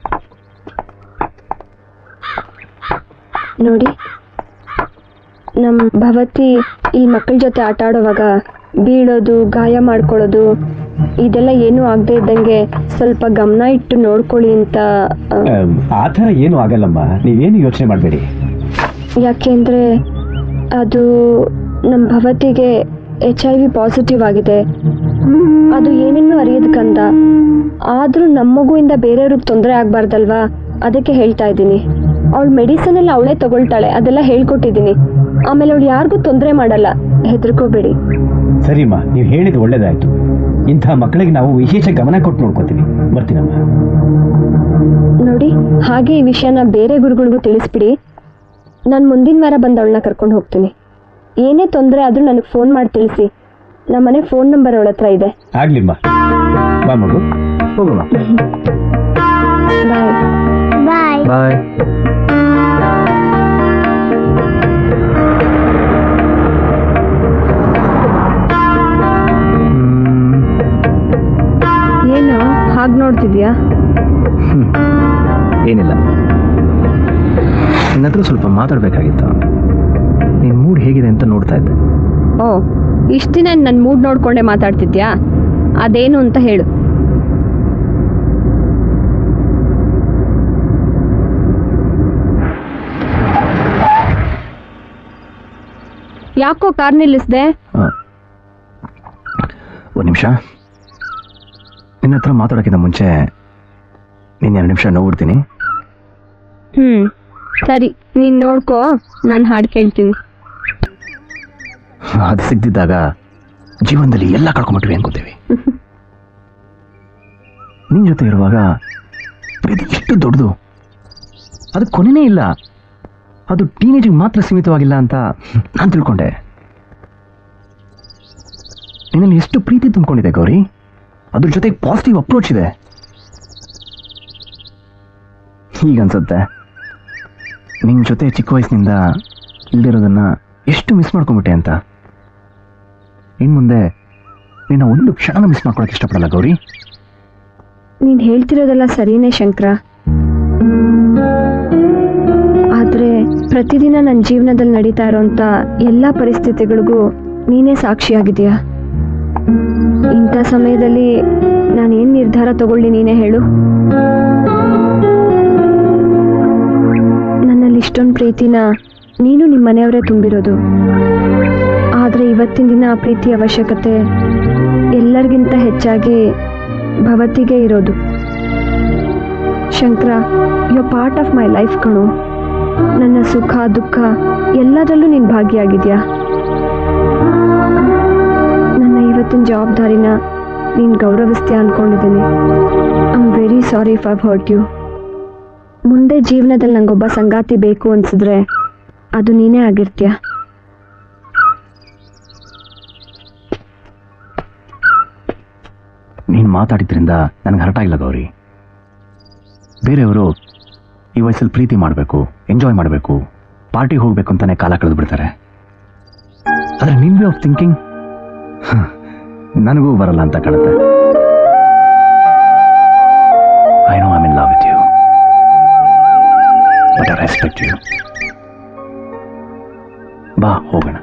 ನೋಡಿ ನಮ್ ಭವತಿ ಈ ಮಕ್ಕಳ ಜೊತೆ ಆಟ ಆಡೋವಾಗ ಬೀಳೋದು ಗಾಯ ಮಾಡ್ಕೊಳ್ಳೋದು ಇದೆಲ್ಲ ಏನೂ ಆಗದೆ ಇದ್ದಂಗೆ ಸ್ವಲ್ಪ ಗಮನ ಇಟ್ಟು ನೋಡ್ಕೊಳ್ಳಿ ಅಂತ ಆ, ಆಮ್, ಆ ಥರ ಏನು ಆಗಲ್ಲಮ್ಮ ನೀವೇನು ಯೋಚನೆ ಮಾಡಬೇಡಿ ಯಾಕೆಂದ್ರೆ ಅದು ನಮ್ಮ ಭವತಿಗೆ ಎಚ್ ಐ ವಿ ಪಾಸಿಟಿವ್ ಆಗಿದೆ ಅದು ಏನೇನೂ ಅರಿಯದ ಕಂದ ಆದ್ರೂ ನಮ್ಮ ಮಗುವಿಂದ ಬೇರೆಯವ್ರಿಗೆ ತೊಂದರೆ ಆಗ್ಬಾರ್ದಲ್ವಾ ಅದಕ್ಕೆ ಹೇಳ್ತಾ ಇದ್ದೀನಿ ಅವಳು ಮೆಡಿಸನ್ ಎಲ್ಲ ಅವಳೇ ತಗೊಳ್ತಾಳೆ ಅದೆಲ್ಲ ಹೇಳ್ಕೊಟ್ಟಿದ್ದೀನಿ ಆಮೇಲೆ ಅವಳು ಯಾರಿಗೂ ತೊಂದರೆ ಮಾಡಲ್ಲ ಹೆದರ್ಕೋಬೇಡಿ ಸರಿಮ್ಮ ನೀವು ಹೇಳಿದ ಒಳ್ಳೇದಾಯ್ತು ಇಂಥ ಮಕ್ಕಳಿಗೆ ನಾವು ವಿಶೇಷ ಗಮನ ಕೊಟ್ಟು ನೋಡ್ಕೋತೀವಿ ಬರ್ತೀನಮ್ಮ ನೋಡಿ ಹಾಗೆ ಈ ವಿಷಯನ ಬೇರೆ ಗುರುಗಳಿಗೂ ತಿಳಿಸ್ಬಿಡಿ ನಾನು ಮುಂದಿನ ವಾರ ಬಂದು ಅವಳನ್ನ ಕರ್ಕೊಂಡು ಹೋಗ್ತೀನಿ ಏನೇ ತೊಂದರೆ ಆದರೂ ನನಗೆ ಫೋನ್ ಮಾಡಿ ತಿಳಿಸಿ ನಮ್ಮನೆ ಫೋನ್ ನಂಬರ್ ಅವಳ ಹತ್ರ ಇದೆ ಆಗ್ಲಿಮ್ಮ ಬಾ ಮಗು ಹೋಗೋಣ ಬಾಯ್ ಬಾಯ್ ಬಾಯ್ ಏನು ಹಾಗೆ ನೋಡ್ತಿದ್ಯಾ ಏನಿಲ್ಲ ನಿನ್ನ ಹತ್ರ ಸ್ವಲ್ಪ ಮಾತಾಡಬೇಕಾಗಿತ್ತು ನಿನ್ನ ಮೂಡ್ ಹೇಗಿದೆ ಅಂತ ನೋಡ್ತಾ ಇದ್ದೆ ಓ ಇಷ್ಟು ದಿನ ನನ್ನ ಮೂಡ್ ನೋಡ್ಕೊಂಡೆ ಮಾತಾಡ್ತಿದ್ಯಾ ಅದೇನು ಅಂತ ಹೇಳು ಯಾಕೋ ಕಾರ್ ನಿಲ್ಲಿಸ್ದೆ ಒಂದು ನಿಮಿಷ ನಿನ್ನ ಹತ್ರ ಮಾತಾಡೋಕ್ಕಿಂತ ಮುಂಚೆ ನೀನು ಎರಡು ನಿಮಿಷ ನೋಡ್ಬಿಡ್ತೀನಿ ಹ್ಮ್ ಸರಿ ನೀನ್ ನೋಡ್ಕೋ ನಾನು ಹಾಡು ಕೇಳ್ತೀನಿ ಅದು ಸಿಗ್ದಿದ್ದಾಗ ಜೀವನದಲ್ಲಿ ಎಲ್ಲ ಕಳ್ಕೊಂಬಿಟ್ವಿ ಅನ್ಕೋತೀವಿ ನಿನ್ನ ಜೊತೆ ಇರುವಾಗ ಪ್ರೀತಿ ಎಷ್ಟು ದೊಡ್ಡದು ಅದು ಕೊನೆನೇ ಇಲ್ಲ ಅದು ಟೀನೇಜಿಗೆ ಮಾತ್ರ ಸೀಮಿತವಾಗಿಲ್ಲ ಅಂತ ನಾನು ತಿಳ್ಕೊಂಡೆ ನಿನ್ನಲ್ಲಿ ಎಷ್ಟು ಪ್ರೀತಿ ತುಂಬಿಕೊಂಡಿದೆ ಗೌರಿ ಅದ್ರ ಜೊತೆಗೆ ಪಾಸಿಟಿವ್ ಅಪ್ರೋಚ್ ಇದೆ ಈಗ ಅನ್ಸುತ್ತೆ ನಿನ್ನ ಜೊತೆ ಚಿಕ್ಕ ವಯಸ್ಸಿನಿಂದ ಇಲ್ದಿರೋದನ್ನ ಎಷ್ಟು ಮಿಸ್ ಮಾಡ್ಕೊಂಬಿಟ್ಟೆ ಅಂತ ಇನ್ನು ಮುಂದೆ ನಿನ್ನ ಒಂದು ಕ್ಷಣನ ಮಿಸ್ ಮಾಡ್ಕೊಳಕ್ಕೆ ಇಷ್ಟಪಡಲ್ಲ ಗೌರಿ ನೀನ್ ಹೇಳ್ತಿರೋದೆಲ್ಲ ಸರಿನೇ ಶಂಕರ ಆದ್ರೆ ಪ್ರತಿದಿನ ನನ್ನ ಜೀವನದಲ್ಲಿ ನಡೀತಾ ಇರೋಂಥ ಎಲ್ಲ ಪರಿಸ್ಥಿತಿಗಳಿಗೂ ನೀನೇ ಸಾಕ್ಷಿಯಾಗಿದೆಯಾ ಇಂಥ ಸಮಯದಲ್ಲಿ ನಾನು ಏನ್ ನಿರ್ಧಾರ ತಗೊಳ್ಳಿ ನೀನೇ ಹೇಳು ನನ್ನಲ್ಲಿ ಇಷ್ಟೊಂದು ಪ್ರೀತಿನ ನೀನು ನಿಮ್ಮ ಮನೆಯವರೇ ತುಂಬಿರೋದು ಆದ್ರೆ ಇವತ್ತಿನ ದಿನ ಆ ಪ್ರೀತಿ ಅವಶ್ಯಕತೆ ಎಲ್ಲರಿಗಿಂತ ಹೆಚ್ಚಾಗಿ ಭವತಿಗೆ ಇರೋದು Shankara you part of my life ಕಣು ನನ್ನ ಸುಖ ದುಃಖ ಎಲ್ಲದರಲ್ಲೂ ನೀನು ಭಾಗಿಯಾಗಿದ್ಯಾ ನನ್ನ ಇವತ್ತಿನ ಜವಾಬ್ದಾರಿನ ನೀನು ಗೌರವಿಸ್ತೀಯ ಅನ್ಕೊಂಡಿದ್ದೀನಿ I am very sorry if I've hurt you ಮುಂದೆ ಜೀವನದಲ್ಲಿ ನಂಗೊಬ್ಬ ಸಂಗಾತಿ ಬೇಕು ಅನ್ಸಿದ್ರೆ ಅದು ನೀನೇ ಆಗಿರ್ತೀಯ ನೀನು ಮಾತಾಡಿದ್ರಿಂದ ನನಗೆ ಹರಟಾಗಿಲ್ಲ ಗೌರಿ ಬೇರೆಯವರು ಈ ವಯಸ್ಸಲ್ಲಿ ಪ್ರೀತಿ ಮಾಡಬೇಕು ಎಂಜಾಯ್ ಮಾಡಬೇಕು ಪಾರ್ಟಿಗೆ ಹೋಗ್ಬೇಕು ಅಂತಾನೆ ಕಾಲ ಕಳೆದು ಬಿಡ್ತಾರೆ ಆದರೆ ನಿನ್ ವೇ ಆಫ್ ಥಿಂಕಿಂಗ್ ನನಗೂ ಬರಲ್ಲ ಅಂತ ಕಾಣುತ್ತೆ I know I in love with you but I respect you ಬಾ ಹೋಗೋಣ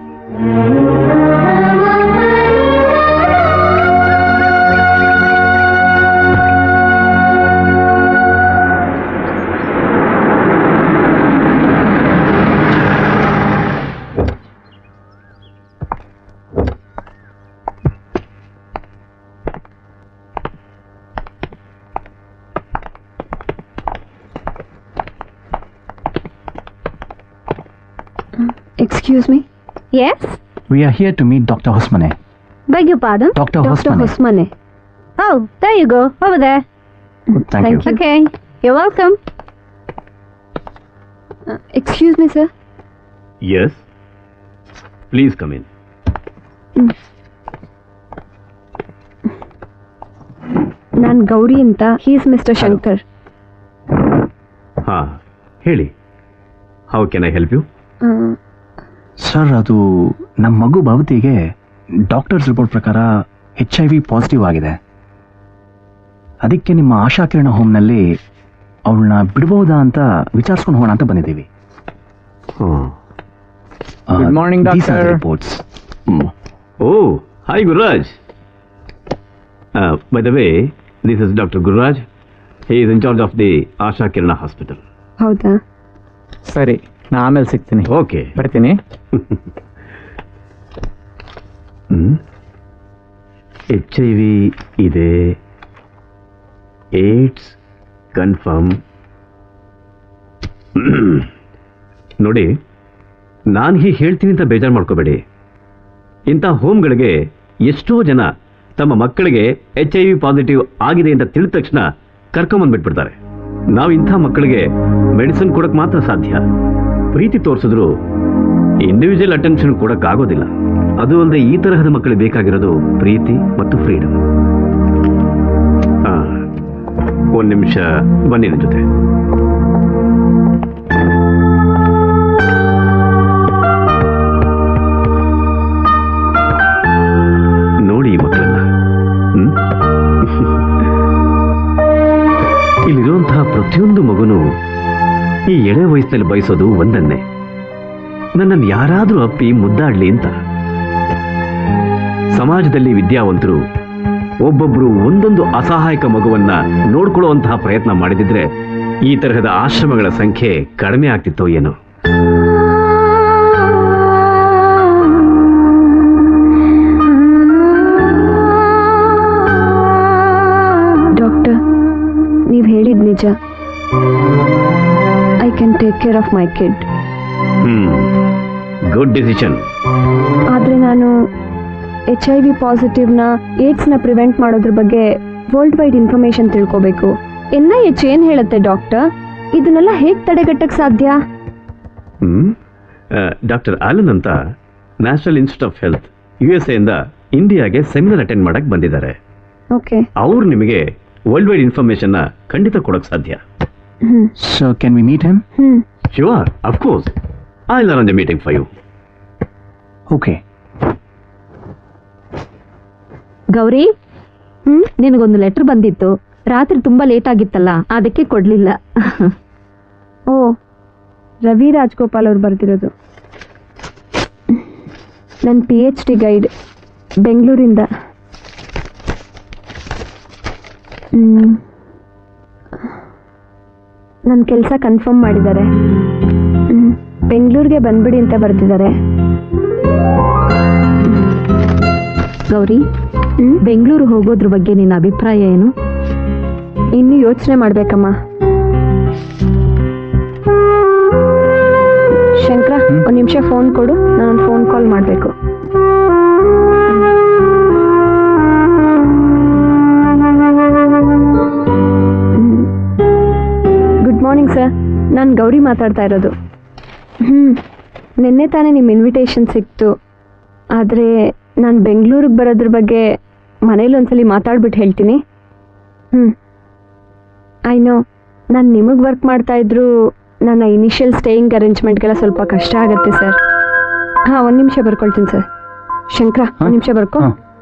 excuse me yes we are here to meet doctor Hosmane Beg your pardon? Dr. Dr. Hosmane. Hosmane. Oh, there you go. Over there. Thank you. Okay. You're welcome. Uh, excuse me, sir. Yes please come in ನಾನು ಗೌರಿ ಅಂತ ಹೀಸ್ ಮಿಸ್ಟರ್ ಶಂಕರ್ ಹಾ ಹೇಳಿ how can I help you sir ಅದು ನಮ್ಮ ಮಗು ಭವತಿಗೆ ಡಾಕ್ಟರ್ಸ್ ರಿಪೋರ್ಟ್ ಪ್ರಕಾರ ಎಚ್ ಐ ವಿ ಪಾಸಿಟಿವ್ ಆಗಿದೆ ಅದಕ್ಕೆ ನಿಮ್ಮ ಆಶಾಕಿರಣ ಹೋಮ್ನಲ್ಲಿ ಅವಳನ್ನ ಬಿಡ್ಬೋದಾ ಅಂತ ವಿಚಾರಿಸ್ಕೊಂಡು ಹೋಗೋಣ ಅಂತ ಬಂದಿದ್ದೀವಿ Good morning, doctor. Reports oh hi Gururaj by the way this is doctor Gururaj he is in charge of the Asha Kirana hospital ಹೌದಾ ಸರಿ ನಾ ಆಮೇಲೆ ಸಿಗ್ತೀನಿ ಓಕೆ ಬರ್ತೀನಿ ಎಚ್ ಐ ವಿ ಇದೆ ಏಡ್ಸ್ ಕನ್ಫರ್ಮ್ ನೋಡಿ ನಾನು ಹೀಗೆ ಹೇಳ್ತೀನಿ ಅಂತ ಬೇಜಾರು ಮಾಡ್ಕೋಬೇಡಿ ಇಂಥ ಹೋಮ್ಗಳಿಗೆ ಎಷ್ಟೋ ಜನ ತಮ್ಮ ಮಕ್ಕಳಿಗೆ ಎಚ್ ಐ ವಿ ಪಾಸಿಟಿವ್ ಆಗಿದೆ ಅಂತ ತಿಳಿದ ತಕ್ಷಣ ಕರ್ಕೊಂಬಂದ್ಬಿಟ್ಬಿಡ್ತಾರೆ ನಾವು ಇಂಥ ಮಕ್ಕಳಿಗೆ ಮೆಡಿಸಿನ್ ಕೊಡಕ್ ಮಾತ್ರ ಸಾಧ್ಯ ಪ್ರೀತಿ ತೋರಿಸಿದ್ರು ಇಂಡಿವಿಜುವಲ್ ಅಟೆನ್ಷನ್ ಕೊಡಕ್ ಆಗೋದಿಲ್ಲ ಅದು ಅಲ್ಲದೆ ಈ ತರಹದ ಮಕ್ಕಳಿಗೆ ಬೇಕಾಗಿರೋದು ಪ್ರೀತಿ ಮತ್ತು ಫ್ರೀಡಮ್ ಒಂದ್ ನಿಮಿಷ ಬನ್ನಿ ನನ್ನ ಜೊತೆ ನೋಡಿ ಈ ಮಕ್ಕಳನ್ನ ಹ್ಮ್? ಇಲ್ಲಿರುವಂತಹ ಪ್ರತಿಯೊಂದು ಮಗುನು ಈ ಎಳೆ ವಯಸ್ಸಿನಲ್ಲಿ ಬಯಸೋದು ಒಂದನ್ನೇ ನನ್ನನ್ನು ಯಾರಾದ್ರೂ ಅಪ್ಪಿ ಮುದ್ದಾಡ್ಲಿ ಅಂತ ಸಮಾಜದಲ್ಲಿ ವಿದ್ಯಾವಂತರು ಒಬ್ಬೊಬ್ರು ಒಂದೊಂದು ಅಸಹಾಯಕ ಮಗುವನ್ನ ನೋಡ್ಕೊಳ್ಳುವಂತಹ ಪ್ರಯತ್ನ ಮಾಡಿದಿದ್ರೆ ಈ ತರಹದ ಆಶ್ರಮಗಳ ಸಂಖ್ಯೆ ಕಡಿಮೆ ಆಗ್ತಿತ್ತೋ ಏನೋ ಡಾಕ್ಟರ್ ನೀವು ಹೇಳಿದ ನಿಜ I can take care of my kid hmm good decision ಆದರೆ ನಾನು ಎಚ್ ಐ ವಿ ಪಾಸಿಟಿವ್ನ ಏಡ್ಸ್ನ ಪ್ರಿವೆಂಟ್ ಮಾಡೋದ್ರ ಬಗ್ಗೆ ವರ್ಲ್ಡ್ ವೈಡ್ ಇನ್ಫಾರ್ಮೇಶನ್ ತಿಳ್ಕೋಬೇಕು ಎನ್ ಐ ಎಚ್ ಏನು ಹೇಳುತ್ತೆ ಡಾಕ್ಟರ್ ಇದನ್ನೆಲ್ಲ ಹೇಗೆ ತಡೆಗಟ್ಟಕ್ಕೆ ಸಾಧ್ಯ ಹ್ಮ್ ಡಾಕ್ಟರ್ ಆಲನ್ ಅಂತ national institute of health U S ಎಯಿಂದ ಇಂಡಿಯಾಗೆ ಸೆಮಿನಾರ್ ಅಟೆಂಡ್ ಮಾಡಕ್ ಬಂದಿದ್ದಾರೆ ಓಕೆ ಅವ್ರು ನಿಮಗೆ ವರ್ಲ್ಡ್ ವೈಡ್ ಇನ್ಫಾರ್ಮೇಶನ್ ಖಂಡಿತ ಕೊಡಕ್ ಸಾಧ್ಯ ಹ್ಞೂ so can we meet him ಹ್ಞೂ sure of course I arrange meeting for you okay Gauri hmm ನಿನಗೊಂದು ಲೆಟರ್ ಬಂದಿತ್ತು ರಾತ್ರಿ ತುಂಬಾ ಲೇಟ್ ಆಗಿತ್ತಲ್ಲ ಅದಕ್ಕೆ ಕೊಡ್ಲಿಲ್ಲ ಓ ರವಿ ರಾಜ್ಗೋಪಾಲ್ ಅವ್ರು ಬರೆದಿರೋದು ನನ್ನ ಪಿ ಎಚ್ ಡಿ ಗೈಡ್ ಬೆಂಗಳೂರಿಂದ ನನ್ನ ಕೆಲಸ ಕನ್ಫರ್ಮ್ ಮಾಡಿದ್ದಾರೆ ಹ್ಮ್. ಬೆಂಗಳೂರಿಗೆ ಬಂದ್ಬಿಡಿ ಅಂತ ಬರ್ತಿದ್ದಾರೆ ಗೌರಿ ಬೆಂಗಳೂರು ಹೋಗೋದ್ರ ಬಗ್ಗೆ ನಿನ್ನ ಅಭಿಪ್ರಾಯ ಏನು ಇನ್ನು ಯೋಚನೆ ಮಾಡ್ಬೇಕಮ್ಮ ಶಂಕರ ಒಂದು ನಿಮಿಷ ಫೋನ್ ಕೊಡು ನಾನೊಂದು ಫೋನ್ ಕಾಲ್ ಮಾಡಬೇಕು ಗುಡ್ ಮಾರ್ನಿಂಗ್ ಸರ್ ನಾನು ಗೌರಿ ಮಾತಾಡ್ತಾ ಇರೋದು ಹ್ಞೂ ನಿನ್ನೆ ತಾನೇ ನಿಮ್ಮ ಇನ್ವಿಟೇಷನ್ ಸಿಕ್ತು ಆದರೆ ನಾನು ಬೆಂಗಳೂರಿಗೆ ಬರೋದ್ರ ಬಗ್ಗೆ ಮನೇಲಿ ಒಂದ್ಸಲಿ ಮಾತಾಡ್ಬಿಟ್ಟು ಹೇಳ್ತೀನಿ ಹ್ಞೂ ಐ ನೋ ನಾನು ನಿಮಗೆ ವರ್ಕ್ ಮಾಡ್ತಾ ಇದ್ರು ನನ್ನ ಇನಿಷಿಯಲ್ ಸ್ಟೇಯಿಂಗ್ ಅರೇಂಜ್ಮೆಂಟ್ಗೆಲ್ಲ ಸ್ವಲ್ಪ ಕಷ್ಟ ಆಗುತ್ತೆ ಸರ್ ಹಾಂ ಒಂದು ನಿಮಿಷ ಬರ್ಕೊಳ್ತೀನಿ ಸರ್ ಶಂಕರ ಒಂದು ನಿಮಿಷ ಬರ್ಕೊ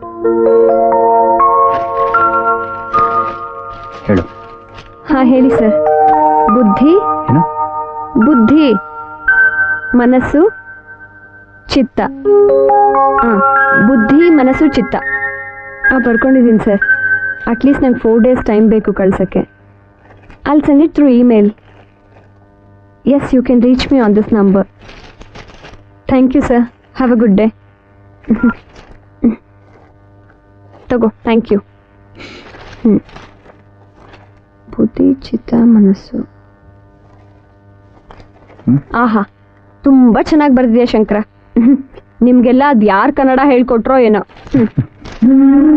ಹೇಳು ಹಾಂ ಹೇಳಿ ಸರ್ ಬುದ್ಧಿ ಏನು ಬುದ್ಧಿ ಮನಸ್ಸು ಚಿತ್ತ ಹಾಂ ಬುದ್ಧಿ ಮನಸ್ಸು ಚಿತ್ತ ಹಾಂ ಬರ್ಕೊಂಡಿದ್ದೀನಿ ಸರ್ ಅಟ್ಲೀಸ್ಟ್ ನಂಗೆ ಫೋರ್ ಡೇಸ್ ಟೈಮ್ ಬೇಕು ಕಳ್ಸೋಕ್ಕೆ I'll send it through email. Yes, you can reach me on this number. Thank you, sir. Have a good day. ತಗೋ ಥ್ಯಾಂಕ್ ಯು ಹ್ಞೂ ಬುದ್ಧಿ ಚಿತ್ತ ಮನಸ್ಸು ಆಹಾ ತುಂಬ ಚೆನ್ನಾಗಿ ಬರ್ದಿದ್ಯಾ ಶಂಕರ ನಿಮಗೆಲ್ಲ ಅದು ಯಾರು ಕನ್ನಡ ಹೇಳ್ಕೊಟ್ರೋ ಏನೋ ಹ್ಮ್.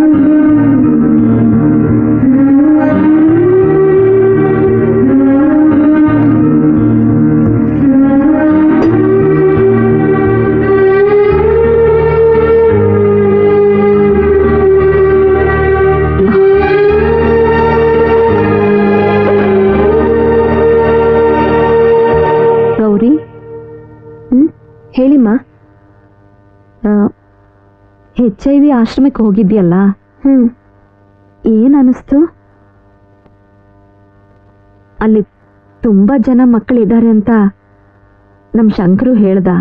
ಗೌರಿ ಹ್ಞೂ ಹೇಳಿಮ್ಮ ಹೆಚ್ ಐ ವಿ ಆಶ್ರಮಕ್ಕೆ ಹೋಗಿದ್ಯಲ್ಲ ಹ್ಞೂ ಏನ್ ಅನಿಸ್ತು ಅಲ್ಲಿ ತುಂಬಾ ಜನ ಮಕ್ಕಳಿದ್ದಾರೆ ಅಂತ ನಮ್ಮ ಶಂಕರು ಹೇಳ್ದ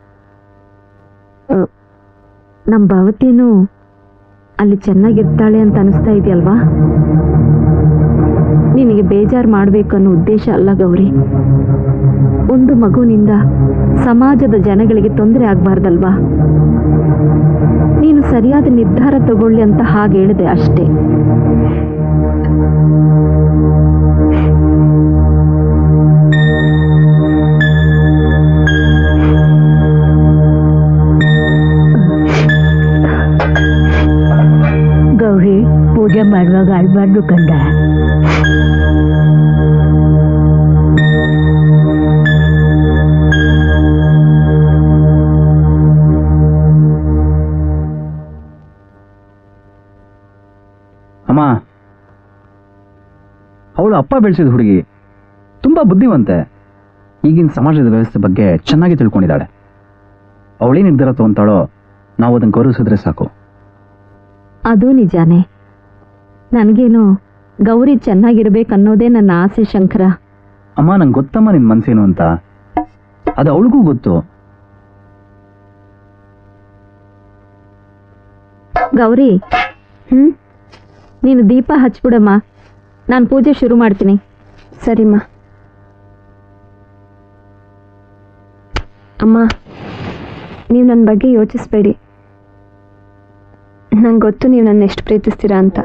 ಆ, ನಮ್ ಭವತಿನೂ ಅಲ್ಲಿ ಚೆನ್ನಾಗಿರ್ತಾಳೆ ಅಂತ ಅನಿಸ್ತಾ ಇದೆಯಲ್ವಾ ನಿನಗೆ ಬೇಜಾರು ಮಾಡಬೇಕು ಅನ್ನೋ ಉದ್ದೇಶ ಅಲ್ಲ ಗೌರಿ ಒಂದು ಮಗುವಿನಿಂದ ಸಮಾಜದ ಜನಗಳಿಗೆ ತೊಂದರೆ ಆಗ್ಬಾರ್ದಲ್ವಾ ನೀನು ಸರಿಯಾದ ನಿರ್ಧಾರ ತಗೊಳ್ಳಿ ಅಂತ ಹಾಗೆ ಹೇಳಿದೆ ಅಷ್ಟೇ ಗೌರಿ ಪೂಜೆ ಮಾಡುವಾಗ ಅಳ್ಬಾರ್ದು ಕಂಡ ಅಮ್ಮ ಅವಳು ಅಪ್ಪ ಬೆಳೆಸಿದ ಹುಡುಗಿ ತುಂಬ ಬುದ್ಧಿವಂತೆ ಈಗಿನ ಸಮಾಜದ ವ್ಯವಸ್ಥೆ ಬಗ್ಗೆ ಚೆನ್ನಾಗಿ ತಿಳ್ಕೊಂಡಿದ್ದಾಳೆ ಅವಳೇ ನಿರ್ಧಾರ ತಗೊಂತಾಳೋ ನಾವು ಅದನ್ನು ಗೌರವಿಸಿದ್ರೆ ಸಾಕು ಅದು ನಿಜಾನೇ ನನಗೇನು ಗೌರಿ ಚೆನ್ನಾಗಿರ್ಬೇಕನ್ನೋದೇ ನನ್ನ ಆಸೆ ಶಂಕರ ಅಮ್ಮ ನಂಗೆ ಗೊತ್ತಮ್ಮ ನಿನ್ನ ಮನಸ್ಸೇನು ಅಂತ ಅದು ಅವಳಿಗೂ ಗೊತ್ತು ಗೌರಿ ಹ್ಞೂ ನೀನು ದೀಪ ಹಚ್ಬಿಡಮ್ಮ ನಾನು ಪೂಜೆ ಶುರು ಮಾಡ್ತೀನಿ ಸರಿಮ್ಮ ಅಮ್ಮ ನೀವು ನನ್ನ ಬಗ್ಗೆ ಯೋಚಿಸ್ಬೇಡಿ ನಂಗೆ ಗೊತ್ತು ನೀವು ನನ್ನ ಎಷ್ಟು ಪ್ರೀತಿಸ್ತೀರಾ ಅಂತ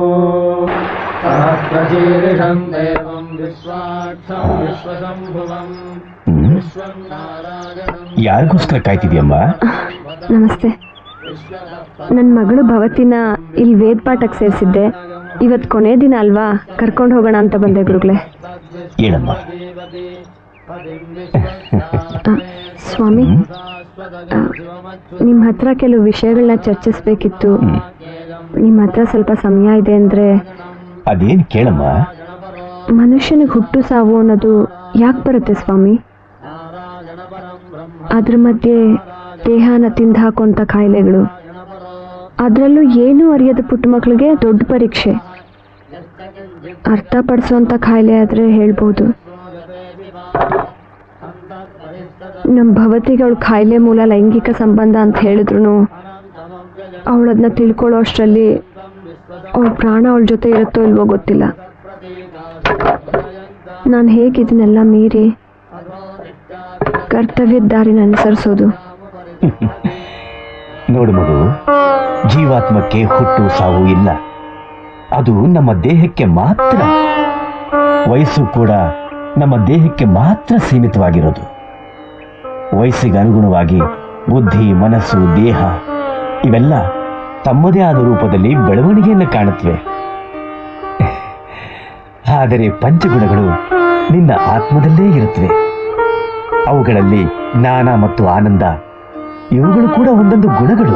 ಯಾರಿಗೋಸ್ಕರ ಕಾಯ್ತಿದ್ಯಮ್ಮ ನಮಸ್ತೆ ನನ್ನ ಮಗಳು ಭವತಿನ ಇಲ್ಲಿ ವೇದ ಪಾಠಕ್ಕೆ ಸೇರಿಸಿದ್ದೆ ಇವತ್ತು ಕೊನೆ ದಿನ ಅಲ್ವಾ ಕರ್ಕೊಂಡು ಹೋಗೋಣ ಅಂತ ಬಂದೆ ಗುರುಗಳೇ ಹೇಳಮ್ಮ ಆ, ಸ್ವಾಮಿ ನಿಮ್ಮ ಹತ್ರ ಕೆಲವು ವಿಷಯಗಳನ್ನ ಚರ್ಚಿಸ್ಬೇಕಿತ್ತು ನಿಮ್ಮ ಹತ್ರ ಸ್ವಲ್ಪ ಸಮಯ ಇದೆ ಅಂದರೆ ಅದೇನ್ ಕೇಳಮ್ಮ ಮನುಷ್ಯನಿಗೆ ಹುಟ್ಟು ಸಾವು ಅನ್ನೋದು ಯಾಕೆ ಬರುತ್ತೆ ಸ್ವಾಮಿ ಅದ್ರ ಮಧ್ಯೆ ದೇಹನ ತಿಂದು ಹಾಕುವಂಥ ಕಾಯಿಲೆಗಳು ಅದರಲ್ಲೂ ಏನೂ ಅರಿಯದ ಪುಟ್ಟ ಮಕ್ಕಳಿಗೆ ದೊಡ್ಡ ಪರೀಕ್ಷೆ ಅರ್ಥಪಡಿಸುವಂಥ ಕಾಯಿಲೆ ಆದರೆ ಹೇಳ್ಬೋದು ನಮ್ಮ ಭವತಿಗೆ ಅವಳ ಕಾಯಿಲೆ ಮೂಲ ಲೈಂಗಿಕ ಸಂಬಂಧ ಅಂತ ಹೇಳಿದ್ರು ಅವಳದನ್ನ ತಿಳ್ಕೊಳ್ಳೋ ಅಷ್ಟರಲ್ಲಿ ಅವಳ ಪ್ರಾಣ ಅವಳ ಜೊತೆ ಇರುತ್ತೋ ಇಲ್ವೋ ಗೊತ್ತಿಲ್ಲ ನಾನು ಹೇಗೆ ಇದನ್ನೆಲ್ಲ ಮೀರಿ ಕರ್ತವ್ಯದ ದಾರಿನ ಅನುಸರಿಸೋದು ನೋಡು ಮಗು ಜೀವಾತ್ಮಕ್ಕೆ ಹುಟ್ಟು ಸಾವು ಇಲ್ಲ ಅದು ನಮ್ಮ ದೇಹಕ್ಕೆ ಮಾತ್ರ ವಯಸ್ಸು ಕೂಡ ನಮ್ಮ ದೇಹಕ್ಕೆ ಮಾತ್ರ ಸೀಮಿತವಾಗಿರೋದು ವಯಸ್ಸಿಗೆ ಅನುಗುಣವಾಗಿ ಬುದ್ಧಿ ಮನಸ್ಸು ದೇಹ ಇವೆಲ್ಲ ತಮ್ಮದೇ ಆದ ರೂಪದಲ್ಲಿ ಬೆಳವಣಿಗೆಯನ್ನು ಕಾಣುತ್ತವೆ ಆದರೆ ಪಂಚಗುಣಗಳು ನಿನ್ನ ಆತ್ಮದಲ್ಲೇ ಇರುತ್ತವೆ ಅವುಗಳಲ್ಲಿ ಜ್ಞಾನ ಮತ್ತು ಆನಂದ ಇವುಗಳು ಕೂಡ ಒಂದೊಂದು ಗುಣಗಳು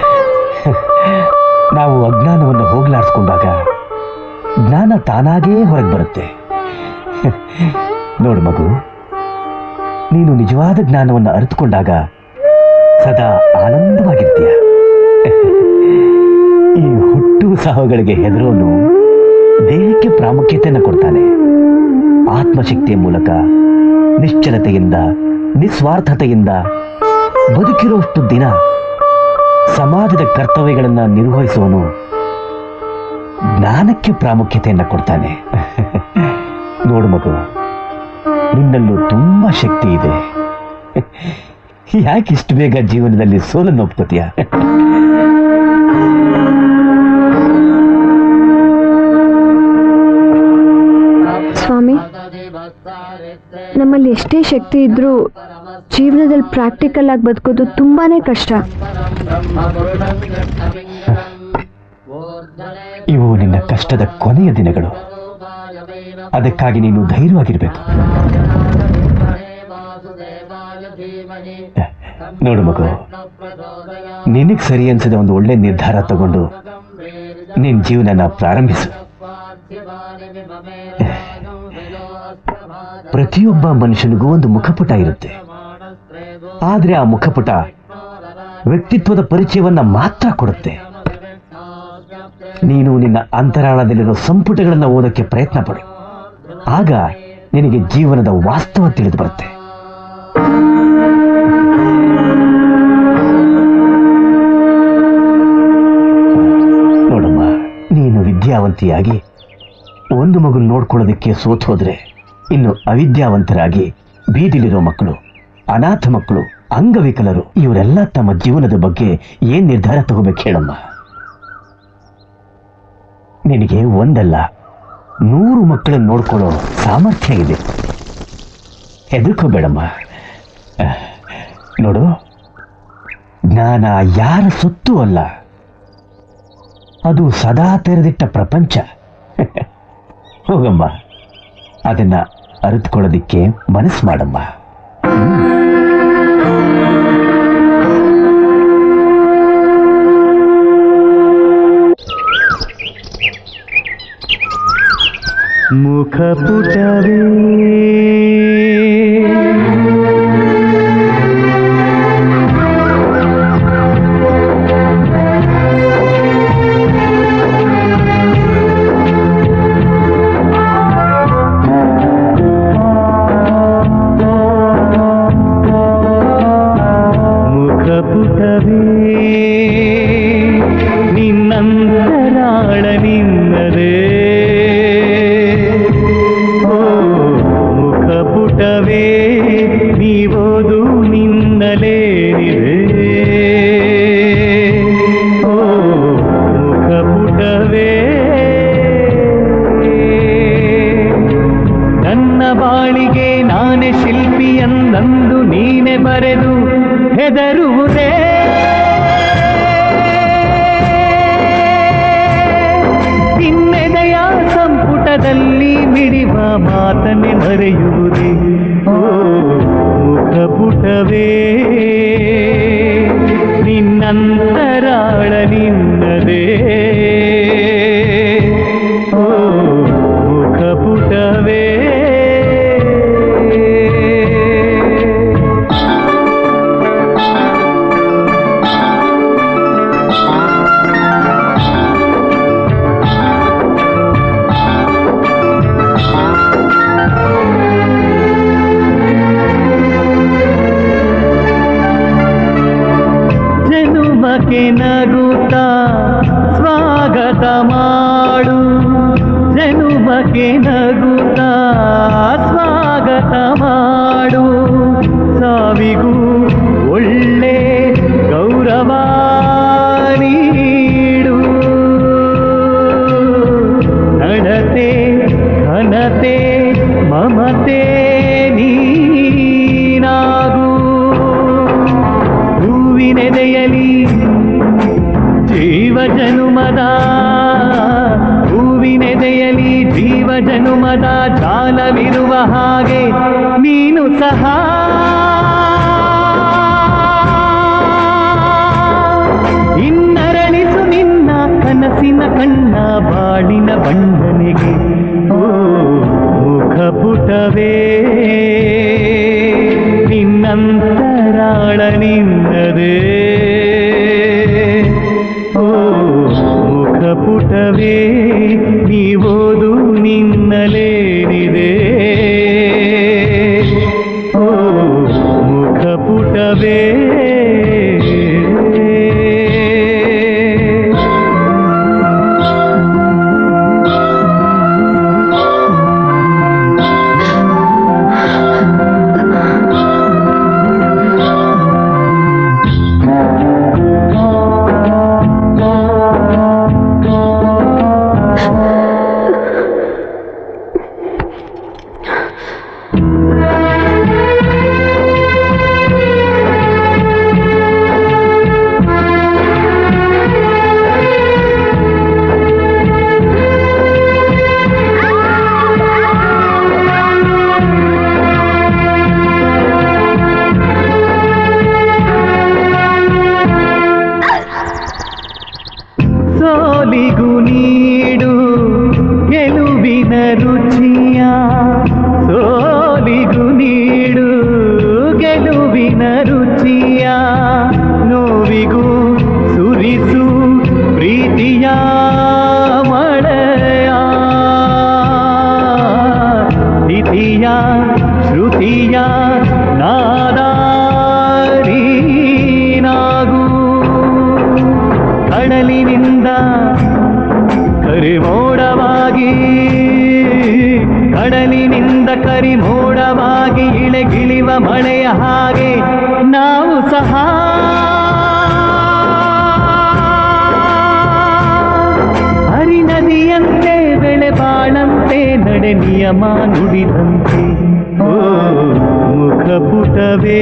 ನಾವು ಅಜ್ಞಾನವನ್ನು ಹೋಗಲಾಡಿಸ್ಕೊಂಡಾಗ ಜ್ಞಾನ ತಾನಾಗೇ ಹೊರಗೆ ಬರುತ್ತೆ ನೋಡು ಮಗು ನೀನು ನಿಜವಾದ ಜ್ಞಾನವನ್ನು ಅರಿತುಕೊಂಡಾಗ ಸದಾ ಆನಂದವಾಗಿರ್ತೀಯ ಈ ಹುಟ್ಟು ಸಾವುಗಳಿಗೆ ಹೆದರೋನು ದೇಹಕ್ಕೆ ಪ್ರಾಮುಖ್ಯತೆಯನ್ನು ಕೊಡ್ತಾನೆ ಆತ್ಮಶಕ್ತಿಯ ಮೂಲಕ ನಿಶ್ಚಲತೆಯಿಂದ ನಿಸ್ವಾರ್ಥತೆಯಿಂದ ಬದುಕಿರುವಷ್ಟು ದಿನ ಸಮಾಜದ ಕರ್ತವ್ಯಗಳನ್ನು ನಿರ್ವಹಿಸುವನು ಜ್ಞಾನಕ್ಕೆ ಪ್ರಾಮುಖ್ಯತೆಯನ್ನು ಕೊಡ್ತಾನೆ ನೋಡು ಮಗು ನಿನ್ನಲ್ಲೂ ತುಂಬಾ ಶಕ್ತಿ ಇದೆ ಯಾಕೆ ಇಷ್ಟು ಬೇಗ ಜೀವನದಲ್ಲಿ ಸೋಲನ್ನು ಒಪ್ಕೋತೀಯ ಸ್ವಾಮಿ ನಮ್ಮಲ್ಲಿ ಎಷ್ಟೇ ಶಕ್ತಿ ಇದ್ರೂ ಜೀವನದಲ್ಲಿ ಪ್ರಾಕ್ಟಿಕಲ್ ಆಗಿ ಬದುಕೋದು ತುಂಬಾನೇ ಕಷ್ಟ ಇವು ನಿನ್ನ ಕಷ್ಟದ ಕೊನೆಯ ದಿನಗಳು ಅದಕ್ಕಾಗಿ ನೀನು ಧೈರ್ಯವಾಗಿರ್ಬೇಕು ನೋಡು ಮಗು ನಿನಗ್ ಸರಿ ಅನ್ಸಿದ ಒಂದು ಒಳ್ಳೆ ನಿರ್ಧಾರ ತಗೊಂಡು ನಿನ್ ಜೀವನನ ಪ್ರಾರಂಭಿಸು ಪ್ರತಿಯೊಬ್ಬ ಮನುಷ್ಯನಿಗೂ ಒಂದು ಮುಖಪುಟ ಇರುತ್ತೆ ಆದ್ರೆ ಆ ಮುಖಪುಟ ವ್ಯಕ್ತಿತ್ವದ ಪರಿಚಯವನ್ನ ಮಾತ್ರ ಕೊಡುತ್ತೆ ನೀನು ನಿನ್ನ ಅಂತರಾಳದಲ್ಲಿರೋ ಸಂಪುಟಗಳನ್ನು ಓದೋಕ್ಕೆ ಪ್ರಯತ್ನ ಪಡು ಆಗ ನಿನಗೆ ಜೀವನದ ವಾಸ್ತವ ತಿಳಿದು ಬರುತ್ತೆ ನೋಡಮ್ಮ ನೀನು ವಿದ್ಯಾವಂತಿಯಾಗಿ ಒಂದು ಮಗು ನೋಡ್ಕೊಳ್ಳೋದಕ್ಕೆ ಸೋತ್ ಹೋದ್ರೆ ಇನ್ನು ಅವಿದ್ಯಾವಂತರಾಗಿ ಬೀದಿಲಿರೋ ಮಕ್ಕಳು ಅನಾಥ ಮಕ್ಕಳು ಅಂಗವಿಕಲರು ಇವರೆಲ್ಲ ತಮ್ಮ ಜೀವನದ ಬಗ್ಗೆ ಏನ್ ನಿರ್ಧಾರ ತಗೋಬೇಕು ಹೇಳಮ್ಮ ನಿನಗೆ ಒಂದಲ್ಲ ನೂರು ಮಕ್ಕಳನ್ನು ನೋಡ್ಕೊಳ್ಳೋ ಸಾಮರ್ಥ್ಯ ಇದೆ ಹೆದರ್ಕೋಬೇಡಮ್ಮ ಅಹ್, ನೋಡು ಜ್ಞಾನ ಯಾರ ಸೊತ್ತು ಅಲ್ಲ ಅದು ಸದಾ ತೆರೆದಿಟ್ಟ ಪ್ರಪಂಚ ಹೋಗಮ್ಮ ಅದನ್ನ ಅರಿತುಕೊಳ್ಳೋದಿಕ್ಕೆ ಮನಸ್ಸು ಮಾಡಮ್ಮ ಮುಖಪುಟವೇ ಮುಖಪುಟವೇ ನಿನ್ನಂತರಾಳ ನಿನ್ನದೇ ಓ ಮುಖಪುಟವೇ ನೀವೋದು ನಿನ್ನಲೇನಿದೆ ಓ ಮುಖಪುಟವೇ ನನ್ನ ಬಾಳಿಗೆ ನಾನೇ ಶಿಲ್ಪಿಯಂದಂದು ನೀನೆ ಬರೆದು ಹೆದರುವುದೇ ಹಿನ್ನೆದೆಯ ಸಂಪುಟದಲ್ಲಿ ಮಿಡಿವ ಮಾತನ್ನೇ ಮರೆಯುವುದೇ ಓ ಮುಖಪುಟವೇ ನಿನ್ನಂತರಾಳ ನಿನ್ನದೇ ಓ ಮುಖಪುಟವೇ ಜನುಮಕ್ಕೆ ನಗುತ್ತಾ ಸ್ವಾಗತ ಮಾಡು ಜನುಮಕ್ಕೆ ನಗುತ್ತಾ ಸ್ವಾಗತ ಮಾಡು ಸಾವಿಗೂ ಒಳ್ಳೆ ಗೌರವ ನೀಡು ನಡತೆ ಘನತೆ ಮಮತೆ ನೀನಾಗು ಹೂವಿನೆದೆಯಲಿ ಜೀವ ಜನುಮದ ಹೂವಿನೆದೆಯಲಿ ಜೀವ ಜನುಮದ ಜಾಲವಿರುವ ಹಾಗೆ ನೀನು ಸಹ ಇನ್ನರಳಿಸು ನಿನ್ನ ಕನಸಿನ ಕಣ್ಣ ಬಾಳಿನ ಬಣ್ಣನೆಗೆ ಓ ಮುಖಪುಟವೇ ನಿನ್ನಂತರಾಳ ನಿನ್ನದೇ ಓ ಮುಖಪುಟವೇ ನೀವೋದು ನಿನ್ನಲೇನಿದೆ ಓ ಮುಖಪುಟವೇ ಸೋಲಿಗೂ ನೀಡು ಗೆಲುವಿನ ರುಚಿಯ ಸೋಲಿಗೂ ನೀಡು ಗೆಲುವಿನ ರುಚಿಯ ನೋವಿಗೂ ಸುರಿಸು ಪ್ರೀತಿಯ ಮಳೆಯ ಸ್ಥಿತಿಯ ಶ್ರುತಿಯ ನಾದಾರೀನಾಗು ಕಡಲಿನಿಂದ ಕರಿಮೋಡವಾಗಿ ಕಡಲಿನಿಂದ ಕರಿಮೋಡವಾಗಿ ಇಳೆಗಿಳಿವ ಮಳೆಯ ಹಾಗೆ ನಾವು ಸಹ ಹರಿನದಿಯಂತೆ ಬೆಳೆ ಬಾಳಂತೆ ನಡೆ ನಿಯಮ ನುಡಿದಂತೆ ಓ ಮುಖಪುಟವೇ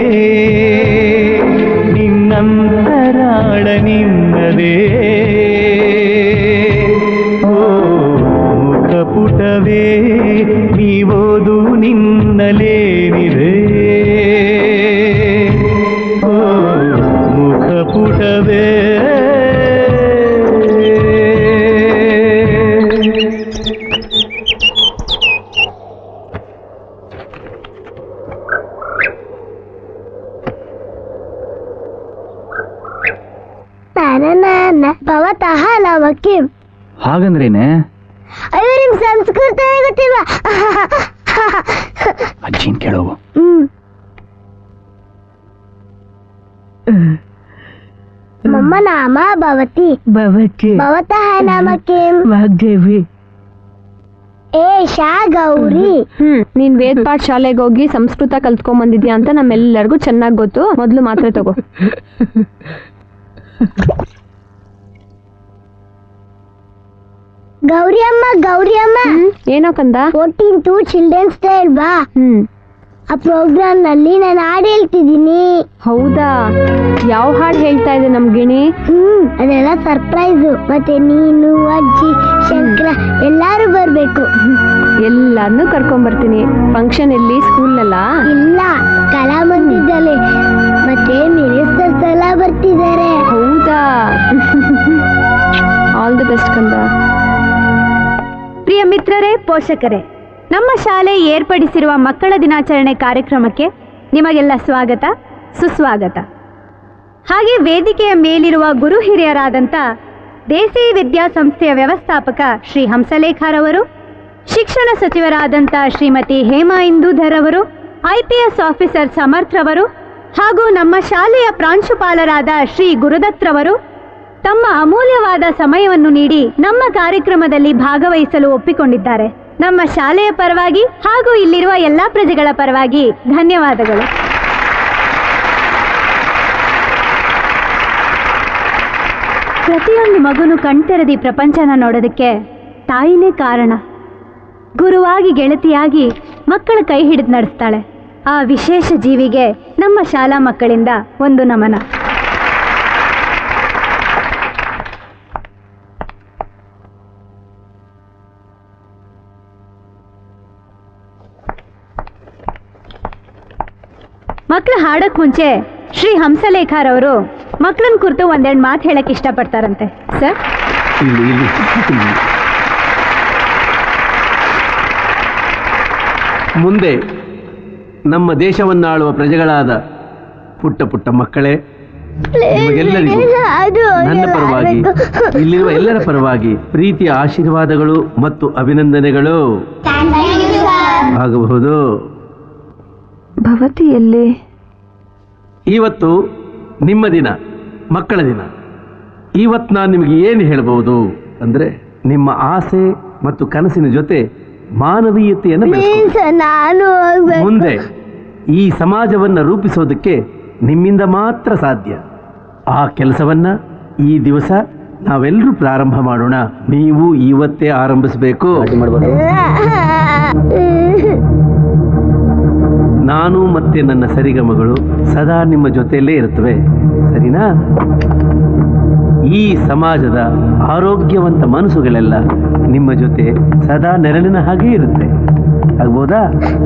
ನಿನ್ನಂತರಾಳ ನಿನ್ನದೇ ಓ ಮುಖಪುಟವೇ ನೀವೋದು ನಿನ್ನಲೇನಿದೆ ಓ ಮುಖಪುಟವೇ ಭವತಃ ನಾಮಕ್ಕೆ ಹಾಗಂದ್ರೇನೆ ಅಯ್ಯೋ ನಿಮ್ ಸಂಸ್ಕೃತ ಗೊತ್ತಿಲ್ವಾ ಅಜ್ಜಿನ್ ಕೇಳೋವು ಹ್ಮ್ ಮಮ್ಮ ನಾಮ ಭವತಿ ಭವತಿ ಭವತಃ ನಾಮಕ್ಕೆ ವಾಗ್ದೇವಿ ಏಷಾ ಗೌರಿ ಹ್ಮ್ ನೀನ್ ವೇದ ಪಾಠ ಶಾಲೆಗೆ ಹೋಗಿ ಸಂಸ್ಕೃತ ಕಲ್ತ್ಕೊಂಡ್ ಬಂದಿದ್ಯಾ ಅಂತ ನಮ್ಮೆಲ್ಲರಿಗೂ ಚೆನ್ನಾಗ್ ಗೊತ್ತು ಮೊದ್ಲು ಮಾತ್ರೆ ತಗೋ ಗೌರಿ ಅಮ್ಮ ಗೌರಿ ಅಮ್ಮ ಏನೋ ಕಂದ ಫೋರ್ಟೀನ್ ಟು ಚಿಲ್ಡ್ರನ್ಸ್ ಡೇ ಅಲ್ವಾ ಹ್ಮ್ ಆ ಪ್ರೋಗ್ರಾಮ್ ನಲ್ಲಿ ನಾನು ಹಾಡು ಹೇಳ್ತಿದ್ದೀನಿ ಹೌದಾ ಯಾವ ಹಾಡು ಹೇಳ್ತಾ ಇದೆ ನಮ್ ಗಿಣಿ ಹ್ಮ್ ಅದೆಲ್ಲ ಸರ್ಪ್ರೈಸು ಮತ್ತೆ ನೀನು ಅಜ್ಜಿ ಶಂಕರ ಎಲ್ಲಾರು ಬರ್ಬೇಕು ಎಲ್ಲಾರನ್ನೂ ಕರ್ಕೊಂಡ್ ಬರ್ತೀನಿ ಫಂಕ್ಷನ್ ಎಲ್ಲಿ ಸ್ಕೂಲ್ನಲ್ಲ ಇಲ್ಲ ಕಲಾ ಮಂದಿರದಲ್ಲಿ ಮತ್ತೆ ಮಿನಿಸ್ಟರ್ಸ್ ಎಲ್ಲ ಬರ್ತಿದ್ದಾರೆ ಹೌದಾ ಆಲ್ ದಿ ಬೆಸ್ಟ್ ಕಂದ ಪ್ರಿಯ ಮಿತ್ರರೇ ಪೋಷಕರೇ ನಮ್ಮ ಶಾಲೆ ಏರ್ಪಡಿಸಿರುವ ಮಕ್ಕಳ ದಿನಾಚರಣೆ ಕಾರ್ಯಕ್ರಮಕ್ಕೆ ನಿಮಗೆಲ್ಲ ಸ್ವಾಗತ ಸುಸ್ವಾಗತ ಹಾಗೆ ವೇದಿಕೆಯ ಮೇಲಿರುವ ಗುರು ಹಿರಿಯರಾದಂಥ ದೇಸಿ ವಿದ್ಯಾಸಂಸ್ಥೆಯ ವ್ಯವಸ್ಥಾಪಕ ಶ್ರೀ ಹಂಸಲೇಖರವರು ಶಿಕ್ಷಣ ಸಚಿವರಾದಂಥ ಶ್ರೀಮತಿ ಹೇಮಾ ಇಂದೂಧರ್ ಅವರು ಐಪಿಎಸ್ ಆಫೀಸರ್ ಸಮರ್ಥ್ರವರು ಹಾಗೂ ನಮ್ಮ ಶಾಲೆಯ ಪ್ರಾಂಶುಪಾಲರಾದ ಶ್ರೀ ಗುರುದತ್ರವರು ತಮ್ಮ ಅಮೂಲ್ಯವಾದ ಸಮಯವನ್ನು ನೀಡಿ ನಮ್ಮ ಕಾರ್ಯಕ್ರಮದಲ್ಲಿ ಭಾಗವಹಿಸಲು ಒಪ್ಪಿಕೊಂಡಿದ್ದಾರೆ ನಮ್ಮ ಶಾಲೆಯ ಪರವಾಗಿ ಹಾಗೂ ಇಲ್ಲಿರುವ ಎಲ್ಲಾ ಪ್ರಜೆಗಳ ಪರವಾಗಿ ಧನ್ಯವಾದಗಳು ಪ್ರತಿಯೊಂದು ಮಗುನು ಕಣ್ತೆರೆದಿ ಪ್ರಪಂಚನ ನೋಡೋದಕ್ಕೆ ತಾಯಿನೇ ಕಾರಣ ಗುರುವಾಗಿ ಗೆಳತಿಯಾಗಿ ಮಕ್ಕಳ ಕೈ ಹಿಡಿದು ನಡೆಸ್ತಾಳೆ ಆ ವಿಶೇಷ ಜೀವಿಗೆ ನಮ್ಮ ಶಾಲಾ ಮಕ್ಕಳಿಂದ ಒಂದು ನಮನ ಮಕ್ಕಳು ಹಾಡಕ್ ಮುಂಚೆ ಶ್ರೀ ಹಂಸಲೇಖರವರು ಮಕ್ಕಳನ್ನ ಕುರಿತು ಒಂದೆರಡು ಮಾತು ಹೇಳಕ್ ಇಷ್ಟಪಡ್ತಾರಂತೆ ಸರ್ ಇಲ್ಲಿ ಇಲ್ಲಿ ಇಲ್ಲಿ. ಮುಂದೆ ನಮ್ಮ ದೇಶವನ್ನಾಳುವ ಪ್ರಜೆಗಳಾದ ಪುಟ್ಟ ಪುಟ್ಟ ಮಕ್ಕಳೇ ನಿಮಗೆಲ್ಲರಿಗೂ ನನ್ನ ಪರವಾಗಿ ಇಲ್ಲಿರುವ ಎಲ್ಲರ ಪರವಾಗಿ ಪ್ರೀತಿಯ ಆಶೀರ್ವಾದಗಳು ಮತ್ತು ಅಭಿನಂದನೆಗಳು ಆಗಬಹುದು ಭವತಿ ಎಲ್ಲಿ ಇವತ್ತು ನಿಮ್ಮ ದಿನ ಮಕ್ಕಳ ದಿನ ಇವತ್ತು ನಾನು ನಿಮಗೆ ಏನು ಹೇಳ್ಬೋದು ಅಂದರೆ ನಿಮ್ಮ ಆಸೆ ಮತ್ತು ಕನಸಿನ ಜೊತೆ ಮಾನವೀಯತೆಯನ್ನು ಬೆಳೆಸ್ಕೊಳ್ಳಿ. ಪ್ಲೀಸ್ ನಾನು ಹೋಗ್ಬೇಕು ಮುಂದೆ ಈ ಸಮಾಜವನ್ನು ರೂಪಿಸೋದಕ್ಕೆ ನಿಮ್ಮಿಂದ ಮಾತ್ರ ಸಾಧ್ಯ ಆ ಕೆಲಸವನ್ನ ಈ ದಿವಸ ನಾವೆಲ್ಲರೂ ಪ್ರಾರಂಭ ಮಾಡೋಣ ನೀವು ಇವತ್ತೇ ಆರಂಭಿಸಬೇಕು ನಾನು ಮತ್ತೆ ನನ್ನ ಸರಿಗಮಗಳು ಸದಾ ನಿಮ್ಮ ಜೊತೆಯಲ್ಲೇ ಇರುತ್ತವೆ ಸರಿನಾ ಈ ಸಮಾಜದ ಆರೋಗ್ಯವಂತ ಮನಸ್ಸುಗಳೆಲ್ಲ ನಿಮ್ಮ ಜೊತೆ ಸದಾ ನೆರಳಿನ ಹಾಗೆ ಇರುತ್ತೆ ಆಗ್ಬೋದಾ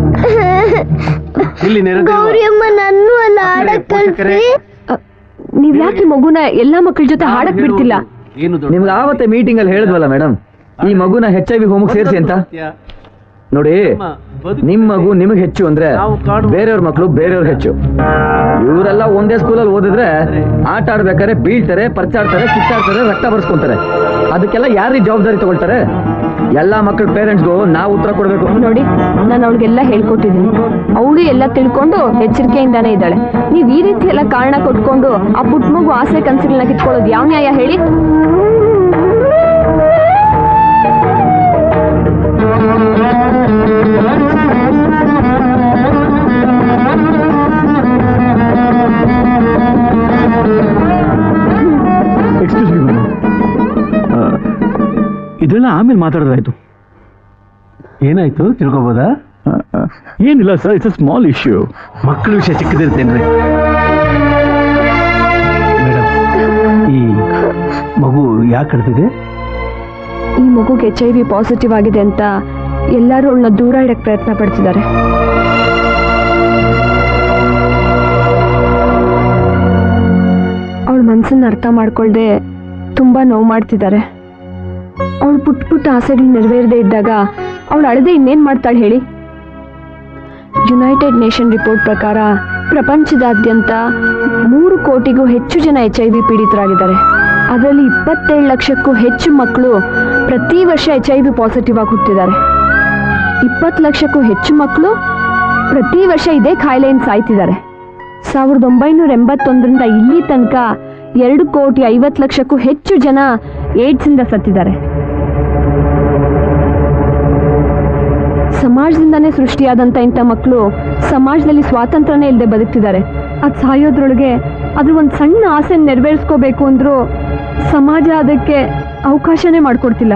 ಇಲ್ಲಿ ನೆರೆದಿರುವ ಗೌರಿ ಅಮ್ಮ ನನ್ನೂ ಅಲ್ಲ ಆಡಕ್ ಪೋಷಕರೇ, ಕಳ್ಸಿ ನೀವ್ ಯಾಕೆ ಈ ಮಗುನ ಎಲ್ಲಾ ಮಕ್ಕಳ ಜೊತೆ ನಾನು ಹಾಡಕ್ ಹೇಳುವುದು ಬಿಡ್ತಿಲ್ಲ ಏನು ದೊಡ್ಡ ನಿಮ್ಗೆ ಆವತ್ತೆ ಮೀಟಿಂಗ್ ಅಲ್ಲಿ ಹೇಳಿದ್ವಲ್ಲ ಮೇಡಮ್ ಈ ಮಗುನ ಹೆಚ್ ಐ ವಿ ಹೋಮಕ್ ಸೇರಿಸಿ ಅಂತ ನೋಡಿ ನಿಮ್ ಮಗು ನಿಮಗೆ ಹೆಚ್ಚು ಅಂದ್ರೆ ಬೇರೆಯವ್ರ ಮಕ್ಕಳು ಬೇರೆಯವ್ರ ಹೆಚ್ಚು ಇವರೆಲ್ಲ ಒಂದೇ ಸ್ಕೂಲಲ್ಲಿ ಓದಿದ್ರೆ ಆಟ ಆಡ್ಬೇಕಾದ್ರೆ ಬೀಳ್ತಾರೆ ಪರ್ಚಾಡ್ತಾರೆ ಕಿತ್ತಾಡ್ತಾರೆ ರಕ್ತ ಬರ್ಸ್ಕೊಂತಾರೆ ಅದಕ್ಕೆಲ್ಲ ಯಾರೀ ಜವಾಬ್ದಾರಿ ತಗೊಳ್ತಾರೆ ಎಲ್ಲಾ ಮಕ್ಕಳ ಪೇರೆಂಟ್ಸ್ಗೂ ನಾವು ಉತ್ತರ ಕೊಡ್ಬೇಕು ನೋಡಿ ನಾನು ಅವಳಿಗೆಲ್ಲ ಹೇಳ್ಕೊಟ್ಟಿದ್ದೀನಿ ಅವಳು ಎಲ್ಲ ತಿಳ್ಕೊಂಡು ಎಚ್ಚರಿಕೆಯಿಂದಾನೇ ಇದ್ದಾಳೆ ನೀವ್ ಈ ರೀತಿ ಎಲ್ಲ ಕಾರಣ ಕೊಟ್ಕೊಂಡು ಆ ಪುಟ್ಟ ಮಗು ಆಸೆ ಕನ್ಸುಗಳನ್ನ ಕಿತ್ಕೊಳ್ಳೋದು ಯಾವ ನ್ಯಾಯ ಹೇಳಿ ಎಕ್ಸ್ಕ್ಯೂಸ್ ಮಿ ಮೇಡಮ್ ಇದೆಲ್ಲ ಆಮೇಲೆ ಮಾತಾಡೋದಾಯ್ತು ಏನಾಯ್ತು ತಿಳ್ಕೊಬೋದಾ ಏನಿಲ್ಲ sir it's a small issue ಮಕ್ಕಳ ವಿಷಯ ಚಿಕ್ಕದಿರ್ತೇನ್ರಿ ಮೇಡಮ್ ಈ ಮಗು ಯಾಕೆ ಕಡ್ತಿದೆ ಈ ಮಗುಗೆ ಎಚ್ ಐ ವಿ ಪಾಸಿಟಿವ್ ಆಗಿದೆ ಅಂತ ಎಲ್ಲರೂ ಅವಳನ್ನ ದೂರ ಇಡಕ್ ಪ್ರಯತ್ನ ಪಡ್ತಿದ್ದಾರೆ ಅವಳ ಮನ್ಸನ್ನ ಅರ್ಥ ಮಾಡ್ಕೊಳ್ದೆ ತುಂಬಾ ನೋವು ಮಾಡ್ತಿದ್ದಾರೆ ಅವಳು ಪುಟ್ಟ ಪುಟ್ಟ ಆಸೆಗಳು ನೆರವೇರದೆ ಇದ್ದಾಗ ಅವಳು ಅಳದೆ ಇನ್ನೇನ್ ಮಾಡ್ತಾಳೆ ಹೇಳಿ ಯುನೈಟೆಡ್ ನೇಷನ್ ರಿಪೋರ್ಟ್ ಪ್ರಕಾರ ಪ್ರಪಂಚದಾದ್ಯಂತ ಮೂರು ಕೋಟಿಗೂ ಹೆಚ್ಚು ಜನ ಎಚ್ ಐ ವಿ ಪೀಡಿತರಾಗಿದ್ದಾರೆ ಅದರಲ್ಲಿ ಇಪ್ಪತ್ತೇಳು ಲಕ್ಷಕ್ಕೂ ಹೆಚ್ಚು ಮಕ್ಕಳು ಪ್ರತಿ ವರ್ಷ ಎಚ್ ಐ ವಿ ಪಾಸಿಟಿವ್ ಆಗಿ ಹುಟ್ಟಿದ್ದಾರೆ ಇಪ್ಪತ್ತು ಲಕ್ಷಕ್ಕೂ ಹೆಚ್ಚು ಮಕ್ಕಳು ಪ್ರತಿ ವರ್ಷ ಇದೇ ಕಾಯಿಲೆಯಿಂದ ಸಾಯ್ತಿದ್ದಾರೆ ಸಾವಿರದ ಒಂಬೈನೂರ ಎಂಬತ್ತೊಂದರಿಂದ ಇಲ್ಲಿ ತನಕ ಎರಡು ಕೋಟಿ ಐವತ್ತು ಲಕ್ಷಕ್ಕೂ ಹೆಚ್ಚು ಜನ ಏಡ್ಸಿಂದ ಸತ್ತಿದ್ದಾರೆ ಸಮಾಜದಿಂದಾನೇ ಸೃಷ್ಟಿಯಾದಂಥ ಇಂಥ ಮಕ್ಕಳು ಸಮಾಜದಲ್ಲಿ ಸ್ವಾತಂತ್ರ್ಯನೇ ಇಲ್ಲದೆ ಬದುಕ್ತಿದ್ದಾರೆ ಅದು ಸಾಯೋದ್ರೊಳಗೆ ಅದ್ರ ಒಂದು ಸಣ್ಣ ಆಸೆ ನೆರವೇರಿಸ್ಕೋಬೇಕು ಅಂದ್ರೂ ಸಮಾಜ ಅದಕ್ಕೆ ಅವಕಾಶನೇ ಮಾಡಿಕೊಡ್ತಿಲ್ಲ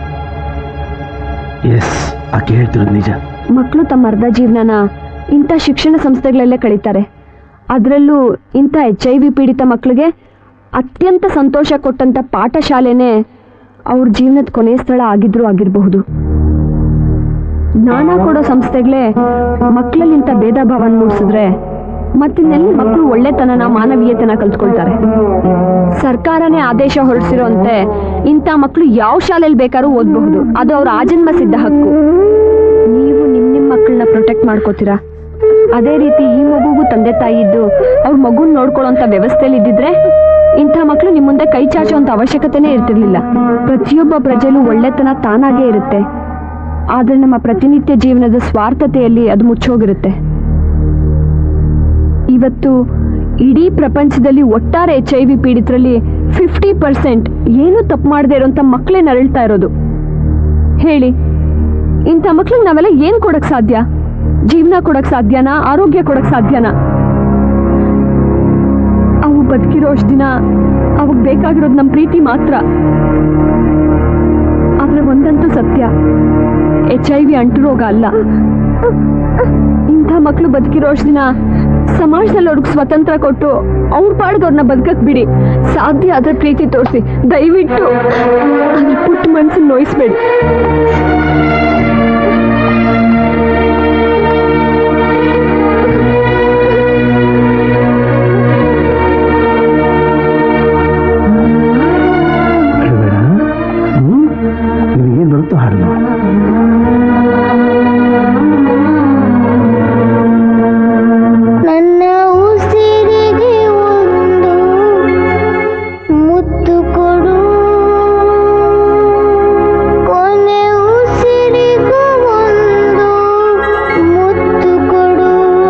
ಎಸ್ ಆಕೆ ಹೇಳ್ತಿರೋದು ನಿಜ ಮಕ್ಕಳು ತಮ್ಮ ಅರ್ಧ ಜೀವನನ ಇಂಥ ಶಿಕ್ಷಣ ಸಂಸ್ಥೆಗಳಲ್ಲೇ ಕಳೀತಾರೆ ಅದರಲ್ಲೂ ಇಂಥ ಎಚ್ ಐ ವಿ ಪೀಡಿತ ಮಕ್ಕಳಿಗೆ ಅತ್ಯಂತ ಸಂತೋಷ ಕೊಟ್ಟಂಥ ಪಾಠಶಾಲೆನೇ ಅವ್ರ ಜೀವನದ ಕೊನೆಯ ಸ್ಥಳ ಆಗಿದ್ರೂ ಆಗಿರಬಹುದು ಜ್ಞಾನ ಕೊಡೋ ಸಂಸ್ಥೆಗಳೇ ಮಕ್ಕಳಲ್ಲಿ ಇಂಥ ಭೇದ ಭಾವನ ಮೂಡಿಸಿದ್ರೆ ಮತ್ತಿನ್ನೆಲ್ಲಿ ಮಕ್ಕಳು ಒಳ್ಳೆತನನ ಮಾನವೀಯತೆನ ಕಲ್ತ್ಕೊಳ್ತಾರೆ ಸರ್ಕಾರನೇ ಆದೇಶ ಹೊರಡಿಸಿರೋಂತೆ ಇಂಥ ಮಕ್ಕಳು ಯಾವ ಶಾಲೆಯಲ್ಲಿ ಬೇಕಾದ್ರೂ ಓದಬಹುದು ಅದು ಅವ್ರ ಆಜನ್ಮ ಸಿದ್ಧ ಹಕ್ಕು ನೀವು ನಿಮ್ ನಿಮ್ ಮಕ್ಕಳನ್ನ ಪ್ರೊಟೆಕ್ಟ್ ಮಾಡ್ಕೋತೀರಾ ಅದೇ ರೀತಿ ಈ ಮಗುಗೂ ತಂದೆ ತಾಯಿ ಇದ್ದು ಅವ್ರ ಮಗುನ್ ನೋಡ್ಕೊಳ್ಳೋಂಥ ವ್ಯವಸ್ಥೆಯಲ್ಲಿ ಇದ್ದಿದ್ರೆ ಇಂಥ ಮಕ್ಕಳು ನಿಮ್ಮ ಮುಂದೆ ಕೈ ಚಾಚುವಂತ ಅವಶ್ಯಕತೆನೇ ಇರ್ತಿರ್ಲಿಲ್ಲ ಪ್ರತಿಯೊಬ್ಬ ಪ್ರಜೆಲೂ ಒಳ್ಳೆತನ ತಾನಾಗೇ ಇರುತ್ತೆ ಆದ್ರೆ ನಮ್ಮ ಪ್ರತಿನಿತ್ಯ ಜೀವನದ ಸ್ವಾರ್ಥತೆಯಲ್ಲಿ ಅದು ಮುಚ್ಚೋಗಿರುತ್ತೆ ಇವತ್ತು ಇಡೀ ಪ್ರಪಂಚದಲ್ಲಿ ಒಟ್ಟಾರೆ ಎಚ್ ಐ ವಿ ಪೀಡಿತರಲ್ಲಿ ಫಿಫ್ಟಿ ಪರ್ಸೆಂಟ್ ಏನು ತಪ್ಪು ಮಾಡದೇ ಇರೋಂಥ ಮಕ್ಕಳೇ ನರಳ್ತಾ ಇರೋದು ಹೇಳಿ ಇಂಥ ಮಕ್ಳಿಗೆ ನಾವೆಲ್ಲ ಏನು ಕೊಡಕ್ ಸಾಧ್ಯ ಜೀವನ ಕೊಡಕ್ ಸಾಧ್ಯನಾ ಆರೋಗ್ಯ ಕೊಡಕ್ ಸಾಧ್ಯನಾ ಅವು ಬದುಕಿರೋ ಅಷ್ಟು ದಿನ ಅವಕ್ ಬೇಕಾಗಿರೋದು ನಮ್ಮ ಪ್ರೀತಿ ಮಾತ್ರ ಆದ್ರೆ ಒಂದಂತೂ ಸತ್ಯ ಎಚ್ ಐ ವಿ ಅಂಟು ರೋಗ ಅಲ್ಲ ಇಂಥ ಮಕ್ಕಳು ಬದುಕಿರೋ ಅಷ್ಟು ದಿನ ಸಮಾಜದಲ್ಲಿ ಅವ್ರಿಗೆ ಸ್ವತಂತ್ರ ಕೊಟ್ಟು ಅವ್ರ ಪಾಡ್ಗೆ ಅವ್ರನ್ನ ಬದುಕಕ್ ಬಿಡಿ ಸಾಧ್ಯ ಆದ್ರೆ ಪ್ರೀತಿ ತೋರಿಸಿ ದಯವಿಟ್ಟು ಅದ್ರ ಪುಟ್ಟ ಮನ್ಸನ್ನ ನೋಯಿಸ್ಬೇಡಿ ಅಳ್ಬೇಡ ಹ್ಮ್ ನಿನಗೇನು ಬರುತ್ತೋ ಹಾಡು ನನ್ನ ಉಸಿರಿಗೆ ಒಂದು ಮುತ್ತು ಕೊಡು ಕೊನೆ ಉಸಿರಿಗೂ ಒಂದು ಮುತ್ತು ಕೊಡು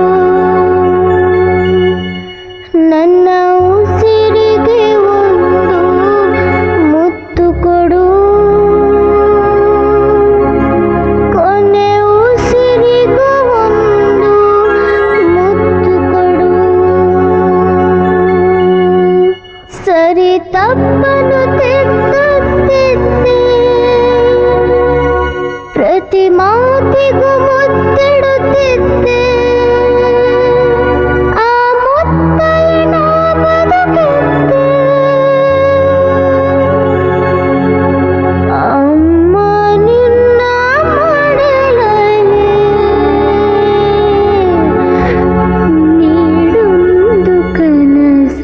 ನನ್ನ ಉಸಿರಿಗೆ ಒಂದು ಮುತ್ತು ಕೊಡು ಕೊನೆ ಉಸಿರಿಗೂ ಒಂದು ಮುತ್ತು ಕೊಡು ಸರಿ ತಪ್ಪನು ತಿದ್ದುತ್ತಿದ್ದೆ ಪ್ರತಿ ಮಾತಿಗೂ ಮುತ್ತಿಡುತ್ತಿದ್ದೆ ಆ ಮುತ್ತೈನ ಬದುಕಿದ್ದೆ ಅಮ್ಮ ನಿನ್ನ ಮಡಲಲ್ಲಿ ನೀಡೊಂದು ಕನಸ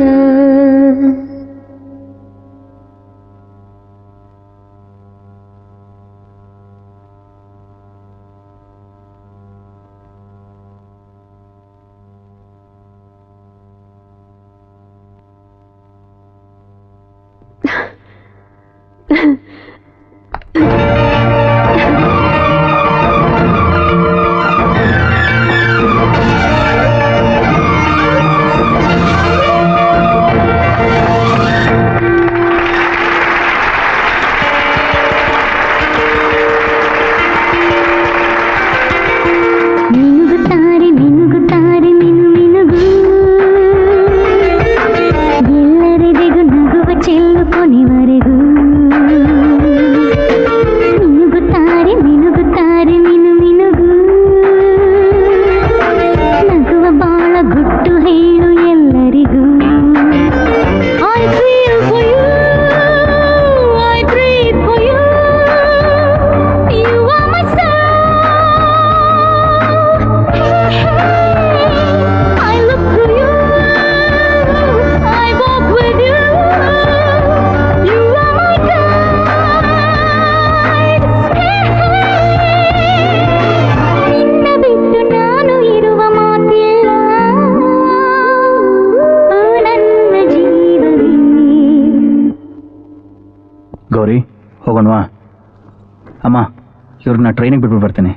ಹೋಗೋಣವಾ ಅಮ್ಮ ಇವ್ರನ್ನ ಟ್ರೈನಿಗೆ ಬಿಟ್ಬಿಟ್ಟು ಬರ್ತೀನಿ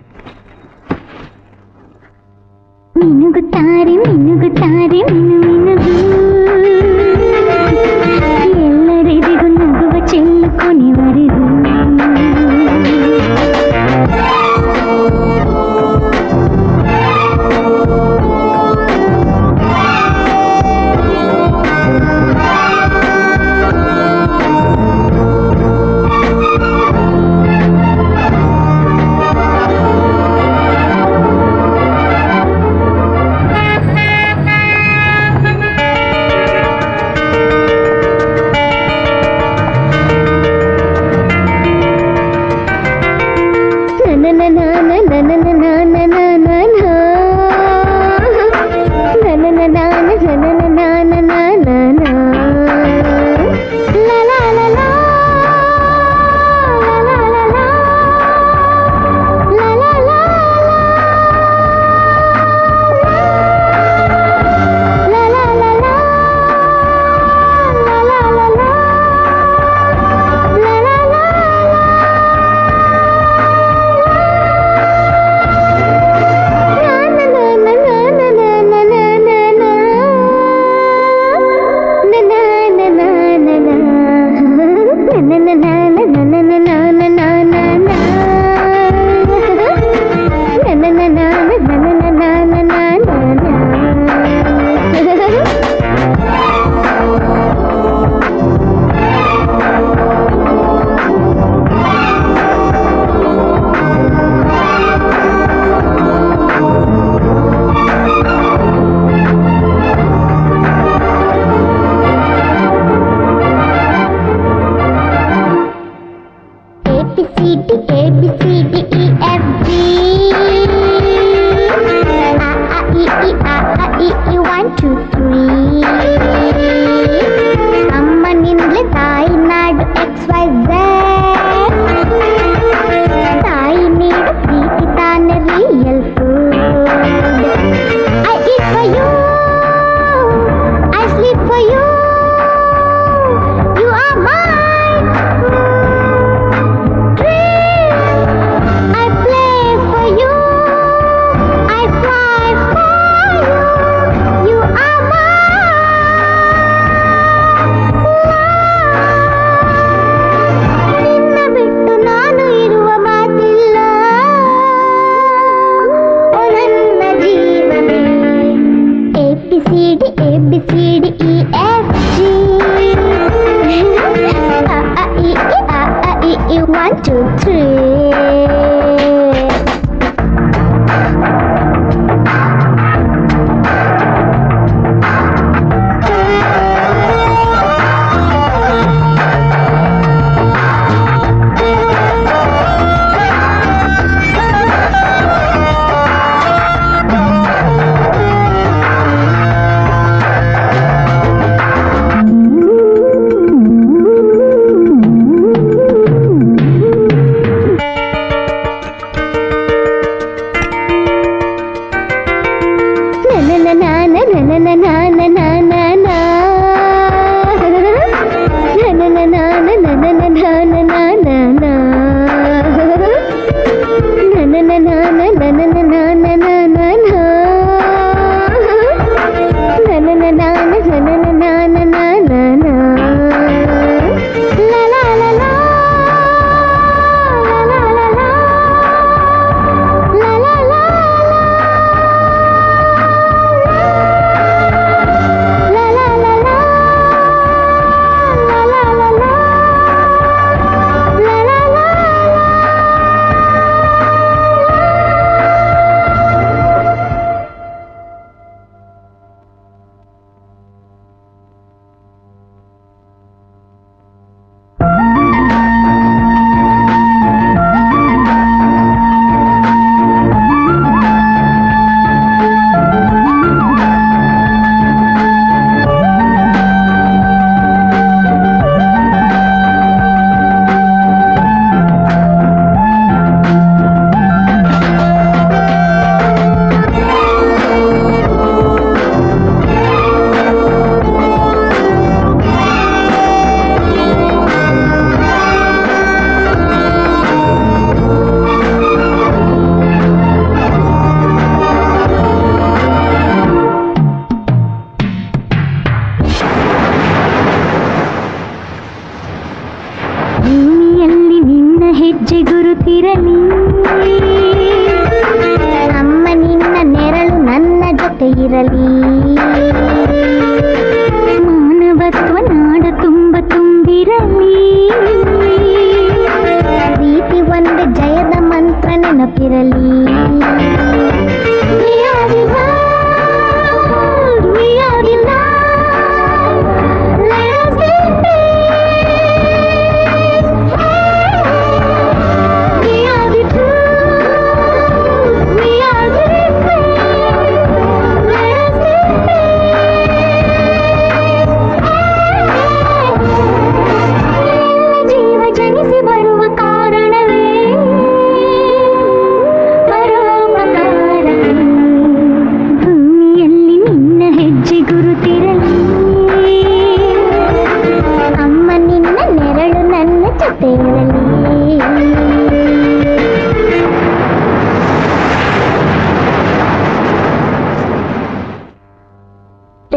ಮಿನುಗುತ್ತಾರೆ ಮಿನುಗುತ್ತಾರೆ ಮಿನು ಮಿನುಗು ಎಲ್ಲರಿಗೂ ನಗುವ ಚೆಲ್ಲು ಕೊನೆವರೆಗೂ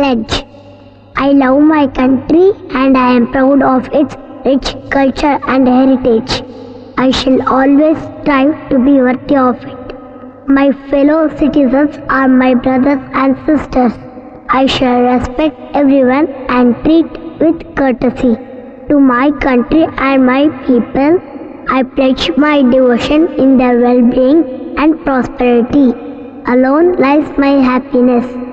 pledge. I love my country and I am proud of its rich culture and heritage. I shall always strive to be worthy of it. My fellow citizens are my brothers and sisters. I shall respect everyone and treat with courtesy. To my country and my people, I pledge my devotion in their well being and prosperity. Alone lies my happiness.